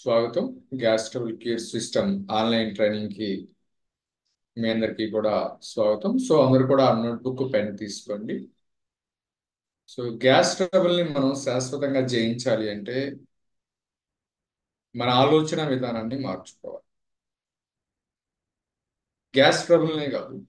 స్వాగతం gas trouble care system online training కి మీ అందరికీ కూడా స్వాగతం సో అందరు కూడా నోట్బుక్ పెన్ తీసుకోండి సో గ్యాస్ ట్రబుల్ ని మనం శాశ్వతంగా జయించాలి అంటే మన ఆలోచన విధానాన్ని మార్చుకోవాలి గ్యాస్ ట్రబుల్నే కాదు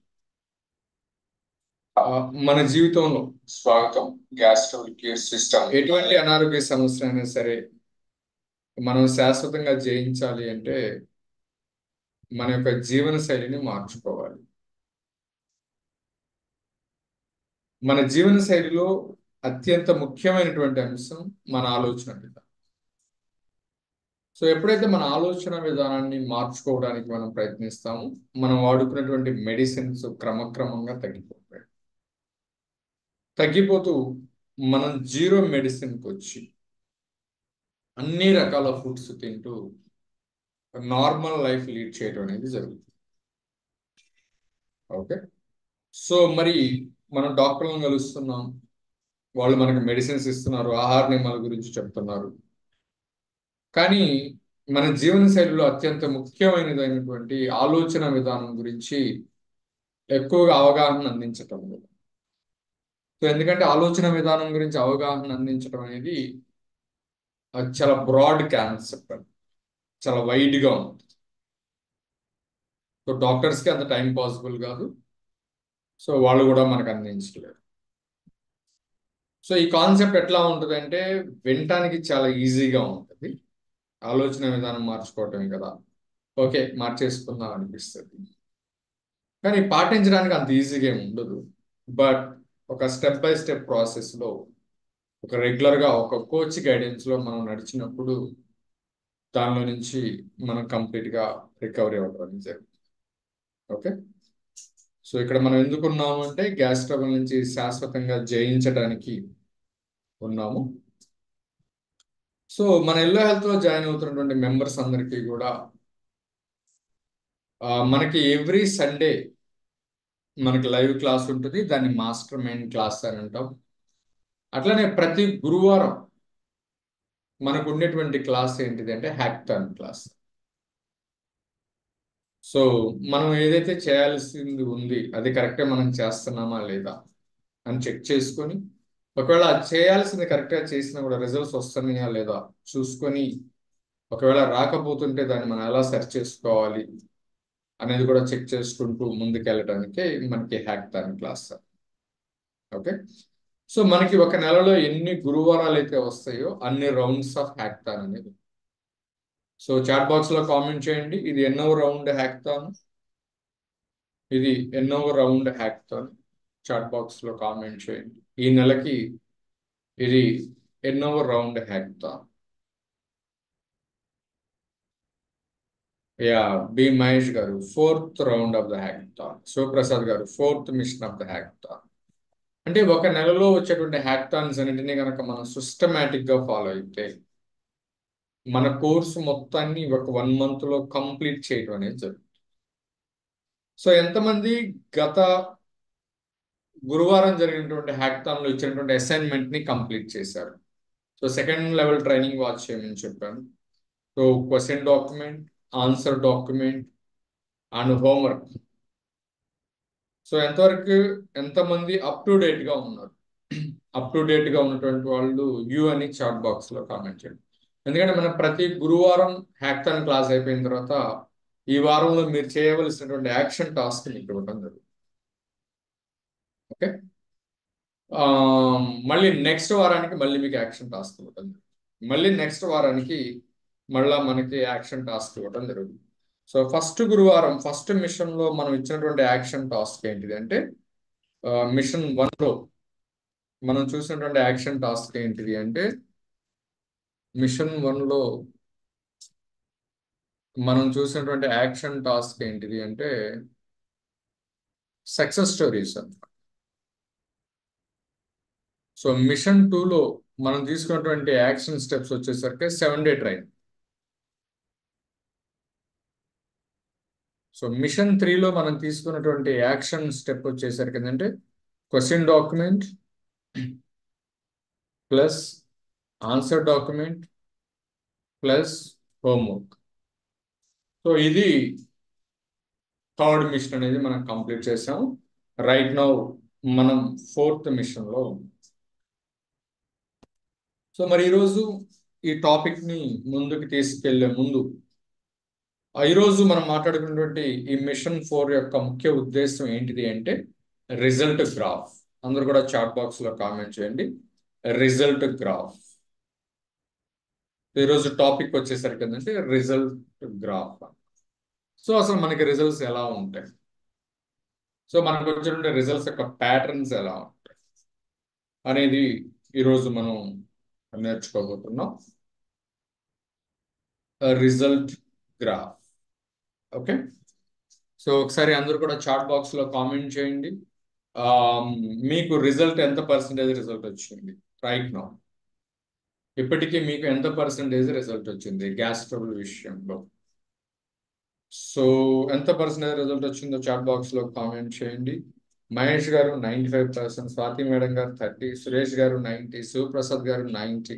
ఆ, మన జీవితంలో స్వాగతం గ్యాస్ ట్రబుల్ కేర్ సిస్టమ్ ఎటువంటి అనారోగ్య సమస్య అయినా సరే మనం శాశ్వతంగా జయించాలి అంటే మన యొక్క జీవన శైలిని మార్చుకోవాలి మన జీవన శైలిలో అత్యంత ముఖ్యమైనటువంటి అంశం మన ఆలోచన విధానం సో ఎప్పుడైతే మన ఆలోచన విధానాన్ని మార్చుకోవడానికి మనం ప్రయత్నిస్తామో మనం వాడుకున్నటువంటి మెడిసిన్స్ క్రమక్రమంగా తగ్గిపోతాయి తగ్గిపోతూ మనం జీరో మెడిసిన్కి వచ్చి అన్ని రకాల ఫుడ్స్ తింటూ నార్మల్ లైఫ్ లీడ్ చేయడం అనేది జరుగుతుంది ఓకే సో మరి మనం డాక్టర్లను కలుస్తున్నాం వాళ్ళు మనకు మెడిసిన్స్ ఇస్తున్నారు ఆహార నియమాల గురించి చెప్తున్నారు కానీ మన జీవన శైలిలో అత్యంత ముఖ్యమైనదైనటువంటి ఆలోచన విధానం గురించి ఎక్కువగా అవగాహన అందించటం లేదు సో ఎందుకంటే ఆలోచన విధానం గురించి అవగాహన అందించడం అనేది అది చాలా బ్రాడ్ కాన్సెప్ట్ అది చాలా వైడ్ గా ఉంది సో డాక్టర్స్ కి అంత టైం పాసిబుల్ కాదు సో వాళ్ళు కూడా మనకు అందించలేరు సో ఈ కాన్సెప్ట్ ఎట్లా ఉంటుంది అంటే వినటానికి చాలా ఈజీగా ఉంటుంది ఆలోచన విధానం మార్చుకోవటం కదా ఓకే మార్చేసుకుందాం అనిపిస్తుంది కానీ పాటించడానికి అంత ఈజీగా ఏమి ఉండదు బట్ ఒక స్టెప్ బై స్టెప్ ప్రాసెస్ లో ఒక రెగ్యులర్ గా ఒక కోచ్ గైడెన్స్ లో మనం నడిచినప్పుడు దానిలో నుంచి మనం కంప్లీట్ గా రికవరీ అవ్వడం అనేది జరుగుతుంది ఓకే సో ఇక్కడ మనం ఎందుకు ఉన్నాము అంటే గ్యాస్ ట్రబుల్ నుంచి శాశ్వతంగా జయించడానికి ఉన్నాము సో మన ఎల్లో హెల్త్ లో జాయిన్ అవుతున్నటువంటి మెంబర్స్ అందరికీ కూడా ఆ, మనకి ఎవ్రీ సండే మనకి లైవ్ క్లాస్ ఉంటుంది దాన్ని మాస్టర్ మైండ్ క్లాస్ అని అంటాం అట్లనే ప్రతి గురువారం మనకు ఉండేటువంటి క్లాస్ ఏంటిది అంటే హ్యాక్టాన్ క్లాస్ సో మనం ఏదైతే చేయాల్సింది ఉంది అది కరెక్టే మనం చేస్తున్నామా లేదా అని చెక్ చేసుకొని ఒకవేళ అది చేయాల్సింది కరెక్ట్గా చేసినా కూడా రిజల్ట్స్ వస్తున్నాయా లేదా చూసుకొని ఒకవేళ రాకపోతుంటే దాన్ని మనం ఎలా సెర్చ్ చేసుకోవాలి అనేది కూడా చెక్ చేసుకుంటూ ముందుకెళ్ళడానికి మనకి హ్యాక్టాన్ క్లాస్ ఓకే సో మనకి ఒక నెలలో ఎన్ని గురువారాలు అయితే వస్తాయో అన్ని రౌండ్స్ ఆఫ్ హ్యాక్థాన్ అనేది సో చాట్ బాక్స్ లో కామెంట్ చేయండి ఇది ఎన్నో రౌండ్ హ్యాక్థాన్ ఇది ఎన్నో రౌండ్ హ్యాక్థాన్ చాట్ బాక్స్ లో కామెంట్ చేయండి ఈ నెలకి ఇది ఎన్నో రౌండ్ హ్యాక్థాన్ యా బి మహేష్ గారు fourth round of the hackathon Shivaprasad గారు fourth mission of the hackathon అంటే ఒక నెలలో వచ్చేటువంటి హ్యాక్థాన్స్ అన్నింటినీ కనుక మనం సిస్టమేటిక్ గా ఫాలో అయితే మన కోర్సు మొత్తాన్ని ఒక వన్ మంత్ లో కంప్లీట్ చేయడం అనేది జరుగుతుంది సో ఎంతమంది గత గురువారం జరిగినటువంటి హ్యాక్థాన్ లో ఇచ్చినటువంటి అసైన్మెంట్ ని కంప్లీట్ చేశారు so second level training watch చేయమని చెప్పాను so question document answer document and homework so ఎంతవరకు ఎంతమంది అప్ టు డేట్ గా ఉన్నారు అప్ టు డేట్ గా ఉన్నటువంటి వాళ్ళు యూ అని చాట్ బాక్స్ లో కామెంట్ చేయండి ఎందుకంటే మనం ప్రతి గురువారం హ్యాక్థాన్ క్లాస్ అయిపోయిన తర్వాత ఈ వారంలో మీరు చేయవలసినటువంటి యాక్షన్ టాస్క్ మీకు ఇవ్వడం జరుగుతుంది ఓకే ఆ, మళ్ళీ నెక్స్ట్ వారానికి మళ్ళీ మీకు యాక్షన్ టాస్క్ ఇవ్వడం జరుగుతుంది మళ్ళీ నెక్స్ట్ వారానికి మళ్ళా మనకి యాక్షన్ టాస్క్ ఇవ్వడం జరుగుతుంది సో ఫస్ట్ గురువారం ఫస్ట్ మిషన్ లో మనం ఇచ్చినటువంటి యాక్షన్ టాస్క్ ఏంటిది అంటే మిషన్ వన్ లో మనం చూసినటువంటి యాక్షన్ టాస్క్ ఏంటిది అంటే మిషన్ వన్ లో మనం చూసినటువంటి యాక్షన్ టాస్క్ ఏంటిది అంటే సక్సెస్ స్టోరీస్ అన్నమాట సో మిషన్ లో మనం తీసుకున్నటువంటి యాక్షన్ స్టెప్స్ వచ్చేసరికి seven day train so mission త్రీలో మనం తీసుకున్నటువంటి యాక్షన్ స్టెప్ వచ్చేసరికి ఏంటంటే question document plus answer document plus homework so ఇది థర్డ్ మిషన్ అనేది మనం కంప్లీట్ చేసాం రైట్ నౌ మనం ఫోర్త్ మిషన్లో సో మరి ఈరోజు ఈ టాపిక్ని ముందుకు తీసుకెళ్లే ముందు ఈరోజు మనం మాట్లాడుకున్నటువంటి ఈ మిషన్ ఫోర్ యొక్క ముఖ్య ఉద్దేశం ఏంటిది అంటే రిజల్ట్ గ్రాఫ్ అందరూ కూడా చాట్ బాక్స్ లో కామెంట్ చేయండి రిజల్ట్ గ్రాఫ్ ఈరోజు టాపిక్ వచ్చేసరికి ఏంటంటే రిజల్ట్ గ్రాఫ్ సో అసలు మనకి రిజల్ట్స్ ఎలా ఉంటాయి సో మనకు వచ్చినటువంటి రిజల్ట్స్ యొక్క ప్యాటర్న్స్ ఎలా ఉంటాయి అనేది ఈరోజు మనం నేర్చుకోబోతున్నాం రిజల్ట్ గ్రాఫ్ ఓకే సో ఒకసారి అందరూ కూడా చాట్ బాక్స్ లో కామెంట్ చేయండి మీకు రిజల్ట్ ఎంత పర్సంటేజ్ రిజల్ట్ వచ్చింది రైట్ నౌ ఇప్పటికీ మీకు ఎంత పర్సంటేజ్ రిజల్ట్ వచ్చింది గ్యాస్ ట్రబుల్ విషయంలో సో ఎంత పర్సెంటేజ్ రిజల్ట్ వచ్చిందో చాట్ బాక్స్ లో కామెంట్ చేయండి మహేష్ గారు ninety five percent Swathi madam గారు థర్టీ సురేష్ గారు నైంటీ శివప్రసాద్ గారు నైంటీ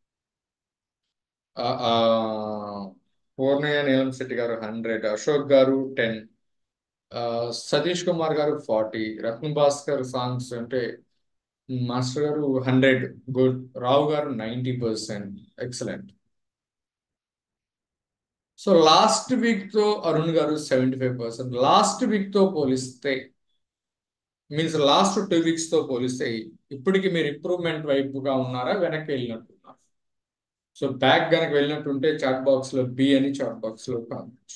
పూర్ణయ్య నీలం శెట్టి గారు హండ్రెడ్ అశోక్ గారు టెన్ సతీష్ కుమార్ గారు ఫార్టీ రత్న భాస్కర్ సాంగ్స్ అంటే మాస్టర్ గారు హండ్రెడ్ గుడ్ రావు గారు ninety percent excellent so last week తో అరుణ్ గారు seventy five percent last week తో పోలిస్తే మీన్స్ లాస్ట్ టూ వీక్స్ తో పోలిస్తే ఇప్పటికి మీరు ఇంప్రూవ్మెంట్ వైపుగా ఉన్నారా వెనక్కి వెళ్ళినట్టున్నారు సో బ్యాక్ కనుక వెళ్ళినట్టుంటే చాట్ బాక్స్ లో బి అని చాట్ బాక్స్ లో కావచ్చు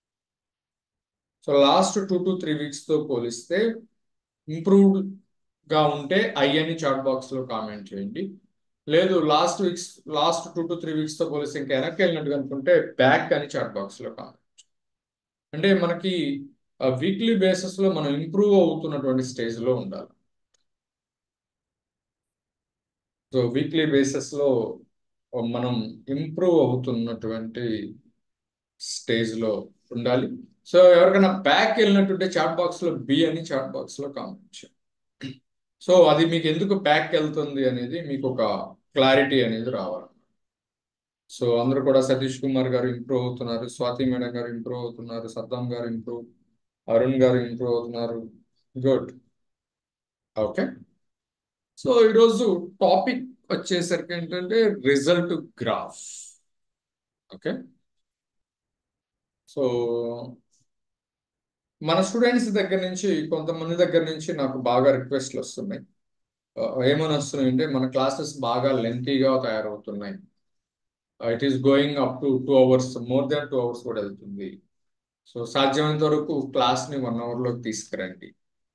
so last two to three weeks తో పోలిస్తే ఇంప్రూవ్డ్ గా ఉంటే ఐ అని చాట్ బాక్స్ లో కామెంట్ చేయండి లేదు last weeks last two to three weeks తో పోలిస్తే ఇంకా వెనక్కి వెళ్ళినట్టు అనుకుంటే బ్యాక్ అని చాట్ బాక్స్ లో కామెంట్ అంటే మనకి వీక్లీ బేసిస్ లో మనం ఇంప్రూవ్ అవుతున్నటువంటి స్టేజ్ లో ఉండాలి సో వీక్లీ బేసిస్ లో మనం ఇంప్రూవ్ అవుతున్నటువంటి స్టేజ్ లో ఉండాలి సో ఎవరికైనా బ్యాక్ వెళ్ళినట్టుంటే చాట్ బాక్స్ లో బి అని చాట్ బాక్స్ లో కామెంట్ సో అది మీకు ఎందుకు బ్యాక్ వెళ్తుంది అనేది మీకు ఒక క్లారిటీ అనేది రావాలి సో అందరూ కూడా సతీష్ కుమార్ గారు ఇంప్రూవ్ అవుతున్నారు స్వాతి మేడం గారు ఇంప్రూవ్ అవుతున్నారు సద్దాం గారు ఇంప్రూవ్ అరుణ్ గారు ఇంప్రూవ్ అవుతున్నారు గుడ్ ఓకే సో ఈరోజు టాపిక్ వచ్చేసరికి ఏంటంటే రిజల్ట్ గ్రాఫ్ ఓకే సో మన స్టూడెంట్స్ దగ్గర నుంచి కొంతమంది దగ్గర నుంచి నాకు బాగా రిక్వెస్ట్లు వస్తున్నాయి ఏమని వస్తున్నాయి అంటే మన క్లాసెస్ బాగా లెంతీగా తయారవుతున్నాయి it is going up to two hours more than two hours కూడా వెళ్తుంది సో సాధ్యమైనంత వరకు క్లాస్ని వన్ అవర్లోకి తీసుకురండి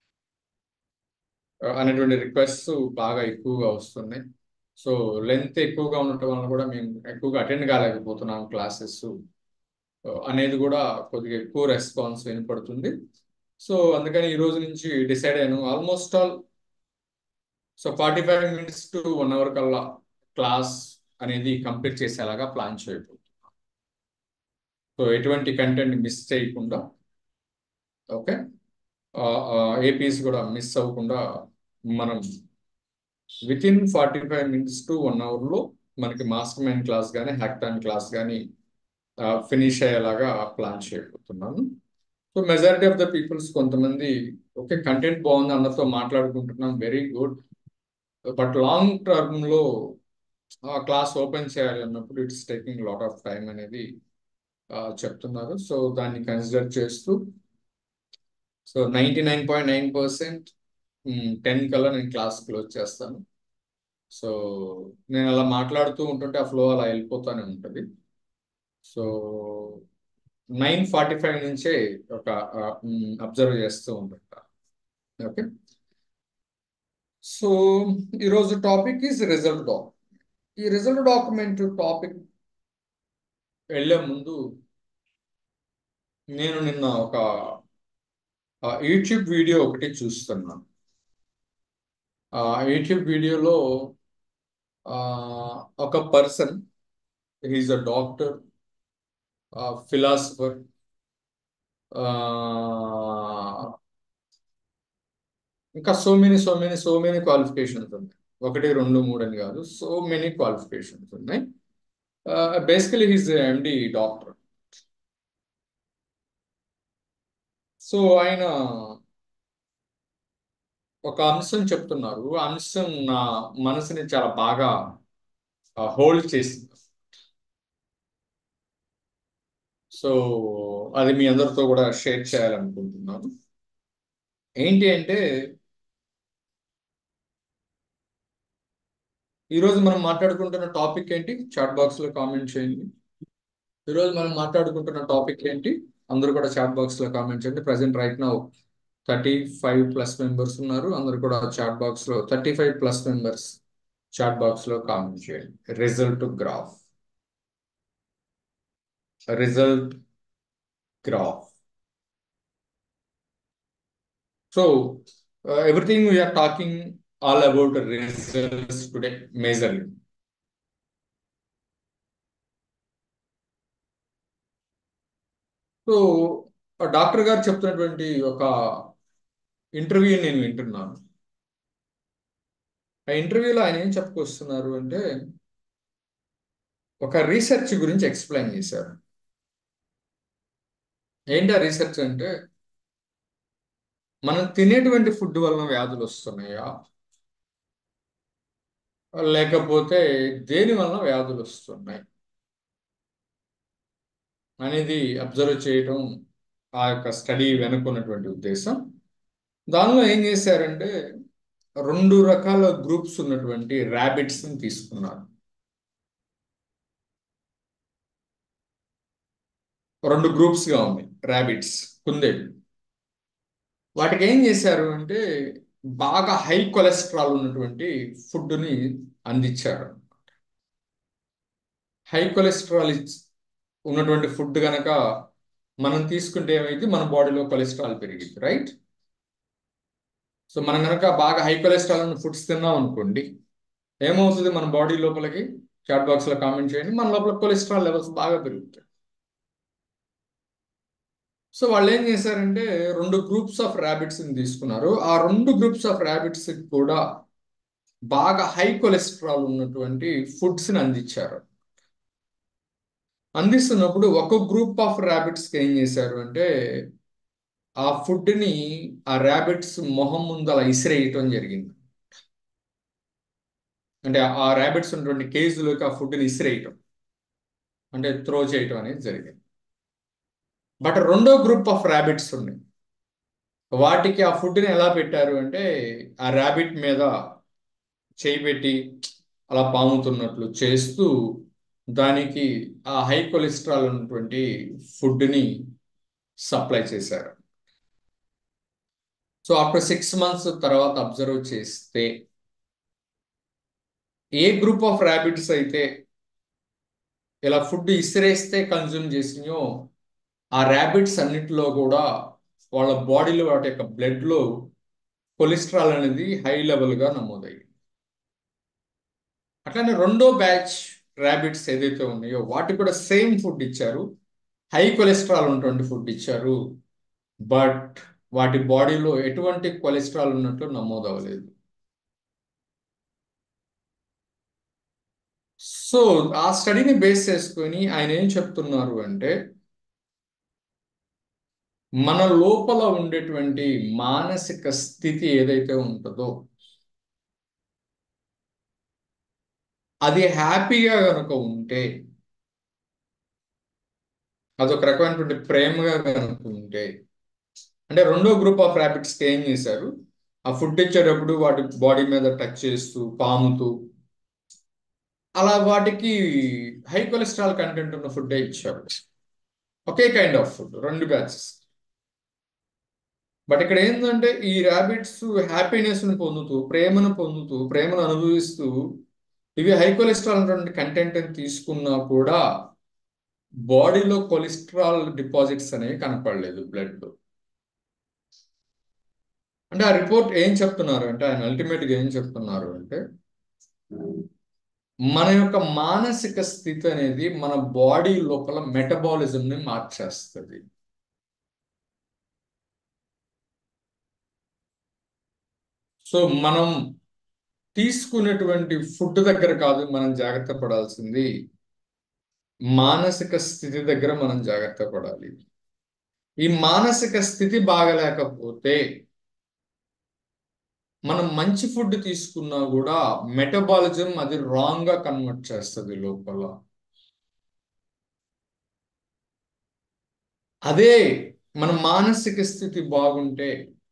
అనేటువంటి రిక్వెస్ట్ బాగా ఎక్కువగా వస్తున్నాయి సో లెంత్ ఎక్కువగా ఉండటం వల్ల కూడా మేము ఎక్కువగా అటెండ్ కాలేకపోతున్నాం క్లాసెస్ అనేది కూడా కొద్దిగా ఎక్కువ రెస్పాన్స్ వినపడుతుంది సో అందుకని ఈ రోజు నుంచి డిసైడ్ అయ్యాను almost all so forty five minutes to one hour కల్లా క్లాస్ అనేది కంప్లీట్ చేసేలాగా ప్లాన్ చేయబోతున్నాం సో ఎటువంటి కంటెంట్ మిస్ చేయకుండా ఓకే ఏపీస్ కూడా మిస్ అవ్వకుండా మనం within forty five minutes to one అవర్లో మనకి మాస్టర్ మైండ్ క్లాస్ కానీ హ్యాక్టాన్ క్లాస్ కానీ ఫినిష్ అయ్యేలాగా ప్లాన్ చేయబోతున్నాను so majority of the peoples కొంతమంది ఓకే కంటెంట్ బాగుంది అందరితో మాట్లాడుకుంటున్నాం వెరీ గుడ్ బట్ లాంగ్ టర్మ్లో ఆ క్లాస్ ఓపెన్ చేయాలి అన్నప్పుడు it's taking lot of time అనేది చెప్తున్నారు సో దాన్ని కన్సిడర్ చేస్తూ so ninety nine point nine percent ten కల్లా నేను క్లాస్ క్లోజ్ చేస్తాను సో నేను అలా మాట్లాడుతూ ఉంటుంటే ఆ ఫ్లో అలా వెళ్ళిపోతూనే ఉంటుంది సో నైన్ ఫార్టీ ఫైవ్ నుంచే ఒక అబ్జర్వ్ చేస్తూ ఉంటుంటా ఓకే సో ఈరోజు టాపిక్ ఈజ్ రిజల్ట్ డాక్ ఈ రిజల్ట్ డాక్యుమెంట్ టాపిక్ వెళ్ళే ముందు నేను నిన్న ఒక యూట్యూబ్ వీడియో ఒకటి చూస్తున్నాను ఆ యూట్యూబ్ వీడియోలో ఒక person he's a doctor philosopher ఇంకా so many so many so many qualifications ఉన్నాయి ఒకటి రెండు మూడు అని కాదు సో మెనీ క్వాలిఫికేషన్స్ ఉన్నాయి basically he's MD doctor so ఆయన ఒక అంశం చెప్తున్నారు ఆ అంశం నా మనసుని చాలా బాగా హోల్డ్ చేసింది సో అది మీ అందరితో కూడా షేర్ చేయాలనుకుంటున్నాను ఏంటి అంటే ఈరోజు మనం మాట్లాడుకుంటున్న టాపిక్ ఏంటి చాట్ బాక్స్ లో కామెంట్ చేయండి ఈరోజు మనం మాట్లాడుకుంటున్న టాపిక్ ఏంటి అందరూ కూడా చాట్ బాక్స్ లో కామెంట్ చేయండి present right now thirty five plus members ఉన్నారు అందరు కూడా చాట్ బాక్స్ లో thirty five plus members chat box లో కామెంట్ చేయండి result graph result graph so everything we're talking all about results today majorly so doctor గారు చెప్తున్నటువంటి ఒక interview నేను వింటున్నాను ఆ ఇంటర్వ్యూలో ఆయన ఏం చెప్పుకొస్తున్నారు అంటే ఒక రీసెర్చ్ గురించి ఎక్స్ప్లెయిన్ చేశారు ఏంటి ఆ రీసెర్చ్ అంటే మనం తినేటువంటి ఫుడ్ వలన వ్యాధులు వస్తున్నాయా లేకపోతే దేని వలన వ్యాధులు వస్తున్నాయి అనేది అబ్జర్వ్ చేయటం ఆ యొక్క స్టడీ వెనుకున్నటువంటి ఉద్దేశం దానిలో ఏం చేశారంటే రెండు రకాల గ్రూప్స్ ఉన్నటువంటి ర్యాబిట్స్ని తీసుకున్నారు రెండు గ్రూప్స్గా ఉన్నాయి ర్యాబిట్స్ కుందేలు వాటికి ఏం చేశారు అంటే బాగా హై కొలెస్ట్రాల్ ఉన్నటువంటి ఫుడ్ని అందించారు హై కొలెస్ట్రాల్ ఉన్నటువంటి ఫుడ్ కనుక మనం తీసుకుంటే ఏమైంది మన బాడీలో కొలెస్ట్రాల్ పెరిగింది రైట్ సో మనం కనుక బాగా హై కొలెస్ట్రాల్ ఉన్న ఫుడ్స్ తిన్నాం అనుకోండి ఏమవుతుంది మన బాడీ లోపలికి చాట్ బాక్స్లో కామెంట్ చేయండి మన లోపల కొలెస్ట్రాల్ లెవెల్స్ బాగా పెరుగుతాయి సో వాళ్ళు ఏం చేశారంటే రెండు గ్రూప్స్ ఆఫ్ ర్యాబిట్స్ని తీసుకున్నారు ఆ రెండు గ్రూప్స్ ఆఫ్ ర్యాబిట్స్ కూడా బాగా హై కొలెస్ట్రాల్ ఉన్నటువంటి ఫుడ్స్ని అందించారు అందిస్తున్నప్పుడు ఒక గ్రూప్ ఆఫ్ ర్యాబిట్స్కి ఏం చేశారు అంటే ఆ ఫుడ్ని ఆ ర్యాబిట్స్ మొహం ముందు అలా ఇసిరేయటం జరిగింది అంటే ఆ ర్యాబిట్స్ ఉన్నటువంటి కేజీలోకి ఆ ఫుడ్ని ఇసిరేయటం అంటే త్రో చేయటం అనేది జరిగింది బట్ రెండో గ్రూప్ ఆఫ్ ర్యాబిట్స్ ఉన్నాయి వాటికి ఆ ఫుడ్ని ఎలా పెట్టారు అంటే ఆ ర్యాబిట్ మీద చేయి పెట్టి అలా పాముతున్నట్లు చేస్తూ దానికి ఆ హై కొలెస్ట్రాల్ ఉన్నటువంటి ఫుడ్ని సప్లై చేశారు సో ఆఫ్టర్ సిక్స్ మంత్స్ తర్వాత అబ్జర్వ్ చేస్తే ఏ గ్రూప్ ఆఫ్ ర్యాబిట్స్ అయితే ఇలా ఫుడ్ ఇసిరేస్తే కన్జ్యూమ్ చేసినాయో ఆ ర్యాబిట్స్ అన్నిటిలో కూడా వాళ్ళ బాడీలో వాటి యొక్క బ్లడ్లో కొలెస్ట్రాల్ అనేది హై లెవెల్గా నమోదయ్యింది అట్లానే రెండో బ్యాచ్ ర్యాబిట్స్ ఏదైతే ఉన్నాయో వాటికి కూడా సేమ్ ఫుడ్ ఇచ్చారు హై కొలెస్ట్రాల్ ఉన్నటువంటి ఫుడ్ ఇచ్చారు బట్ వాటి బాడీలో ఎటువంటి కొలెస్ట్రాల్ ఉన్నట్లు నమోదవ్వలేదు సో ఆ స్టడీని బేస్ చేసుకొని ఆయన ఏం చెప్తున్నారు అంటే మన లోపల ఉండేటువంటి మానసిక స్థితి ఏదైతే ఉంటుందో అది హ్యాపీగా కనుక ఉంటే అదొక రకమైనటువంటి ప్రేమగా కనుక ఉంటే అంటే రెండో గ్రూప్ ఆఫ్ ర్యాబిట్స్కి ఏం చేశారు ఆ ఫుడ్ ఇచ్చేటప్పుడు వాటి బాడీ మీద టచ్ చేస్తూ పాముతూ అలా వాటికి హై కొలెస్ట్రాల్ కంటెంట్ ఉన్న ఫుడ్ ఇచ్చారు ఒకే కైండ్ ఆఫ్ ఫుడ్ రెండు బ్యాచెస్ బట్ ఇక్కడ ఏంటంటే ఈ ర్యాబిట్స్ హ్యాపీనెస్ని పొందుతూ ప్రేమను పొందుతూ ప్రేమను అనుభవిస్తూ ఇవి హై కొలెస్ట్రాల్ ఉన్నటువంటి కంటెంట్ తీసుకున్నా కూడా బాడీలో కొలెస్ట్రాల్ డిపాజిట్స్ అనేవి కనపడలేదు బ్లడ్లో అంటే ఆ రిపోర్ట్ ఏం చెప్తున్నారు అంటే ఆయన అల్టిమేట్గా ఏం చెప్తున్నారు అంటే మన యొక్క మానసిక స్థితి అనేది మన బాడీ లోపల మెటబాలిజంని మార్చేస్తుంది సో మనం తీసుకునేటువంటి ఫుడ్ దగ్గర కాదు మనం జాగ్రత్త పడాల్సింది మానసిక స్థితి దగ్గర మనం జాగ్రత్త పడాలి ఈ మానసిక స్థితి బాగలేకపోతే మనం మంచి ఫుడ్ తీసుకున్నా కూడా మెటబాలిజం అది రాంగ్ గా కన్వర్ట్ చేస్తుంది లోపల అదే మన మానసిక స్థితి బాగుంటే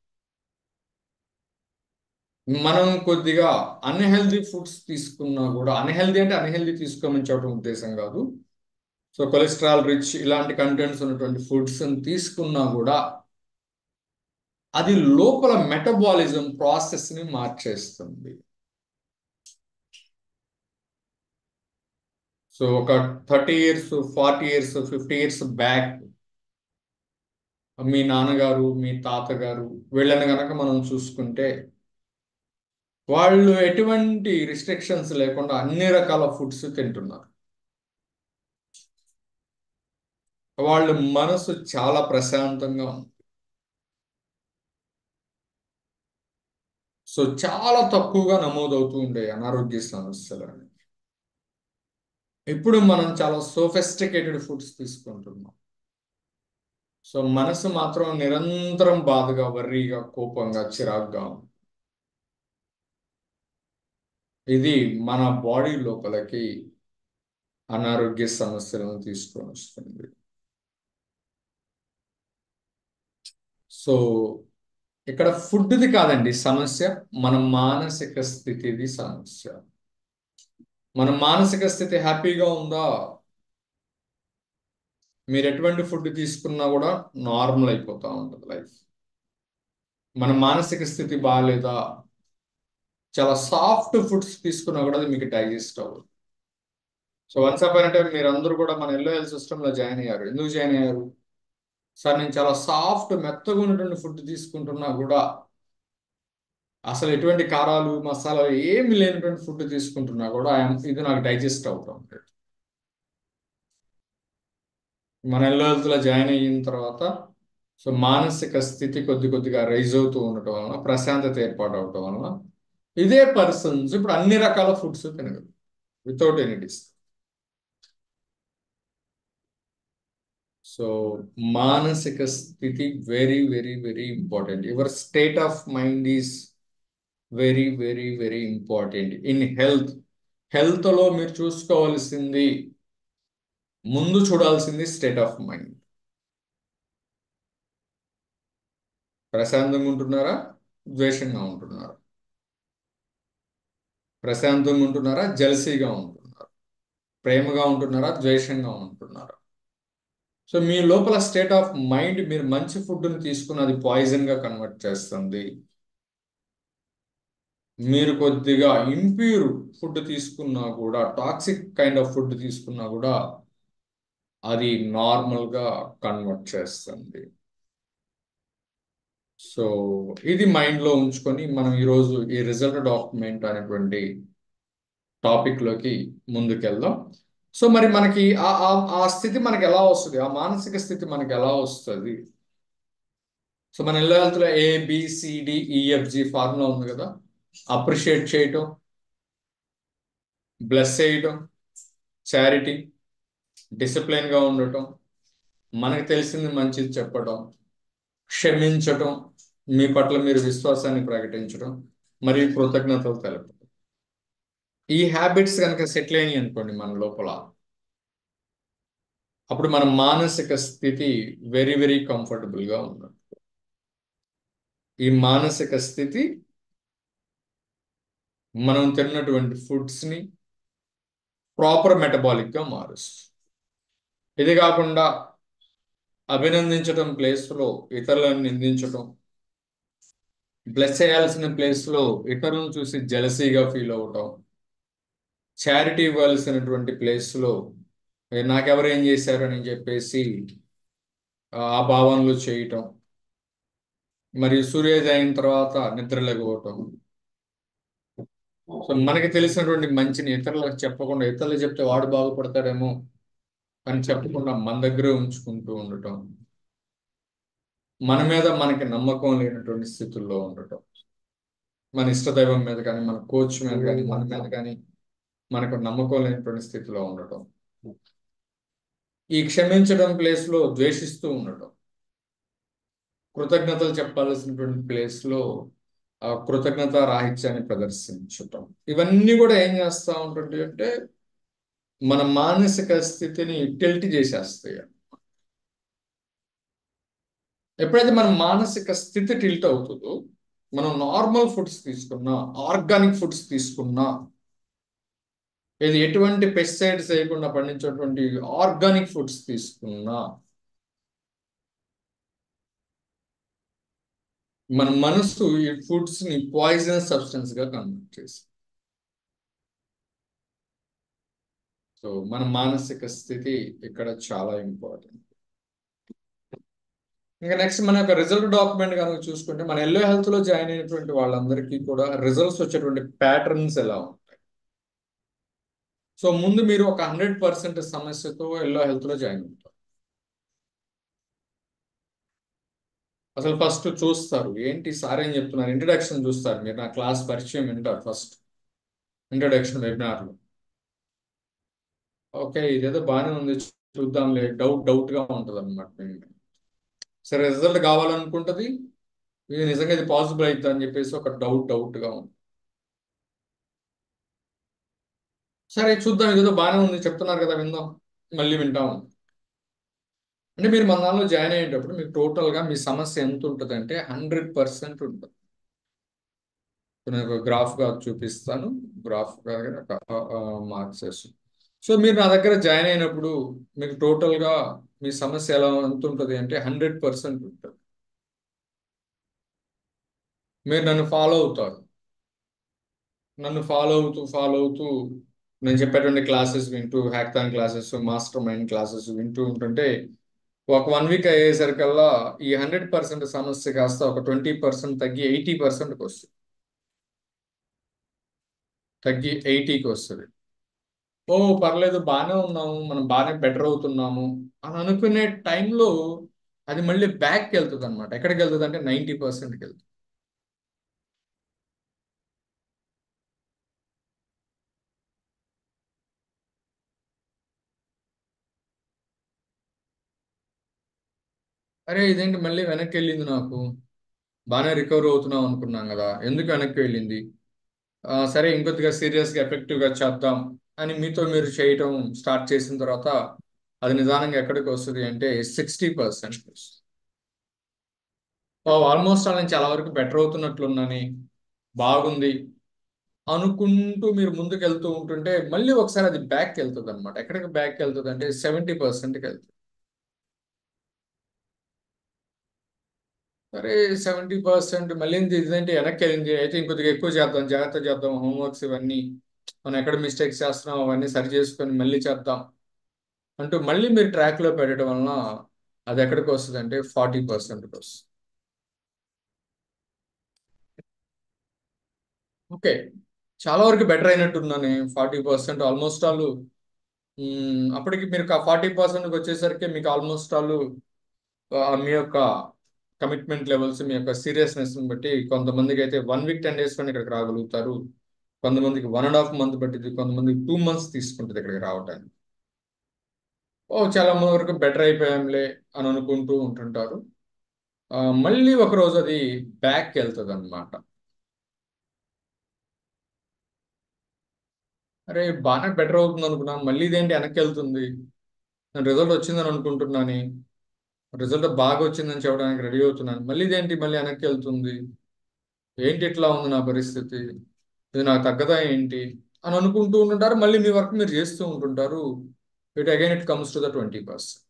మనం కొద్దిగా అన్హెల్దీ ఫుడ్స్ తీసుకున్నా కూడా అన్హెల్దీ అంటే అన్హెల్దీ తీసుకోమని చెప్పడం ఉద్దేశం కాదు సో కొలెస్ట్రాల్ రిచ్ ఇలాంటి కంటెంట్స్ ఉన్నటువంటి ఫుడ్స్ తీసుకున్నా కూడా అది లోపల మెటబాలిజం ప్రాసెస్ ని మార్చేస్తుంది సో ఒక thirty years forty years fifty years back మీ నాన్నగారు మీ తాతగారు వీళ్ళని గనక మనం చూసుకుంటే వాళ్ళు ఎటువంటి రిస్ట్రిక్షన్స్ లేకుండా అన్ని రకాల ఫుడ్స్ తింటున్నారు వాళ్ళ మనసు చాలా ప్రశాంతంగా ఉంది సో చాలా తక్కువగా నమోదవుతూ ఉండే అనారోగ్య సమస్యలు అని ఇప్పుడు మనం చాలా సోఫెస్టికేటెడ్ ఫుడ్స్ తీసుకుంటున్నాం సో మనసు మాత్రం నిరంతరం బాధగా వర్రీగా కోపంగా చిరాగ్గా ఉంది ఇది మన బాడీ లోపలికి అనారోగ్య సమస్యలను తీసుకొని వస్తుంది సో ఇక్కడ ఫుడ్ది కాదండి సమస్య మన మానసిక స్థితిది సమస్య మన మానసిక స్థితి హ్యాపీగా ఉందా మీరు ఎటువంటి ఫుడ్ తీసుకున్నా కూడా నార్మల్ అయిపోతూ ఉంటుంది లైఫ్ మన మానసిక స్థితి బాగాలేదా చాలా సాఫ్ట్ ఫుడ్స్ తీసుకున్నా కూడా అది మీకు డైజెస్ట్ అవ్వదు సో వన్స్ అప్ అంటే మీరు అందరూ కూడా మన ఎల్లో హెల్త్ సిస్టంలో జాయిన్ అయ్యారు ఎందుకు జాయిన్ అయ్యారు సార్ నేను చాలా సాఫ్ట్ మెత్తగా ఉన్నటువంటి ఫుడ్ తీసుకుంటున్నా కూడా అసలు ఎటువంటి కారాలు మసాలాలు ఏమి లేనటువంటి ఫుడ్ తీసుకుంటున్నా కూడా ఇది నాకు డైజెస్ట్ అవుతా ఉంటుంది మన ఎల్లో హెల్త్లో జాయిన్ అయిన తర్వాత సో మానసిక స్థితి కొద్ది కొద్దిగా రైజ్ అవుతూ ఉండటం వలన ప్రశాంతత ఏర్పాటు అవటం వలన ఇదే పర్సన్స్ ఇప్పుడు అన్ని రకాల ఫుడ్స్ తినగలరు వితౌట్ ఎనీ డిస్ సో మానసిక స్థితి very very very important your state of mind is very very very important in health హెల్త్లో మీరు చూసుకోవాల్సింది ముందు చూడాల్సింది స్టేట్ ఆఫ్ మైండ్ ప్రశాంతంగా ఉంటున్నారా ద్వేషంగా ఉంటున్నారా ప్రశాంతంగా ఉంటున్నారా జలసీగా ఉంటున్నారా ప్రేమగా ఉంటున్నారా ద్వేషంగా ఉంటున్నారా సో మీ లోపల స్టేట్ ఆఫ్ మైండ్ మీరు మంచి ఫుడ్ని తీసుకుని అది పాయిజన్గా కన్వర్ట్ చేస్తుంది మీరు కొద్దిగా ఇంప్యూర్ ఫుడ్ తీసుకున్నా కూడా టాక్సిక్ కైండ్ ఆఫ్ ఫుడ్ తీసుకున్నా కూడా అది నార్మల్గా కన్వర్ట్ చేస్తుంది సో ఇది మైండ్లో ఉంచుకొని మనం ఈరోజు ఈ రిజల్ట్ డాక్యుమెంట్ అనేటువంటి టాపిక్లోకి ముందుకెళ్దాం సో మరి మనకి ఆ ఆ స్థితి మనకి ఎలా వస్తుంది ఆ మానసిక స్థితి మనకి ఎలా వస్తుంది సో మన ఎల్లో హెల్త్లో ఏ బిసిడి ఈఎఫ్జి ఫార్ములా ఉంది కదా అప్రిషియేట్ చేయటం బ్లెస్ చేయటం చారిటీ డిసిప్లిన్గా ఉండటం మనకు తెలిసింది మంచిది చెప్పడం క్షమించటం మీ పట్ల మీరు విశ్వాసాన్ని ప్రకటించడం మరియు కృతజ్ఞతలు తెలపడం ఈ హ్యాబిట్స్ కనుక సెటిల్ అయినాయి అనుకోండి మన లోపల అప్పుడు మన మానసిక స్థితి వెరీ వెరీ కంఫర్టబుల్గా ఉన్నట్టు ఈ మానసిక స్థితి మనం తిన్నటువంటి ఫుడ్స్ని ప్రాపర్ మెటబాలిక్గా మారుస్తుంది ఇది కాకుండా అభినందించడం ప్లేస్లో ఇతరులను నిందించడం బ్లెస్ చేయాల్సిన ప్లేస్లో ఇతరులను చూసి జలసీగా ఫీల్ అవ్వటం చారిటీ ఇవ్వాల్సినటువంటి ప్లేస్లో నాకెవరు ఏం చేశారని చెప్పేసి ఆ భావనలు చేయటం మరియు సూర్యోదయం అయిన తర్వాత నిద్రలేకపోవటం సో మనకి తెలిసినటువంటి మంచిని ఇతరులకు చెప్పకుండా ఇతరులు చెప్తే వాడు బాగుపడతాడేమో అని చెప్పకుండా మన దగ్గరే ఉంచుకుంటూ ఉండటం మన మీద మనకి నమ్మకం లేనటువంటి స్థితుల్లో ఉండటం మన ఇష్టదైవం మీద కానీ మన కోచ్ మీద కానీ మన మీద కానీ మనకు నమ్మకం లేనటువంటి స్థితిలో ఉండటం ఈ క్షమించడం ప్లేస్లో ద్వేషిస్తూ ఉండటం కృతజ్ఞతలు చెప్పాల్సినటువంటి ప్లేస్లో ఆ కృతజ్ఞత రాహిత్యాన్ని ప్రదర్శించటం ఇవన్నీ కూడా ఏం చేస్తూ ఉంటుంది అంటే మన మానసిక స్థితిని టిల్ట్ చేసేస్తాయి ఎప్పుడైతే మన మానసిక స్థితి టిల్ట్ అవుతుందో మనం నార్మల్ ఫుడ్స్ తీసుకున్నా ఆర్గానిక్ ఫుడ్స్ తీసుకున్నా ఇది ఎటువంటి పెస్టిసైడ్స్ వేయకుండా పండించేటువంటి ఆర్గానిక్ ఫుడ్స్ తీసుకున్నా మన మనసు ఈ ఫుడ్స్ ని పాయిజనస్ సబ్స్టెన్స్ గా కన్వర్ట్ చేసి సో మన మానసిక స్థితి ఇక్కడ చాలా ఇంపార్టెంట్ ఇంకా నెక్స్ట్ మన యొక్క రిజల్ట్ డాక్యుమెంట్ కనుక చూసుకుంటే మన ఎల్లో హెల్త్ లో జాయిన్ అయినటువంటి వాళ్ళందరికీ కూడా రిజల్ట్స్ వచ్చేటువంటి ప్యాటర్న్స్ ఎలా ఉంటాయి సో ముందు మీరు ఒక హండ్రెడ్ పర్సెంట్ సమస్యతో ఎల్లో హెల్త్ లో జాయిన్ అవుతారు అసలు ఫస్ట్ చూస్తారు ఏంటి సార్ ఏం చెప్తున్నారు ఇంట్రడక్షన్ చూస్తారు మీరు నా క్లాస్ పరిచయం వింటారు ఫస్ట్ ఇంట్రడక్షన్ వెబినార్లో ఓకే ఇదేదో బాగానే ఉంది చూద్దాంలే డౌట్ డౌట్ గా ఉంటుంది అనమాట సరే రిజల్ట్ కావాలనుకుంటుంది ఇది నిజంగా ఇది పాసిబుల్ అవుతుంది అని చెప్పేసి ఒక డౌట్ డౌట్ గా ఉంది సరే చూద్దాం ఇదేదో బాగానే ఉంది చెప్తున్నారు కదా విందాం మళ్ళీ వింటాము అంటే మీరు మన దానిలో జాయిన్ అయ్యేటప్పుడు మీకు టోటల్గా మీ సమస్య ఎంత ఉంటుంది అంటే హండ్రెడ్ పర్సెంట్ ఉంటుంది నేను గ్రాఫ్గా చూపిస్తాను గ్రాఫ్ మార్క్సెస్ సో మీరు నా దగ్గర జాయిన్ అయినప్పుడు మీకు టోటల్గా మీ సమస్య ఎలా ఎంత ఉంటుంది అంటే హండ్రెడ్ పర్సెంట్ ఉంటుంది మీరు నన్ను ఫాలో అవుతారు నన్ను ఫాలో అవుతూ ఫాలో అవుతూ నేను చెప్పేటువంటి క్లాసెస్ వింటూ hackathon classes master mind classes వింటూ ఉంటుంటే ఒక వన్ వీక్ అయ్యేసరికల్లా ఈ హండ్రెడ్ పర్సెంట్ సమస్య కాస్త ఒక ట్వంటీ పర్సెంట్ తగ్గి ఎయిటీ పర్సెంట్కి వస్తుంది తగ్గి ఎయిటీకి వస్తుంది ఓ పర్లేదు బాగానే ఉన్నాము మనం బాగానే బెటర్ అవుతున్నాము అని అనుకునే టైంలో అది మళ్ళీ బ్యాక్కి వెళ్తుంది అనమాట ఎక్కడికి వెళ్తుంది అంటే నైంటీ పర్సెంట్కి వెళ్తుంది అరే ఇదేంటి మళ్ళీ వెనక్కి వెళ్ళింది నాకు బాగానే రికవర్ అవుతున్నాం అనుకున్నాం కదా ఎందుకు వెనక్కి వెళ్ళింది ఆ, సరే ఇంకొద్దిగా సీరియస్గా ఎఫెక్టివ్గా చేద్దాం అని మీతో మీరు చేయటం స్టార్ట్ చేసిన తర్వాత అది నిదానంగా ఎక్కడికి వస్తుంది అంటే సిక్స్టీ పర్సెంట్ ఆల్మోస్ట్ అలా నేను చాలా వరకు బెటర్ అవుతున్నట్లున్నాని బాగుంది అనుకుంటూ మీరు ముందుకు వెళ్తూ ఉంటుంటే మళ్ళీ ఒకసారి అది బ్యాక్కి వెళ్తుంది అనమాట ఎక్కడికి బ్యాక్కి వెళ్తుంది అంటే సెవెంటీ పర్సెంట్కి వెళ్తుంది సరే సెవెంటీ పర్సెంట్ మళ్ళీ ఇదంటే వెనక్కి వెళ్ళింది అయితే ఇంకొద్దిగా ఎక్కువ చేద్దాం జాగ్రత్త చేద్దాం హోంవర్క్స్ ఇవన్నీ మనం ఎక్కడ మిస్టేక్స్ చేస్తున్నాం అవన్నీ సరి చేసుకొని మళ్ళీ చేద్దాం అంటూ మళ్ళీ మీరు ట్రాక్లో పెట్టడం వలన అది ఎక్కడికి వస్తుంది అంటే ఫార్టీ పర్సెంట్కి వస్తుంది ఓకే చాలా వరకు బెటర్ అయినట్టున్నాను ఫార్టీ పర్సెంట్ ఆల్మోస్ట్ ఆల్ అప్పటికి మీరు ఫార్టీ పర్సెంట్కి వచ్చేసరికి మీకు ఆల్మోస్ట్ ఆల్ మీ యొక్క కమిట్మెంట్ లెవెల్స్ మీ యొక్క సీరియస్నెస్ని బట్టి కొంతమందికి అయితే వన్ వీక్ టెన్ డేస్ కానీ ఇక్కడికి రాగలుగుతారు కొంతమందికి వన్ అండ్ హాఫ్ మంత్ పట్టింది కొంతమందికి టూ మంత్స్ తీసుకుంటుంది ఇక్కడికి రావడానికి ఓ చాలా మంది వరకు బెటర్ అయిపోయాంలే అని అనుకుంటూ ఉంటుంటారు ఆ, మళ్ళీ ఒక రోజు అది బ్యాక్ వెళ్తుంది అనమాట అరే బాగానే బెటర్ అవుతుంది అనుకున్నాను మళ్ళీ ఇదేంటి వెనక్కి వెళ్తుంది నేను రిజల్ట్ వచ్చిందని అనుకుంటున్నాను రిజల్ట్ బాగా వచ్చిందని చెప్పడానికి రెడీ అవుతున్నాను మళ్ళీ ఇదేంటి మళ్ళీ వెనక్కి వెళ్తుంది ఏంటి ఇట్లా ఉంది నా పరిస్థితి ఇది నాకు తగ్గదా ఏంటి అని అనుకుంటూ ఉంటుంటారు మళ్ళీ మీ వర్క్ మీరు చేస్తూ ఉంటుంటారు it again it comes to the twenty percent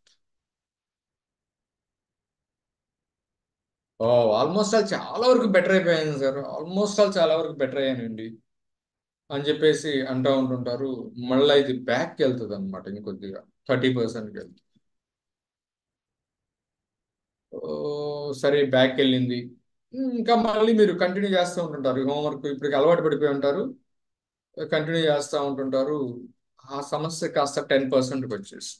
oh almost all చాలా వరకు బెటర్ అయిపోయాను సార్ ఆల్మోస్ట్ ఆల్ చాలా వరకు బెటర్ అయ్యానండి అని చెప్పేసి అంటూ ఉంటుంటారు మళ్ళీ ఇది బ్యాక్కి వెళ్తుంది అనమాట ఇంకొద్దిగా థర్టీ పర్సెంట్కి వెళ్తుంది ఓ, సరే బ్యాక్ వెళ్ళింది ఇంకా మళ్ళీ మీరు కంటిన్యూ చేస్తూ ఉంటుంటారు హోంవర్క్ ఇప్పటికి అలవాటు పడిపోయి ఉంటారు కంటిన్యూ చేస్తూ ఉంటుంటారు ఆ సమస్య కాస్త టెన్ పర్సెంట్కి వచ్చేసి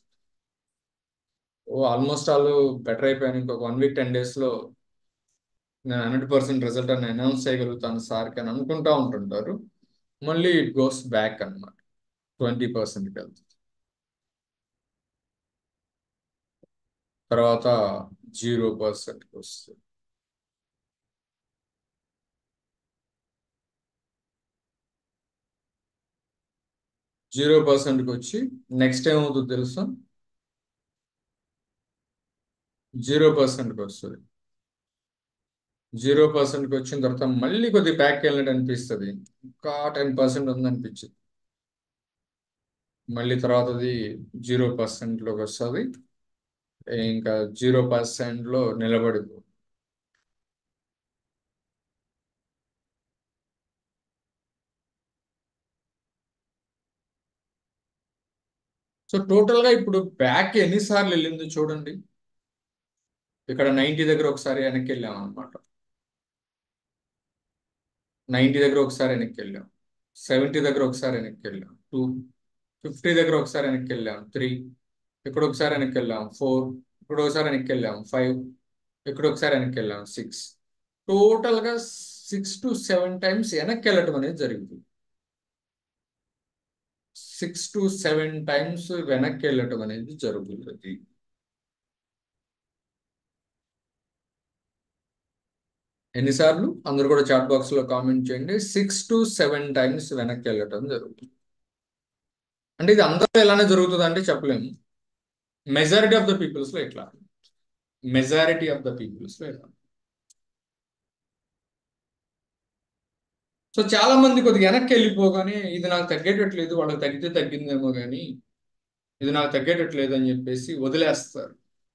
ఓ ఆల్మోస్ట్ ఆల్ బెటర్ అయిపోయాను ఇంకొక వన్ వీక్ టెన్ డేస్లో నేను హండ్రెడ్ పర్సెంట్ రిజల్ట్ అని అనౌన్స్ చేయగలుగుతాను సార్కి అని అనుకుంటూ ఉంటుంటారు మళ్ళీ ఇట్ గోస్ బ్యాక్ అనమాట ట్వంటీ పర్సెంట్కి వెళ్తుంది తర్వాత జీరో పర్సెంట్కి వస్తుంది జీరో పర్సెంట్కి వచ్చి నెక్స్ట్ ఏమవుతుంది తెలుసా జీరో పర్సెంట్కి వస్తుంది జీరో పర్సెంట్కి వచ్చిన తర్వాత మళ్ళీ కొద్ది బ్యాక్ వెళ్ళినట్టు అనిపిస్తుంది ఇంకా టెన్ పర్సెంట్ ఉందనిపించింది మళ్ళీ తర్వాతది జీరో పర్సెంట్లోకి వస్తుంది ఇంకా జీరో పర్సెంట్లో నిలబడిపో సో టోటల్గా ఇప్పుడు బ్యాక్ ఎన్నిసార్లు వెళ్ళింది చూడండి ఇక్కడ నైంటీ దగ్గర ఒకసారి వెనక్కి వెళ్ళాం అనమాట నైంటీ దగ్గర ఒకసారి వెనక్కి వెళ్ళాం సెవెంటీ దగ్గర ఒకసారి వెనక్కి వెళ్ళాం టూ ఫిఫ్టీ దగ్గర ఒకసారి వెనక్కి వెళ్ళాం త్రీ ఇక్కడ ఒకసారి వెనక్కి వెళ్ళాం ఫోర్ ఇక్కడ ఒకసారి వెనక్కి వెళ్ళాం ఫైవ్ ఇక్కడ ఒకసారి వెనక్కి వెళ్ళాం సిక్స్ టోటల్గా సిక్స్ టు సెవెన్ టైమ్స్ వెనక్కి వెళ్ళటం అనేది జరుగుతుంది సిక్స్ టు సెవెన్ టైమ్స్ వెనక్కి వెళ్ళటం అనేది జరుగుతుంది ఎన్నిసార్లు అందరూ కూడా చాట్ బాక్స్ లో కామెంట్ చేయండి సిక్స్ టు సెవెన్ టైమ్స్ వెనక్కి వెళ్ళటం జరుగుతుంది అంటే ఇది అందరూ ఎలానే జరుగుతుంది అంటే చెప్పలేము మెజారిటీ ఆఫ్ ద పీపుల్స్ లో ఇట్లా మెజారిటీ ఆఫ్ ద పీపుల్స్ లో ఇలా సో చాలా మంది కొద్దిగా వెనక్కి వెళ్ళిపోగానే ఇది నాకు తగ్గేటట్లేదు వాళ్ళకి తగ్గితే తగ్గిందేమో కానీ ఇది నాకు తగ్గేటట్లేదు అని చెప్పేసి వదిలేస్తారు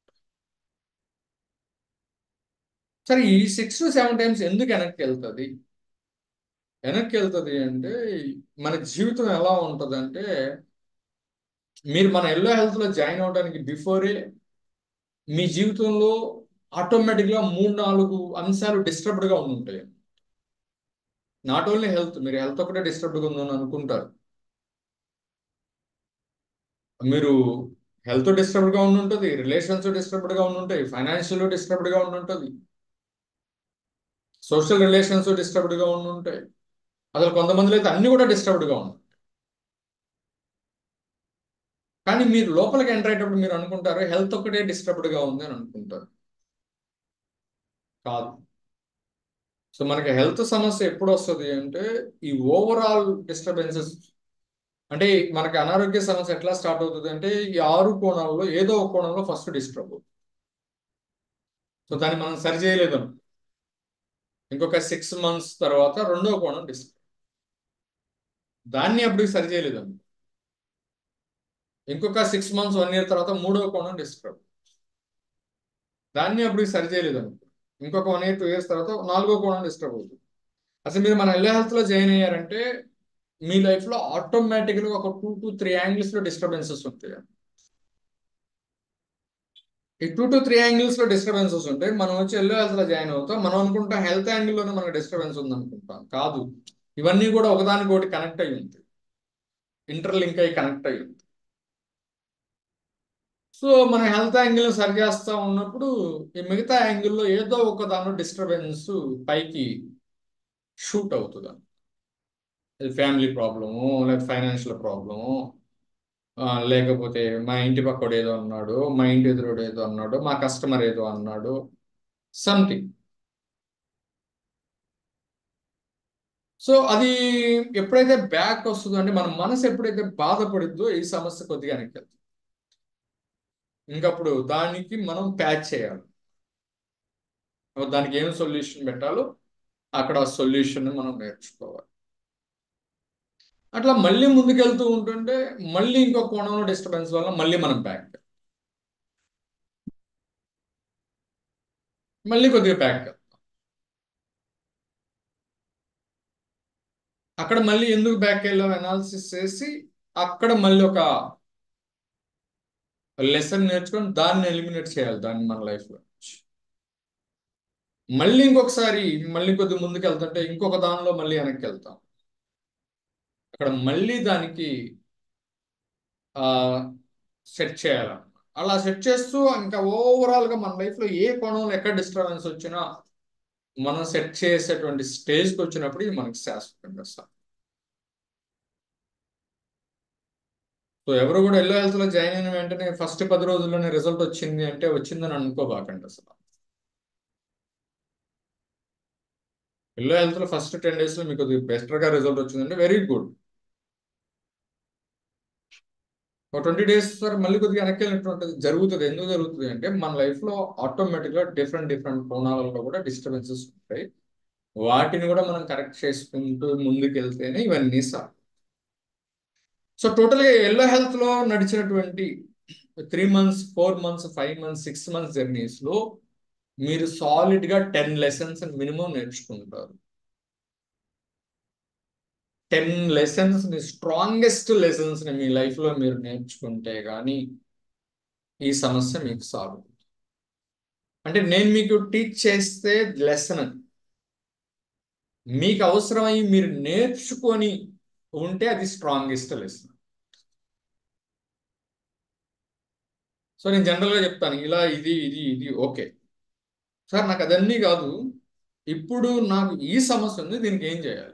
సరే ఈ సిక్స్ టు సెవెన్ టైమ్స్ ఎందుకు వెనక్కి వెళ్తుంది వెనక్కి వెళ్తుంది అంటే మన జీవితం ఎలా ఉంటుంది అంటే మీరు మన ఎల్లో హెల్త్లో జాయిన్ అవడానికి బిఫోరే మీ జీవితంలో ఆటోమేటిక్గా మూడు నాలుగు అంశాలు డిస్టర్బ్డ్గా ఉంటాయి నాట్ ఓన్లీ హెల్త్ మీరు హెల్త్ ఒకటే డిస్టర్బ్డ్గా ఉందని అనుకుంటారు మీరు హెల్త్ డిస్టర్బ్డ్గా ఉండి ఉంటుంది రిలేషన్స్ డిస్టర్బ్డ్గా ఉండి ఉంటాయి ఫైనాన్షియల్ డిస్టర్బ్డ్గా ఉండి ఉంటుంది సోషల్ రిలేషన్స్ డిస్టర్బ్డ్గా ఉండి ఉంటాయి అసలు కొంతమందిలో అయితే అన్ని కూడా డిస్టర్బ్డ్గా ఉంటాయి కానీ మీరు లోపలికి ఎంటర్ అయ్యేటప్పుడు మీరు అనుకుంటారు హెల్త్ ఒకటే డిస్టర్బ్డ్గా ఉంది అని అనుకుంటారు కాదు సో మనకి హెల్త్ సమస్య ఎప్పుడు వస్తుంది అంటే ఈ ఓవరాల్ డిస్టర్బెన్సెస్ అంటే మనకి అనారోగ్య సమస్య ఎట్లా స్టార్ట్ అవుతుంది అంటే ఈ ఆరు కోణాల్లో ఏదో ఒక కోణంలో ఫస్ట్ డిస్టర్బ్ అవుతుంది సో దాన్ని మనం సరి చేయలేదు ఇంకొక సిక్స్ మంత్స్ తర్వాత రెండో కోణం డిస్టర్బ్ దాన్ని అప్పుడు సరి చేయలేదు ఇంకొక సిక్స్ మంత్స్ వన్ ఇయర్ తర్వాత మూడో కోణం డిస్టర్బ్ దాన్ని అప్పుడు సరి చేయలేదు అనుకో ఇంకొక వన్ ఇయర్ టూ ఇయర్స్ తర్వాత నాలుగో కోణం డిస్టర్బ్ అవుతుంది అసలు మీరు మన ఎల్లో హెల్త్లో జాయిన్ అయ్యారంటే మీ లైఫ్లో ఆటోమేటిక్గా ఒక టూ టు త్రీ యాంగిల్స్లో డిస్టర్బెన్సెస్ ఉంటాయి ఈ టూ టు త్రీ యాంగిల్స్లో డిస్టర్బెన్సెస్ ఉంటాయి మనం వచ్చి ఎల్లో హెల్త్లో జాయిన్ అవుతాం మనం అనుకుంటాం హెల్త్ యాంగిల్లోనే మనకు డిస్టర్బెన్స్ ఉంది అనుకుంటాం కాదు ఇవన్నీ కూడా ఒకదానికొకటి కనెక్ట్ అయ్యి ఉంటాయి ఇంటర్లింక్ అయ్యి కనెక్ట్ అయ్యి ఉంటాయి సో మన హెల్త్ యాంగిల్ సరి చేస్తూ ఉన్నప్పుడు ఈ మిగతా యాంగిల్లో ఏదో ఒక దానిలో డిస్టర్బెన్స్ పైకి షూట్ అవుతుంది అది ఫ్యామిలీ ప్రాబ్లము లేక ఫైనాన్షియల్ ప్రాబ్లము లేకపోతే మా ఇంటి పక్కడు ఏదో అన్నాడు మా ఇంటి ఎదురుడు ఏదో అన్నాడు మా కస్టమర్ ఏదో అన్నాడు సంథింగ్ సో అది ఎప్పుడైతే బ్యాక్ వస్తుందో అంటే మన మనసు ఎప్పుడైతే బాధపడిద్దో ఈ సమస్య కొద్దిగా వెనక్కి వెళ్తుంది ఇంకప్పుడు దానికి మనం ప్యాచ్ చేయాలి దానికి ఏం సొల్యూషన్ పెట్టాలో అక్కడ ఆ సొల్యూషన్ మనం నేర్చుకోవాలి అట్లా మళ్ళీ ముందుకెళ్తూ ఉంటుంటే మళ్ళీ ఇంకో కోణంలో డిస్టర్బెన్స్ వల్ల మళ్ళీ మనం బ్యాక్ మళ్ళీ కొద్దిగా బ్యాక్ అక్కడ మళ్ళీ ఎందుకు బ్యాక్ వెళ్ళాం అనాలిసిస్ చేసి అక్కడ మళ్ళీ ఒక లెసన్ నేర్చుకొని దాన్ని ఎలిమినేట్ చేయాలి దాన్ని మన లైఫ్లో మళ్ళీ ఇంకొకసారి మళ్ళీ కొద్ది ముందుకు వెళ్తుంటే ఇంకొక దానిలో మళ్ళీ వెనక్కి వెళ్తాం అక్కడ మళ్ళీ దానికి సెట్ చేయాలి అలా సెట్ చేస్తూ ఇంకా ఓవరాల్గా మన లైఫ్లో ఏ కోణంలో ఎక్కడ డిస్టర్బెన్స్ వచ్చినా మనం సెట్ చేసేటువంటి స్టేజ్కి వచ్చినప్పుడు ఇది మనకి శాశ్వతంగా సార్ సో ఎవరు కూడా ఎల్లో హెల్త్ లో జాయిన్ అయిన వెంటనే ఫస్ట్ పది రోజుల్లోనే రిజల్ట్ వచ్చింది అంటే వచ్చిందని అనుకోబాకండి అసలు ఎల్లో హెల్త్ లో ఫస్ట్ టెన్ డేస్ లో మీకు బెటర్ గా రిజల్ట్ వచ్చిందంటే వెరీ గుడ్ ఒక ట్వంటీ డేస్ వరకు మళ్ళీ కొద్దిగా వెనక్కి వెళ్ళినటువంటి జరుగుతుంది ఎందుకు జరుగుతుంది అంటే మన లైఫ్ లో ఆటోమేటిక్ గా డిఫరెంట్ డిఫరెంట్ కోణాలలో కూడా డిస్టర్బెన్సెస్ ఉంటాయి వాటిని కూడా మనం కరెక్ట్ చేసుకుంటూ ముందుకు వెళ్తేనే ఇవన్నీ సార్ సో టోటల్గా ఎల్లో హెల్త్ లో నడిచినటువంటి three months four months five months six months journeys లో మీరు సాలిడ్ గా టెన్ లెసన్స్ మినిమం నేర్చుకుంటారు టెన్ లెసన్స్ ని స్ట్రాంగెస్ట్ లెసన్స్ ని మీ లైఫ్ లో మీరు నేర్చుకుంటే గానీ ఈ సమస్య మీకు సాల్వ్ అంటే నేను మీకు టీచ్ చేస్తే లెసన్ మీకు అవసరమై మీరు నేర్చుకొని ఉంటే అది స్ట్రాంగెస్ట్ లెసన్ సో నేను జనరల్గా చెప్తాను ఇలా ఇది ఇది ఇది ఓకే సార్ నాకు అదన్నీ కాదు ఇప్పుడు నాకు ఈ సమస్య ఉంది దీనికి ఏం చేయాలి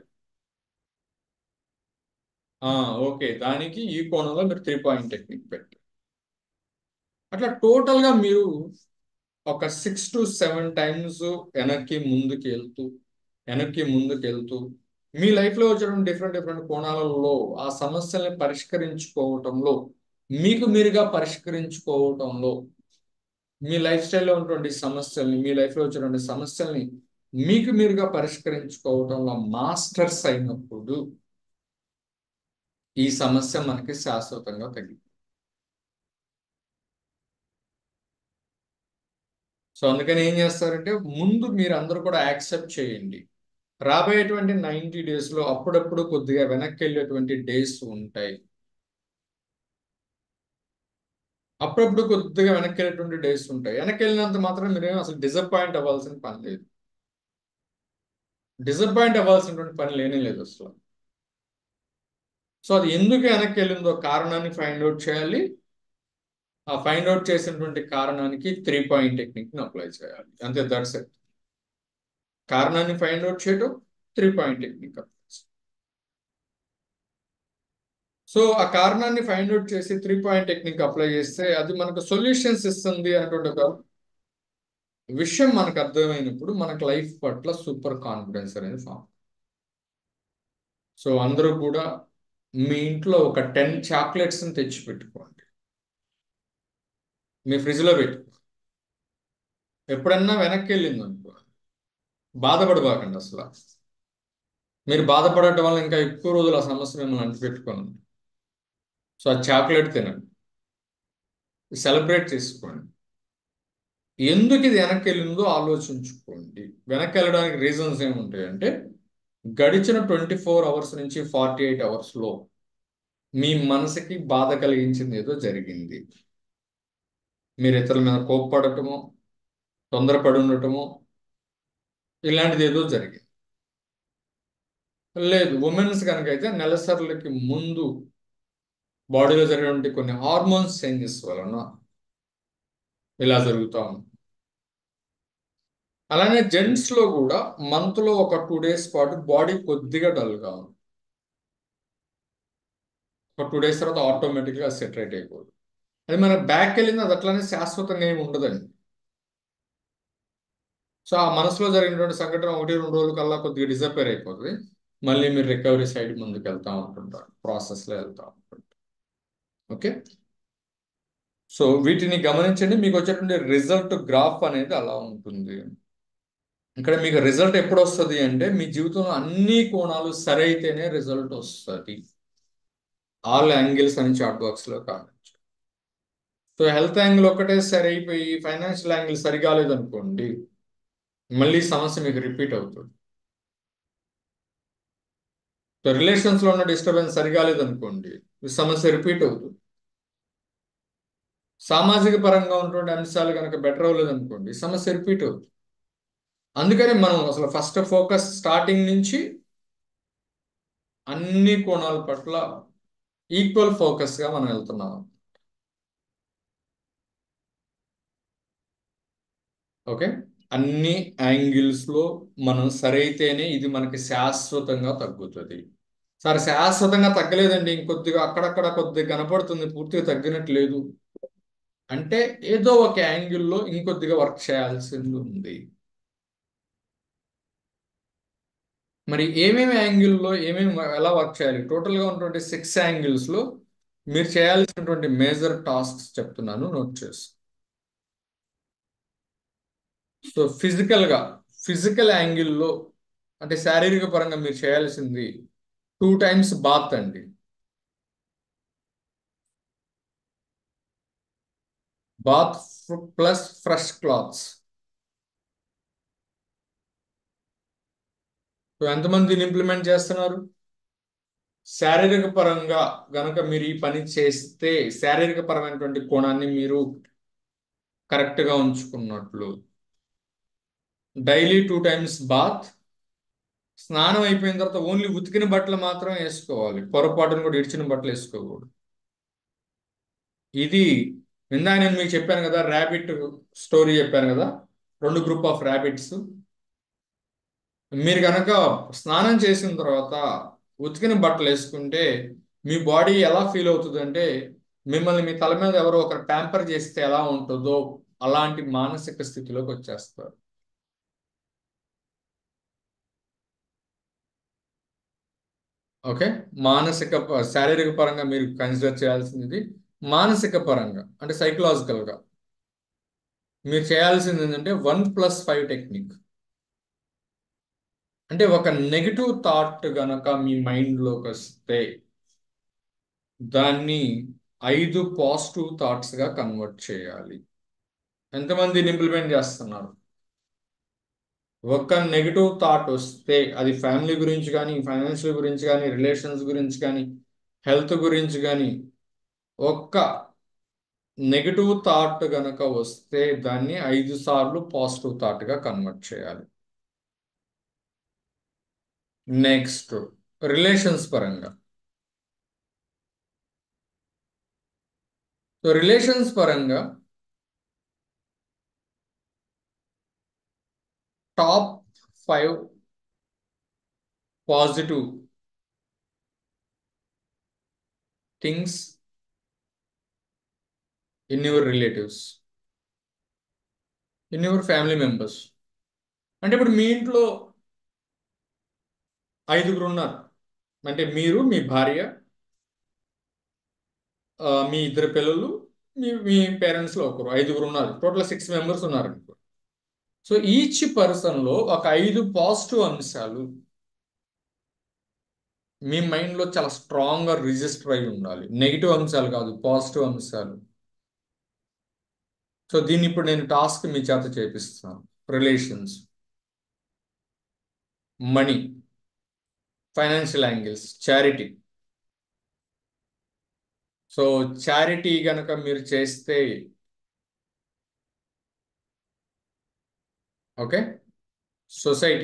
ఓకే దానికి ఈ కోణంలో మీరు త్రీ పాయింట్ టెక్నిక్ పెట్టారు అట్లా టోటల్గా మీరు ఒక సిక్స్ టు సెవెన్ టైమ్స్ వెనక్కి ముందుకు వెళ్తూ వెనక్కి ముందుకు వెళ్తూ మీ లైఫ్లో వచ్చిన డిఫరెంట్ డిఫరెంట్ కోణాలలో ఆ సమస్యల్ని పరిష్కరించుకోవటంలో మీకు మీరుగా పరిష్కరించుకోవటంలో మీ లైఫ్ స్టైల్లో ఉన్నటువంటి సమస్యల్ని మీ లైఫ్లో వచ్చినటువంటి సమస్యల్ని మీకు మీరుగా పరిష్కరించుకోవటంలో మాస్టర్స్ అయినప్పుడు ఈ సమస్య మనకి శాశ్వతంగా తగ్గింది సో అందుకని ఏం చేస్తారంటే ముందు మీరు అందరూ కూడా యాక్సెప్ట్ చేయండి రాబోయేటువంటి నైంటీ డేస్లో అప్పుడప్పుడు కొద్దిగా వెనక్కి వెళ్ళేటువంటి డేస్ ఉంటాయి అప్పుడప్పుడు కొద్దిగా వెనక్కి వెళ్ళేటువంటి డేస్ ఉంటాయి వెనక్కి వెళ్ళినంత మాత్రం మీరేం అసలు డిసప్పాయింట్ అవ్వాల్సిన పని లేదు డిసప్పాయింట్ అవ్వాల్సినటువంటి పని లేనే లేదు అసలు సో అది ఎందుకు వెనక్కి వెళ్ళిందో కారణాన్ని ఫైండ్ అవుట్ చేయాలి ఆ ఫైండ్ అవుట్ చేసినటువంటి కారణానికి త్రీ పాయింట్ టెక్నిక్ని అప్లై చేయాలి అంతే దట్స్ ఇట్ కారణాన్ని ఫైండ్ అవుట్ చేయడం త్రీ పాయింట్ టెక్నిక్ సో ఆ కారణాన్ని ఫైండ్ అవుట్ చేసి త్రీ పాయింట్ టెక్నిక్ అప్లై చేస్తే అది మనకు సొల్యూషన్స్ ఇస్తుంది అనేటువంటి ఒక విషయం మనకు అర్థమైనప్పుడు మనకు లైఫ్ పట్ల సూపర్ కాన్ఫిడెన్స్ అనేది ఫామ్ సో అందరూ కూడా మీ ఇంట్లో ఒక టెన్ చాక్లెట్స్ని తెచ్చి పెట్టుకోండి మీ ఫ్రిడ్జ్లో పెట్టుకో ఎప్పుడన్నా వెనక్కి వెళ్ళింది అనుకో బాధపడబాకండి అసలు మీరు బాధపడటం వల్ల ఇంకా ఎక్కువ రోజులు ఆ సమస్య మిమ్మల్ని అంటిపెట్టుకోండి సో ఆ చాక్లెట్ తినండి సెలబ్రేట్ చేసుకోండి ఎందుకు ఇది వెనక్కి వెళ్ళిందో ఆలోచించుకోండి వెనక్కి వెళ్ళడానికి రీజన్స్ ఏముంటాయంటే గడిచిన ట్వంటీ ఫోర్ అవర్స్ నుంచి ఫార్టీ ఎయిట్ అవర్స్లో మీ మనసుకి బాధ కలిగించింది ఏదో జరిగింది మీరు ఇతరుల మీద కోప్పడటమో తొందరపడి ఉండటమో ఇలాంటిది ఏదో జరిగింది లేదు ఉమెన్స్ కనుక అయితే నెలసర్లకి ముందు బాడీలో జరిగినటువంటి కొన్ని హార్మోన్స్ చేంజెస్ వలన ఇలా జరుగుతూ ఉంది అలానే జెంట్స్లో కూడా మంత్లో ఒక టూ డేస్ పాటు బాడీ కొద్దిగా డల్గా ఉంది ఒక టూ డేస్ తర్వాత ఆటోమేటిక్గా సెటరేట్ అయిపోదు అది మన బ్యాక్ వెళ్ళింది అది అట్లానే శాశ్వతంగా ఏమి ఉండదండి సో ఆ మనసులో జరిగినటువంటి సంఘటన ఒకటి రెండు రోజుల కల్లా కొద్దిగా డిసపేర్ అయిపోతుంది మళ్ళీ మీరు రికవరీ సైడ్ ముందుకు వెళ్తూ ఉంటుంటారు ప్రాసెస్లో వెళ్తూ ఉంటుంటారు ఓకే సో వీటిని గమనించండి మీకు వచ్చేటువంటి రిజల్ట్ గ్రాఫ్ అనేది అలా ఉంటుంది ఇక్కడ మీకు రిజల్ట్ ఎప్పుడు వస్తుంది అంటే మీ జీవితంలో అన్ని కోణాలు సరైతేనే రిజల్ట్ వస్తుంది ఆల్ యాంగిల్స్ అని చార్ట్ బాక్స్లో కావచ్చు సో హెల్త్ యాంగిల్ ఒక్కటే సరైపోయి ఫైనాన్షియల్ యాంగిల్ సరిగాలేదనుకోండి మళ్ళీ సమస్య మీకు రిపీట్ అవుతుంది సో రిలేషన్స్లో ఉన్న డిస్టర్బెన్స్ సరిగాలేదనుకోండి సమస్య రిపీట్ అవుతుంది సామాజిక పరంగా ఉన్నటువంటి అంశాలు కనుక బెటర్ అవ్వలేదు అనుకోండి సమస్య రిపీట్ అవుతుంది అందుకని మనం అసలు ఫస్ట్ ఫోకస్ స్టార్టింగ్ నుంచి అన్ని కోణాల పట్ల ఈక్వల్ ఫోకస్గా మనం వెళ్తున్నాం ఓకే అన్ని యాంగిల్స్లో మనం సరైతేనే ఇది మనకి శాశ్వతంగా తగ్గుతుంది సార్ శాశ్వతంగా తగ్గలేదండి ఇంకొద్దిగా అక్కడక్కడ కొద్దిగా కనపడుతుంది పూర్తిగా తగ్గినట్టు లేదు అంటే ఏదో ఒక యాంగిల్లో ఇంకొద్దిగా వర్క్ చేయాల్సి ఉంది మరి ఏమేమి యాంగిల్లో ఏమేమి ఎలా వర్క్ చేయాలి టోటల్గా ఉన్నటువంటి సిక్స్ యాంగిల్స్లో మీరు చేయాల్సినటువంటి మేజర్ టాస్క్స్ చెప్తున్నాను నోట్ చేసి సో ఫిజికల్గా ఫిజికల్ యాంగిల్లో అంటే శారీరక పరంగా మీరు చేయాల్సింది టూ టైమ్స్ బాత్ అండి bath plus fresh clothes so ఎంతమంది దీన్ని ఇంప్లిమెంట్ చేస్తున్నారు శారీరక పరంగా గనక మీరు ఈ పని చేస్తే శారీరక పరమైనటువంటి కోణాన్ని మీరు కరెక్ట్గా ఉంచుకున్నట్లు డైలీ టూ టైమ్స్ బాత్ స్నానం అయిపోయిన తర్వాత ఓన్లీ ఉతికిన బట్టలు మాత్రం వేసుకోవాలి పొరపాటును కూడా ఇడిచిన బట్టలు వేసుకోకూడదు ఇది ఇందాక నేను మీకు చెప్పాను కదా ర్యాబిట్ స్టోరీ చెప్పాను కదా రెండు గ్రూప్ ఆఫ్ ర్యాబిట్స్ మీరు కనుక స్నానం చేసిన తర్వాత ఉతికిన బట్టలు వేసుకుంటే మీ బాడీ ఎలా ఫీల్ అవుతుంది అంటే మిమ్మల్ని మీ తల మీద ఎవరో ఒకరు ప్యాంపర్ చేస్తే ఎలా ఉంటుందో అలాంటి మానసిక స్థితిలోకి వచ్చేస్తారు ఓకే మానసిక ప- శారీరక పరంగా మీరు కన్సిడర్ చేయాల్సింది మానసిక పరంగా అంటే సైకలాజికల్గా మీరు చేయాల్సింది ఏంటంటే వన్ ప్లస్ ఫైవ్ టెక్నిక్ అంటే ఒక నెగిటివ్ థాట్ గనక మీ మైండ్లోకి వస్తే దాన్ని ఐదు పాజిటివ్ థాట్స్గా కన్వర్ట్ చేయాలి ఎంతమంది ఇంప్లిమెంట్ చేస్తున్నారు ఒక నెగిటివ్ థాట్ వస్తే అది ఫ్యామిలీ గురించి కానీ ఫైనాన్షియల్ గురించి కానీ రిలేషన్స్ గురించి కానీ హెల్త్ గురించి కానీ ఒక్క నెగిటివ్ థాట్ గనక వస్తే దాన్ని ఐదు సార్లు పాజిటివ్ థాట్గా కన్వర్ట్ చేయాలి నెక్స్ట్ రిలేషన్స్ పరంగా సో రిలేషన్స్ పరంగా top five positive things in your relatives in your family members అంటే ఇప్పుడు మీ ఇంట్లో ఐదుగురు ఉన్నారు అంటే మీరు మీ భార్య ఆ, మీ ఇద్దరు పిల్లలు మీ మీ పేరెంట్స్లో ఒకరు ఐదుగురు ఉన్నారు టోటల్ సిక్స్ మెంబర్స్ ఉన్నారు అనుకో సో ఈచ్ పర్సన్లో ఒక ఐదు పాజిటివ్ అంశాలు మీ మైండ్లో చాలా స్ట్రాంగ్గా రిజిస్టర్ అయి ఉండాలి నెగిటివ్ అంశాలు కాదు పాజిటివ్ అంశాలు సో దీన్ని ఇప్పుడు నేను టాస్క్ మీ చేత చేపిస్తాను relations money financial angles charity so charity గనక మీరు చేస్తే ఓకే సొసైటీ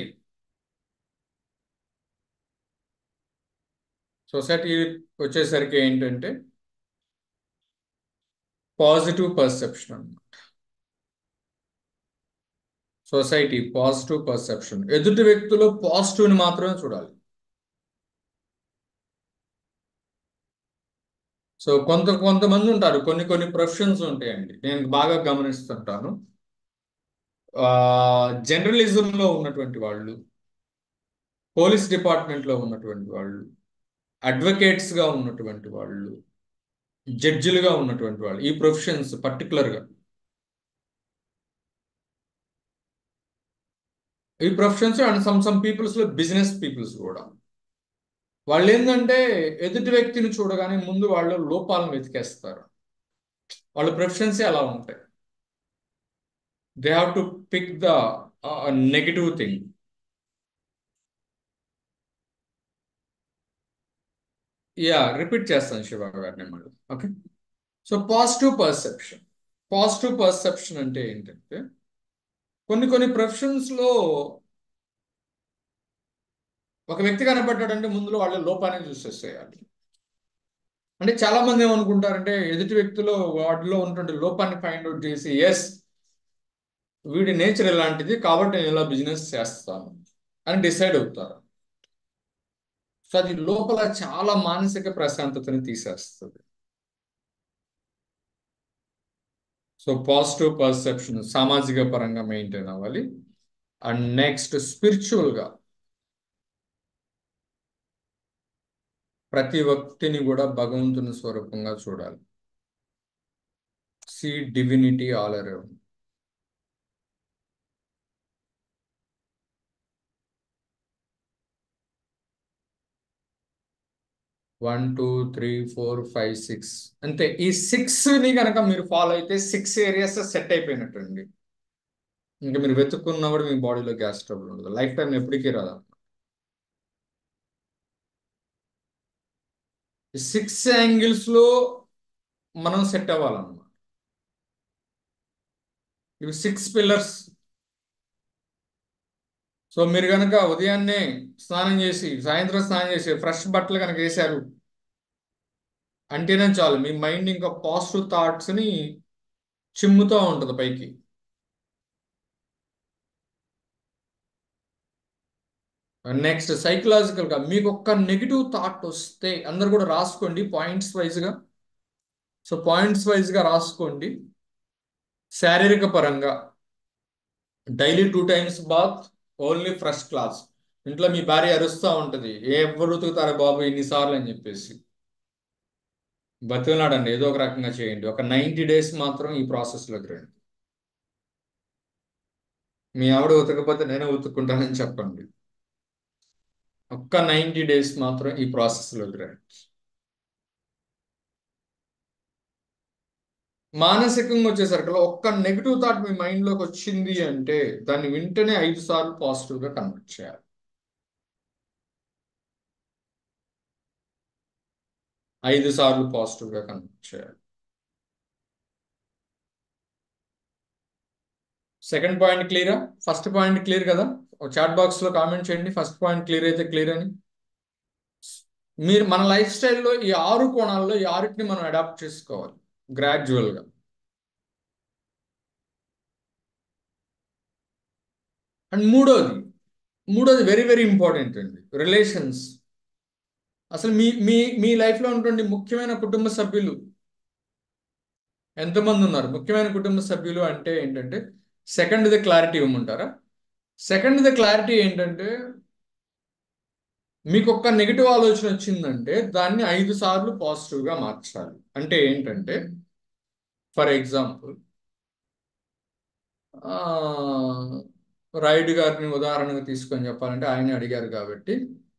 సొసైటీ వచ్చేసరికి ఏంటంటే పాజిటివ్ పర్సెప్షన్ అన్నమాట సొసైటీ పాజిటివ్ పర్సెప్షన్ ఎదుటి వ్యక్తిలో పాజిటివ్ని మాత్రమే చూడాలి సో కొంత కొంతమంది ఉంటారు కొన్ని కొన్ని ప్రొఫెషన్స్ ఉంటాయండి నేను బాగా గమనిస్తుంటాను జర్నలిజంలో ఉన్నటువంటి వాళ్ళు పోలీస్ డిపార్ట్మెంట్లో ఉన్నటువంటి వాళ్ళు అడ్వకేట్స్గా ఉన్నటువంటి వాళ్ళు జడ్జిలుగా ఉన్నటువంటి వాళ్ళు ఈ ప్రొఫెషన్స్ పర్టికులర్గా ఈ ప్రొఫెషన్స్ అండ్ సమ్ సమ్ పీపుల్స్లో బిజినెస్ పీపుల్స్ కూడా వాళ్ళు ఏంటంటే ఎదుటి వ్యక్తిని చూడగానే ముందు వాళ్ళు లోపాలను వెతికేస్తారు వాళ్ళ ప్రొఫెషన్సే అలా ఉంటాయి they have to pick the negative thing ya repeat చేస్తాను శివ గారిని మళ్ళీ okay so positive perception positive perception అంటే ఏంటంటే కొన్ని కొన్ని ప్రొఫెషన్స్లో ఒక వ్యక్తి కనబడ్డాడంటే ముందులో వాళ్ళ లోపాన్ని చూసేసేయాలి అంటే చాలా మంది ఏమనుకుంటారంటే ఎదుటి వ్యక్తిలో వాటిలో ఉన్నటువంటి లోపాన్ని ఫైండ్ అవుట్ చేసి ఎస్ వీడి నేచర్ ఇలాంటిది కాబట్టి నేను ఇలా బిజినెస్ చేస్తాను అని డిసైడ్ అవుతారు సో అది లోపల చాలా మానసిక ప్రశాంతతని తీసేస్తుంది సో పాజిటివ్ పర్సెప్షన్ సామాజిక పరంగా మెయింటైన్ అవ్వాలి అండ్ నెక్స్ట్ స్పిరిచువల్గా ప్రతి వ్యక్తిని కూడా భగవంతుని స్వరూపంగా చూడాలి see divinity all around one two three four five six అంతే ఈ సిక్స్ ని కనుక మీరు ఫాలో అయితే సిక్స్ ఏరియాస్ సెట్ అయిపోయినట్టండి ఇంకా మీరు వెతుక్కున్నా కూడా మీ బాడీలో గ్యాస్ ట్రబుల్ ఉండదు లైఫ్ టైం ఎప్పటికీ రాదు సిక్స్ యాంగిల్స్ లో మనం సెట్ అవ్వాలన్నమాట ఇవి సిక్స్ పిల్లర్స్ సో మీరు కనుక ఉదయాన్నే స్నానం చేసి సాయంత్రం స్నానం చేసి ఫ్రెష్ బట్టలు కనుక వేశారు అంటేనే చాలు మీ మైండ్ ఇంకా పాజిటివ్ థాట్స్ని చిమ్ముతూ ఉంటుంది పైకి నెక్స్ట్ సైకలాజికల్గా మీకు ఒక్క నెగిటివ్ థాట్ వస్తే అందరు కూడా రాసుకోండి పాయింట్స్ వైజ్గా సో పాయింట్స్ వైజ్గా రాసుకోండి శారీరక పరంగా daily two times bath only fresh clothes ఇంట్లో మీ భార్య అరుస్తూ ఉంటుంది ఏ ఎవ్వరు ఉతుకుతారా బాబు ఎన్నిసార్లు అని చెప్పేసి బతికినాడండి ఏదో ఒక రకంగా చేయండి ఒక నైంటీ డేస్ మాత్రం ఈ ప్రాసెస్లోకి రండి మీ ఆవిడ ఉతకపోతే నేనే ఉతుక్కుంటానని చెప్పండి ఒక్క నైంటీ డేస్ మాత్రం ఈ ప్రాసెస్లోకి రండి మానసికంగా వచ్చేసరికి ఒక్క నెగిటివ్ థాట్ మీ మైండ్లోకి వచ్చింది అంటే దాన్ని వింటనే ఐదు సార్లు పాజిటివ్గా కన్వర్ట్ చేయాలి ఐదు సార్లు పాజిటివ్గా కన్వర్ట్ చేయాలి సెకండ్ పాయింట్ క్లియరా ఫస్ట్ పాయింట్ క్లియర్ కదా చాట్ బాక్స్లో కామెంట్ చేయండి ఫస్ట్ పాయింట్ క్లియర్ అయితే క్లియర్ అని మీరు మన లైఫ్ స్టైల్లో ఈ ఆరు కోణాల్లో ఈ ఆరుటిని మనం అడాప్ట్ చేసుకోవాలి గ్రాడ్యువల్గా అండ్ మూడోది మూడోది వెరీ వెరీ ఇంపార్టెంట్ అండి రిలేషన్స్ అసలు మీ మీ మీ లైఫ్లో ఉన్నటువంటి ముఖ్యమైన కుటుంబ సభ్యులు ఎంతమంది ఉన్నారు ముఖ్యమైన కుటుంబ సభ్యులు అంటే ఏంటంటే సెకండ్ ది క్లారిటీ ఇవ్వమంటారా సెకండ్ ది క్లారిటీ ఏంటంటే మీకు ఒక్క నెగిటివ్ ఆలోచన వచ్చిందంటే దాన్ని ఐదు సార్లు పాజిటివ్గా మార్చాలి అంటే ఏంటంటే ఫర్ ఎగ్జాంపుల్ రైడ్ గారిని ఉదాహరణగా తీసుకొని చెప్పాలంటే ఆయనే అడిగారు కాబట్టి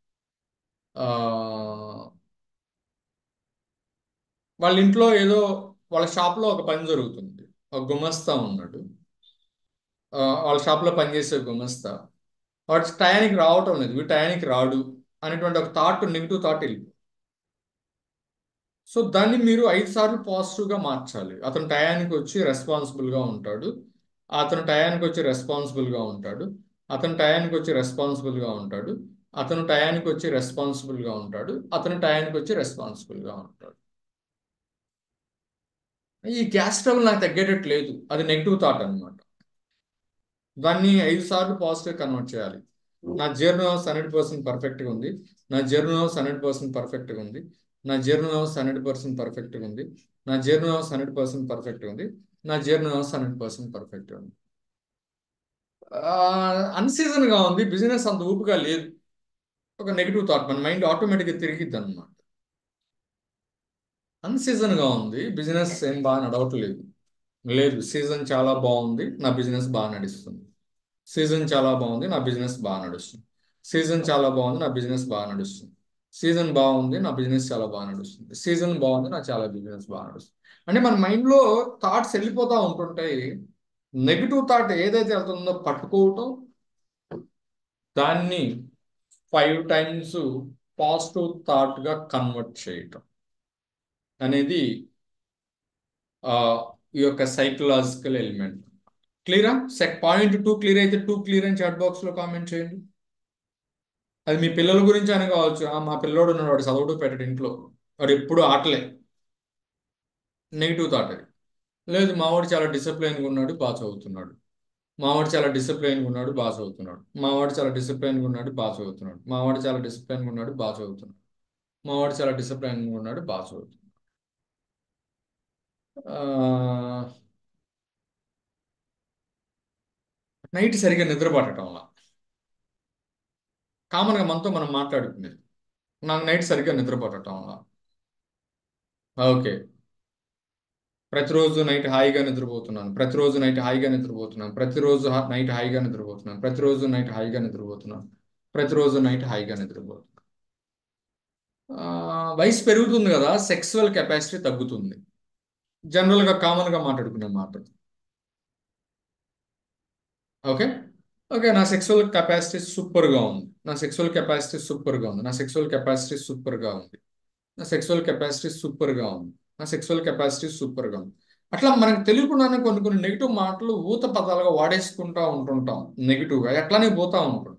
వాళ్ళ ఇంట్లో ఏదో వాళ్ళ షాప్లో ఒక పని జరుగుతుంది ఒక గుమస్తా ఉన్నాడు వాళ్ళ షాప్లో పనిచేసే గుమస్తా వాడు టయానికి రావటం లేదు వీడు టయానికి రాడు అనేటువంటి ఒక థాట్ నెగిటివ్ థాట్ వెళ్ళి సో దాన్ని మీరు ఐదు సార్లు పాజిటివ్గా మార్చాలి అతను టయానికి వచ్చి రెస్పాన్సిబుల్గా ఉంటాడు అతను టయానికి వచ్చి రెస్పాన్సిబుల్గా ఉంటాడు అతను టయానికి వచ్చి రెస్పాన్సిబుల్గా ఉంటాడు అతను టయానికి వచ్చి రెస్పాన్సిబుల్గా ఉంటాడు అతను టయానికి వచ్చి రెస్పాన్సిబుల్గా ఉంటాడు ఈ గ్యాస్ ట్రబుల్ నాకు తగ్గేటట్టు లేదు అది నెగిటివ్ థాట్ అనమాట దాన్ని ఐదు సార్లు పాజిటివ్ కన్వర్ట్ చేయాలి నా జీర్ణ వ్యవస్థ హండ్రెడ్ పర్సెంట్ పర్ఫెక్ట్గా ఉంది నా జీర్ణ వ్యవస్థ హండ్రెడ్ పర్సెంట్ పర్ఫెక్ట్గా ఉంది నా జీర్ణ వ్యవస్థ హండ్రెడ్ పర్సెంట్ పర్ఫెక్ట్గా ఉంది నా జీర్ణ వ్యవస్థ హండ్రెడ్ పర్సెంట్ పర్ఫెక్ట్గా ఉంది నా జీర్ణ వ్యవస్థ హండ్రెడ్ పర్సెంట్ పర్ఫెక్ట్గా ఉంది అన్సీజన్గా ఉంది బిజినెస్ అంత ఊపుగా లేదు ఒక నెగిటివ్ థాట్ మన మైండ్ ఆటోమేటిక్గా తిరిగిద్ది అనమాట అన్సీజన్గా ఉంది బిజినెస్ ఏం బాగా నడవట్లేదు లేదు సీజన్ చాలా బాగుంది నా బిజినెస్ బాగా నడుస్తుంది సీజన్ చాలా బాగుంది నా బిజినెస్ బాగా నడుస్తుంది సీజన్ చాలా బాగుంది నా బిజినెస్ బాగా నడుస్తుంది సీజన్ బాగుంది నా బిజినెస్ చాలా బాగా నడుస్తుంది సీజన్ బాగుంది నా చాలా బిజినెస్ బాగా నడుస్తుంది అంటే మన మైండ్లో థాట్స్ వెళ్ళిపోతూ ఉంటుంటాయి నెగిటివ్ థాట్ ఏదైతే వెళ్తుందో పట్టుకోవటం దాన్ని ఫైవ్ టైమ్స్ పాజిటివ్ థాట్గా కన్వర్ట్ చేయటం అనేది ఈ యొక్క సైకలాజికల్ ఎలిమెంట్ క్లియరా సెక్ పాయింట్ టూ క్లియర్ అయితే టూ క్లియర్ అని చాట్ బాక్స్లో కామెంట్ చేయండి అది మీ పిల్లల గురించి అని కావచ్చు మా పిల్లోడు ఉన్నాడు వాడు చదవడు పెట్టడు ఇంట్లో వాడు ఎప్పుడు ఆటలే నెగిటివ్ థాట్ అది లేదు మావాడు చాలా డిసిప్లైన్గా ఉన్నాడు బాగా చదువుతున్నాడు మావాడు చాలా డిసిప్లైన్గా ఉన్నాడు బాగా చదువుతున్నాడు మావాడు చాలా డిసిప్లైన్గా ఉన్నాడు బాగా చదువుతున్నాడు మావాడు చాలా డిసిప్లైన్గా ఉన్నాడు బాగా చదువుతున్నాడు మావాడు చాలా డిసిప్లైన్గా ఉన్నాడు బాగా చదువుతున్నాడు నైట్ సరిగ్గా నిద్ర పట్టడంలా కామన్గా మనతో మనం మాట్లాడుకునేది నాకు నైట్ సరిగ్గా నిద్ర పట్టడంలా ఓకే ప్రతిరోజు నైట్ హాయిగా నిద్రపోతున్నాను ప్రతిరోజు నైట్ హాయిగా నిద్రపోతున్నాను ప్రతిరోజు హా- నైట్ హాయిగా నిద్రపోతున్నాను ప్రతిరోజు నైట్ హాయిగా నిద్రపోతున్నాను ప్రతిరోజు నైట్ హాయిగా నిద్రపోతున్నాను ఆ, వయసు పెరుగుతుంది కదా సెక్సువల్ కెపాసిటీ తగ్గుతుంది జనరల్గా కామన్గా మాట్లాడుకునే మాట ఓకే ఓకే నా సెక్సువల్ కెపాసిటీ సూపర్గా ఉంది నా సెక్సువల్ కెపాసిటీ సూపర్గా ఉంది నా సెక్సువల్ కెపాసిటీ సూపర్గా ఉంది నా సెక్సువల్ కెపాసిటీ సూపర్గా ఉంది నా సెక్సువల్ కెపాసిటీ సూపర్గా ఉంది అట్లా మనకు తెలియకుండానే కొన్ని కొన్ని నెగిటివ్ మాటలు ఊత పదాలుగా వాడేసుకుంటా ఉంటుంటాం నెగిటివ్గా అట్లానే పోతా ఉంటుంటాయి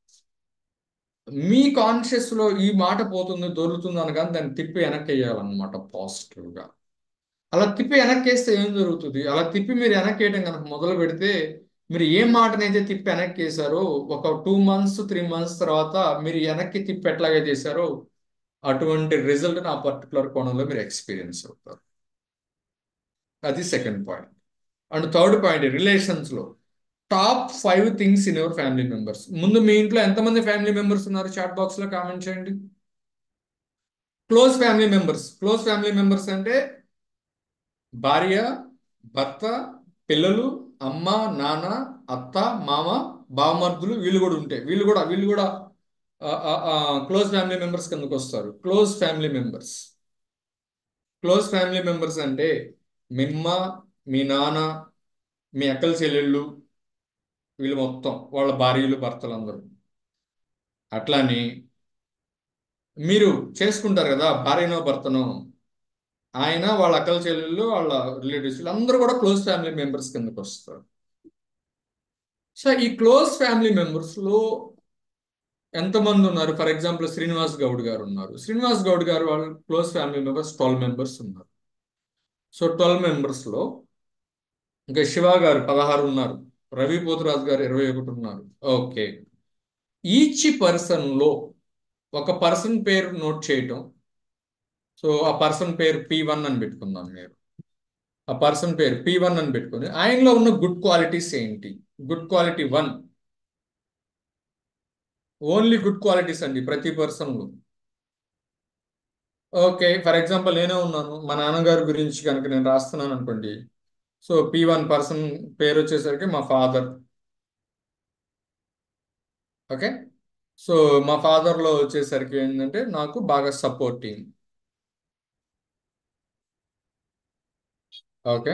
మీ కాన్షియస్లో ఈ మాట పోతుంది దొరుకుతుంది అనగానే దాన్ని తిప్పి వెనక్కి వేయాలన్నమాట పాజిటివ్గా అలా తిప్పి వెనక్కి వేస్తే ఏం జరుగుతుంది అలా తిప్పి మీరు వెనక్కి వేయడం కనుక మొదలు పెడితే మీరు ఏ మాటనైతే తిప్పి వెనక్కి వేసారో ఒక టూ మంత్స్ త్రీ మంత్స్ తర్వాత మీరు వెనక్కి తిప్పి ఎట్లాగే చేశారో అటువంటి రిజల్ట్ ఆ పర్టికులర్ కోణంలో మీరు ఎక్స్పీరియన్స్ అవుతారు అది second point and third point రిలేషన్స్లో top five things in your family members ముందు మీ ఇంట్లో ఎంతమంది ఫ్యామిలీ మెంబర్స్ ఉన్నారు చాట్ బాక్స్లో కామెంట్ చేయండి close family members close family members అంటే భార్య భర్త పిల్లలు అమ్మ నాన్న అత్త మామ బావమర్దులు వీళ్ళు కూడా ఉంటాయి వీళ్ళు కూడా వీళ్ళు కూడా క్లోజ్ ఫ్యామిలీ మెంబర్స్ కిందకు వస్తారు close family members close family members అంటే మిమ్మ మీ నాన్న మీ అక్కల చెల్లెళ్ళు వీళ్ళు మొత్తం వాళ్ళ భార్యలు భర్తలు అందరూ అట్లానే మీరు చేసుకుంటారు కదా భార్యనో భర్తనో ఆయన వాళ్ళ అక్కల చెల్లెళ్ళు వాళ్ళ రిలేటివ్స్ వీళ్ళందరూ కూడా క్లోజ్ ఫ్యామిలీ మెంబర్స్ కిందకు వస్తారు సో ఈ క్లోజ్ ఫ్యామిలీ మెంబర్స్లో ఎంతమంది ఉన్నారు ఫర్ ఎగ్జాంపుల్ శ్రీనివాస్ గౌడ్ గారు ఉన్నారు శ్రీనివాస్ గౌడ్ గారు వాళ్ళ close family members twelve members ఉన్నారు సో ట్వెల్వ్ మెంబర్స్లో ఇంకా శివ గారు పదహారు ఉన్నారు రవి పోతురాజు గారు ఇరవై ఒకటి ఉన్నారు ఓకే ఈచ్ పర్సన్లో ఒక పర్సన్ పేరు నోట్ చేయటం సో ఆ పర్సన్ పేరు పి వన్ అని పెట్టుకుందాం మీరు ఆ పర్సన్ పేరు పి వన్ అని పెట్టుకుని ఆయనలో ఉన్న గుడ్ క్వాలిటీస్ ఏంటి good quality one only good qualities అండి ప్రతి పర్సన్లో ఓకే ఫర్ ఎగ్జాంపుల్ నేనే ఉన్నాను మా నాన్నగారి గురించి కనుక నేను రాస్తున్నాను అనుకోండి సో పి వన్ పర్సన్ పేరు వచ్చేసరికి మా ఫాదర్ ఓకే సో మా ఫాదర్లో వచ్చేసరికి ఏంటంటే నాకు బాగా సపోర్టింగ్ ఓకే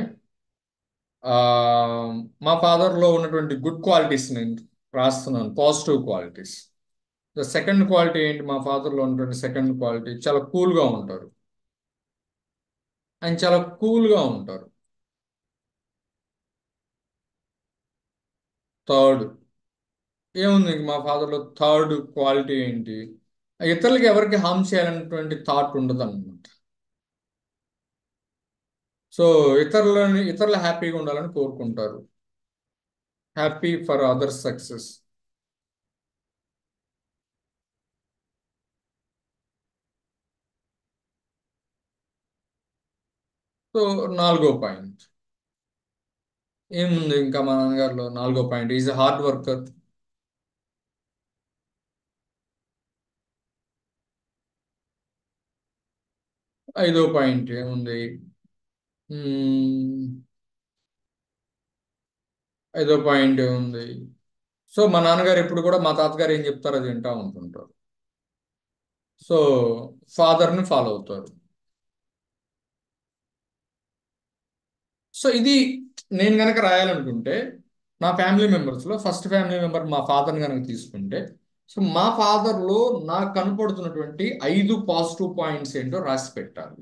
మా ఫాదర్లో ఉన్నటువంటి గుడ్ క్వాలిటీస్ నేను రాస్తున్నాను positive qualities the second quality ఏంటి మా ఫాదర్లో ఉన్నటువంటి సెకండ్ క్వాలిటీ చాలా కూల్గా ఉంటారు ఆయన చాలా కూల్గా ఉంటారు థర్డ్ ఏముంది మా ఫాదర్లో థర్డ్ క్వాలిటీ ఏంటి ఇతరులకి ఎవరికి హామ్ చేయాలనేటువంటి థాట్ ఉండదు అనమాట సో ఇతరులని ఇతరులు హ్యాపీగా ఉండాలని కోరుకుంటారు happy for other success so నాలుగో పాయింట్ ఏముంది ఇంకా మా నాన్నగారిలో నాలుగో పాయింట్ ఈజ్ హార్డ్ వర్కర్ ఐదో పాయింట్ ఏముంది ఐదో పాయింట్ ఏముంది సో మా నాన్నగారు ఎప్పుడు కూడా మా తాతగారు ఏం చెప్తారో అది వింటా ఉంటుంటారు సో ఫాదర్ని ఫాలో అవుతారు సో ఇది నేను కనుక రాయాలనుకుంటే నా ఫ్యామిలీ మెంబర్స్లో ఫస్ట్ ఫ్యామిలీ మెంబర్ మా ఫాదర్ని కనుక తీసుకుంటే సో మా ఫాదర్లో నాకు కనపడుతున్నటువంటి ఐదు పాజిటివ్ పాయింట్స్ ఏంటో రాసి పెట్టాలి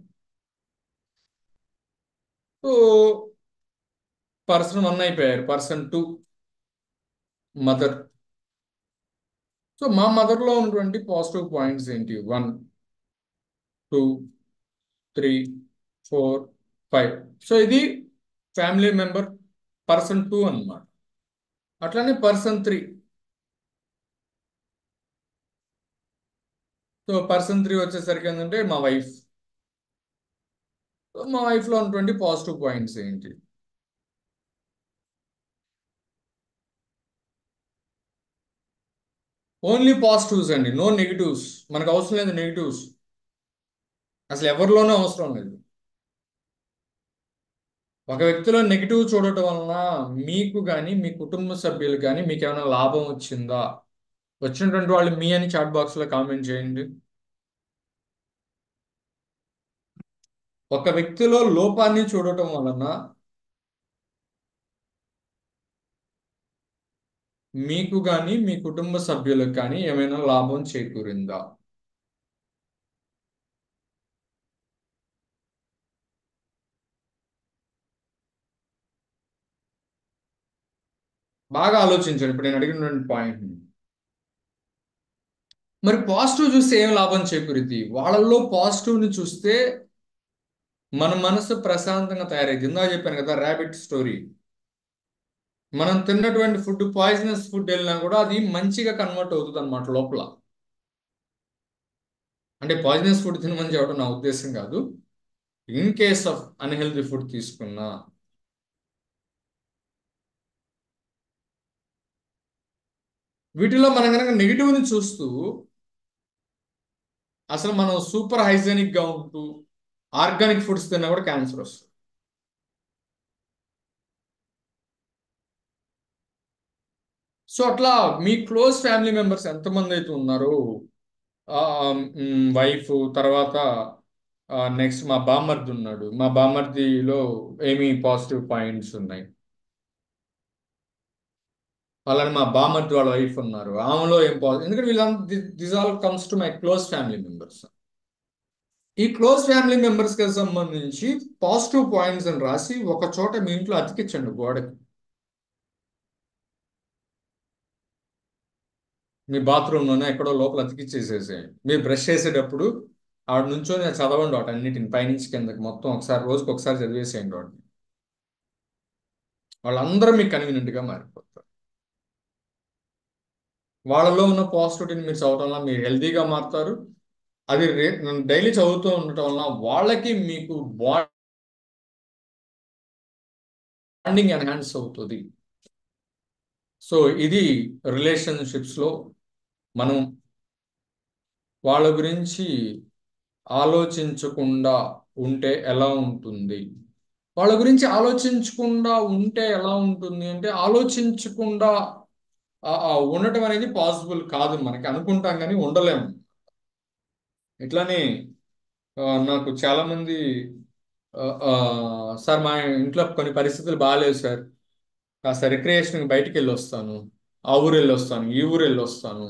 సో పర్సన్ వన్ అయిపోయారు పర్సన్ టూ మదర్ సో మా మదర్లో ఉన్నటువంటి పాజిటివ్ పాయింట్స్ ఏంటి one two three four five so ఇది ఫ్యామిలీ మెంబర్ పర్సన్ టూ అనమాట అట్లానే person three so person three వచ్చేసరికి ఏంటంటే మా వైఫ్ మా వైఫ్లో ఉన్నటువంటి పాజిటివ్ పాయింట్స్ ఏంటి ఓన్లీ పాజిటివ్స్ అండి నో నెగిటివ్స్ మనకు అవసరం లేదు నెగిటివ్స్ అసలు ఎవరిలోనూ అవసరం లేదు ఒక వ్యక్తిలో నెగిటివ్ చూడటం వలన మీకు కానీ మీ కుటుంబ సభ్యులు కానీ మీకు ఏమైనా లాభం వచ్చిందా వచ్చినటువంటి వాళ్ళు మీ అని చాట్ బాక్స్లో కామెంట్ చేయండి ఒక వ్యక్తిలో లోపాన్ని చూడటం వలన మీకు కానీ మీ కుటుంబ సభ్యులకు కానీ ఏమైనా లాభం చేకూరిందా బాగా ఆలోచించండి ఇప్పుడు నేను అడిగినటువంటి పాయింట్ మరి పాజిటివ్ చూస్తే ఏం లాభం చేకూరింది వాళ్ళల్లో పాజిటివ్ని చూస్తే మన మనసు ప్రశాంతంగా తయారైంది ఇందా చెప్పాను కదా ర్యాబిట్ స్టోరీ మనం తిన్నటువంటి ఫుడ్ పాయిజనస్ ఫుడ్ వెళ్ళినా కూడా అది మంచిగా కన్వర్ట్ అవుతుంది అనమాట లోపల అంటే పాయిజనస్ ఫుడ్ తినమని చెప్పడం నా ఉద్దేశం కాదు in case of unhealthy food తీసుకున్నా వీటిలో మనం కనుక నెగిటివ్ని చూస్తూ అసలు మనం సూపర్ హైజెనిక్గా ఉంటూ ఆర్గానిక్ ఫుడ్స్ తిన్నా కూడా క్యాన్సర్ వస్తుంది సో అట్లా మీ క్లోజ్ ఫ్యామిలీ మెంబర్స్ ఎంతమంది అయితే ఉన్నారో వైఫ్ తర్వాత నెక్స్ట్ మా బామర్ది ఉన్నాడు మా బామర్దిలో ఏమి పాజిటివ్ పాయింట్స్ ఉన్నాయి అలానే మా బామర్ది వాళ్ళ వైఫ్ ఉన్నారు ఆమెలో ఏం పాజిటివ్ ఎందుకంటే వీళ్ళంతా this all comes to my close family members ఈ క్లోజ్ ఫ్యామిలీ మెంబర్స్కి సంబంధించి పాజిటివ్ పాయింట్స్ అని రాసి ఒక చోట మీ ఇంట్లో అతికించండి గోడకి మీ బాత్రూంలోనే ఎక్కడో లోపల అతికిచ్చేసేసేయండి మీరు బ్రష్ చేసేటప్పుడు ఆవిడ నుంచొని చదవండి వాటి అన్నిటిని పైనుంచి కిందకి మొత్తం ఒకసారి రోజుకి ఒకసారి చదివేసేయండి వాటిని వాళ్ళందరూ మీకు కన్వీనియంట్గా మారిపోతారు వాళ్ళలో ఉన్న పాజిటివిటీని మీరు చదవడం వల్ల మీరు హెల్తీగా మారుతారు అది డైలీ చదువుతూ ఉండటం వలన వాళ్ళకి మీకు బాండింగ్ ఎన్హాన్స్ అవుతుంది సో ఇది రిలేషన్షిప్స్లో మనం వాళ్ళ గురించి ఆలోచించకుండా ఉంటే ఎలా ఉంటుంది వాళ్ళ గురించి ఆలోచించకుండా ఉంటే ఎలా ఉంటుంది అంటే ఆలోచించకుండా ఉండటం అనేది పాసిబుల్ కాదు మనకి అనుకుంటాం కానీ ఉండలేము ఇట్లానే నాకు చాలామంది సార్ మా ఇంట్లో కొన్ని పరిస్థితులు బాగాలేవు సార్ కాస్త రిక్రియేషన్కి బయటికి వెళ్ళి వస్తాను ఆ ఊరు వెళ్ళి వస్తాను ఈ ఊరు వెళ్ళి వస్తాను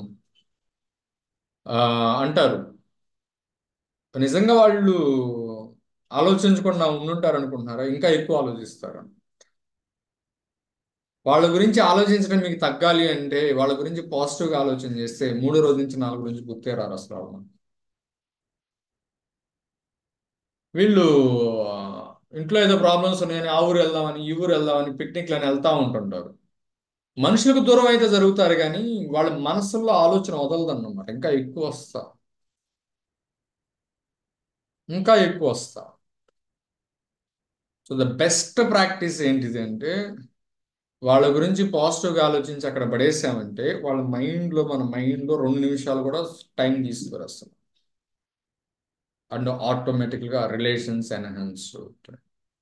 అంటారు నిజంగా వాళ్ళు ఆలోచించకుండా ఉండుంటారు అనుకుంటున్నారా ఇంకా ఎక్కువ ఆలోచిస్తారు వాళ్ళ గురించి ఆలోచించడం మీకు తగ్గాలి అంటే వాళ్ళ గురించి పాజిటివ్గా ఆలోచన చేస్తే మూడో రోజు నుంచి నాలుగు నుంచి గుర్తే రారు అసలు వాళ్ళు వీళ్ళు ఇంట్లో ఏదో ప్రాబ్లమ్స్ ఉన్నాయని ఆ ఊరు వెళ్దామని ఈ ఊరు వెళ్దామని పిక్నిక్లు అని వెళ్తూ ఉంటుంటారు మనుషులకు దూరం అయితే జరుగుతారు కానీ వాళ్ళ మనసుల్లో ఆలోచన వదలదన్నమాట ఇంకా ఎక్కువ వస్తా ఇంకా ఎక్కువ వస్తా సో ద బెస్ట్ ప్రాక్టీస్ ఏంటిది అంటే వాళ్ళ గురించి పాజిటివ్గా ఆలోచించి అక్కడ పడేసామంటే వాళ్ళ మైండ్లో మన మైండ్లో రెండు నిమిషాలు కూడా టైం తీసుకుని వస్తాం అండ్ ఆటోమేటిక్గా రిలేషన్స్ ఎన్హాన్స్ అవుతాయి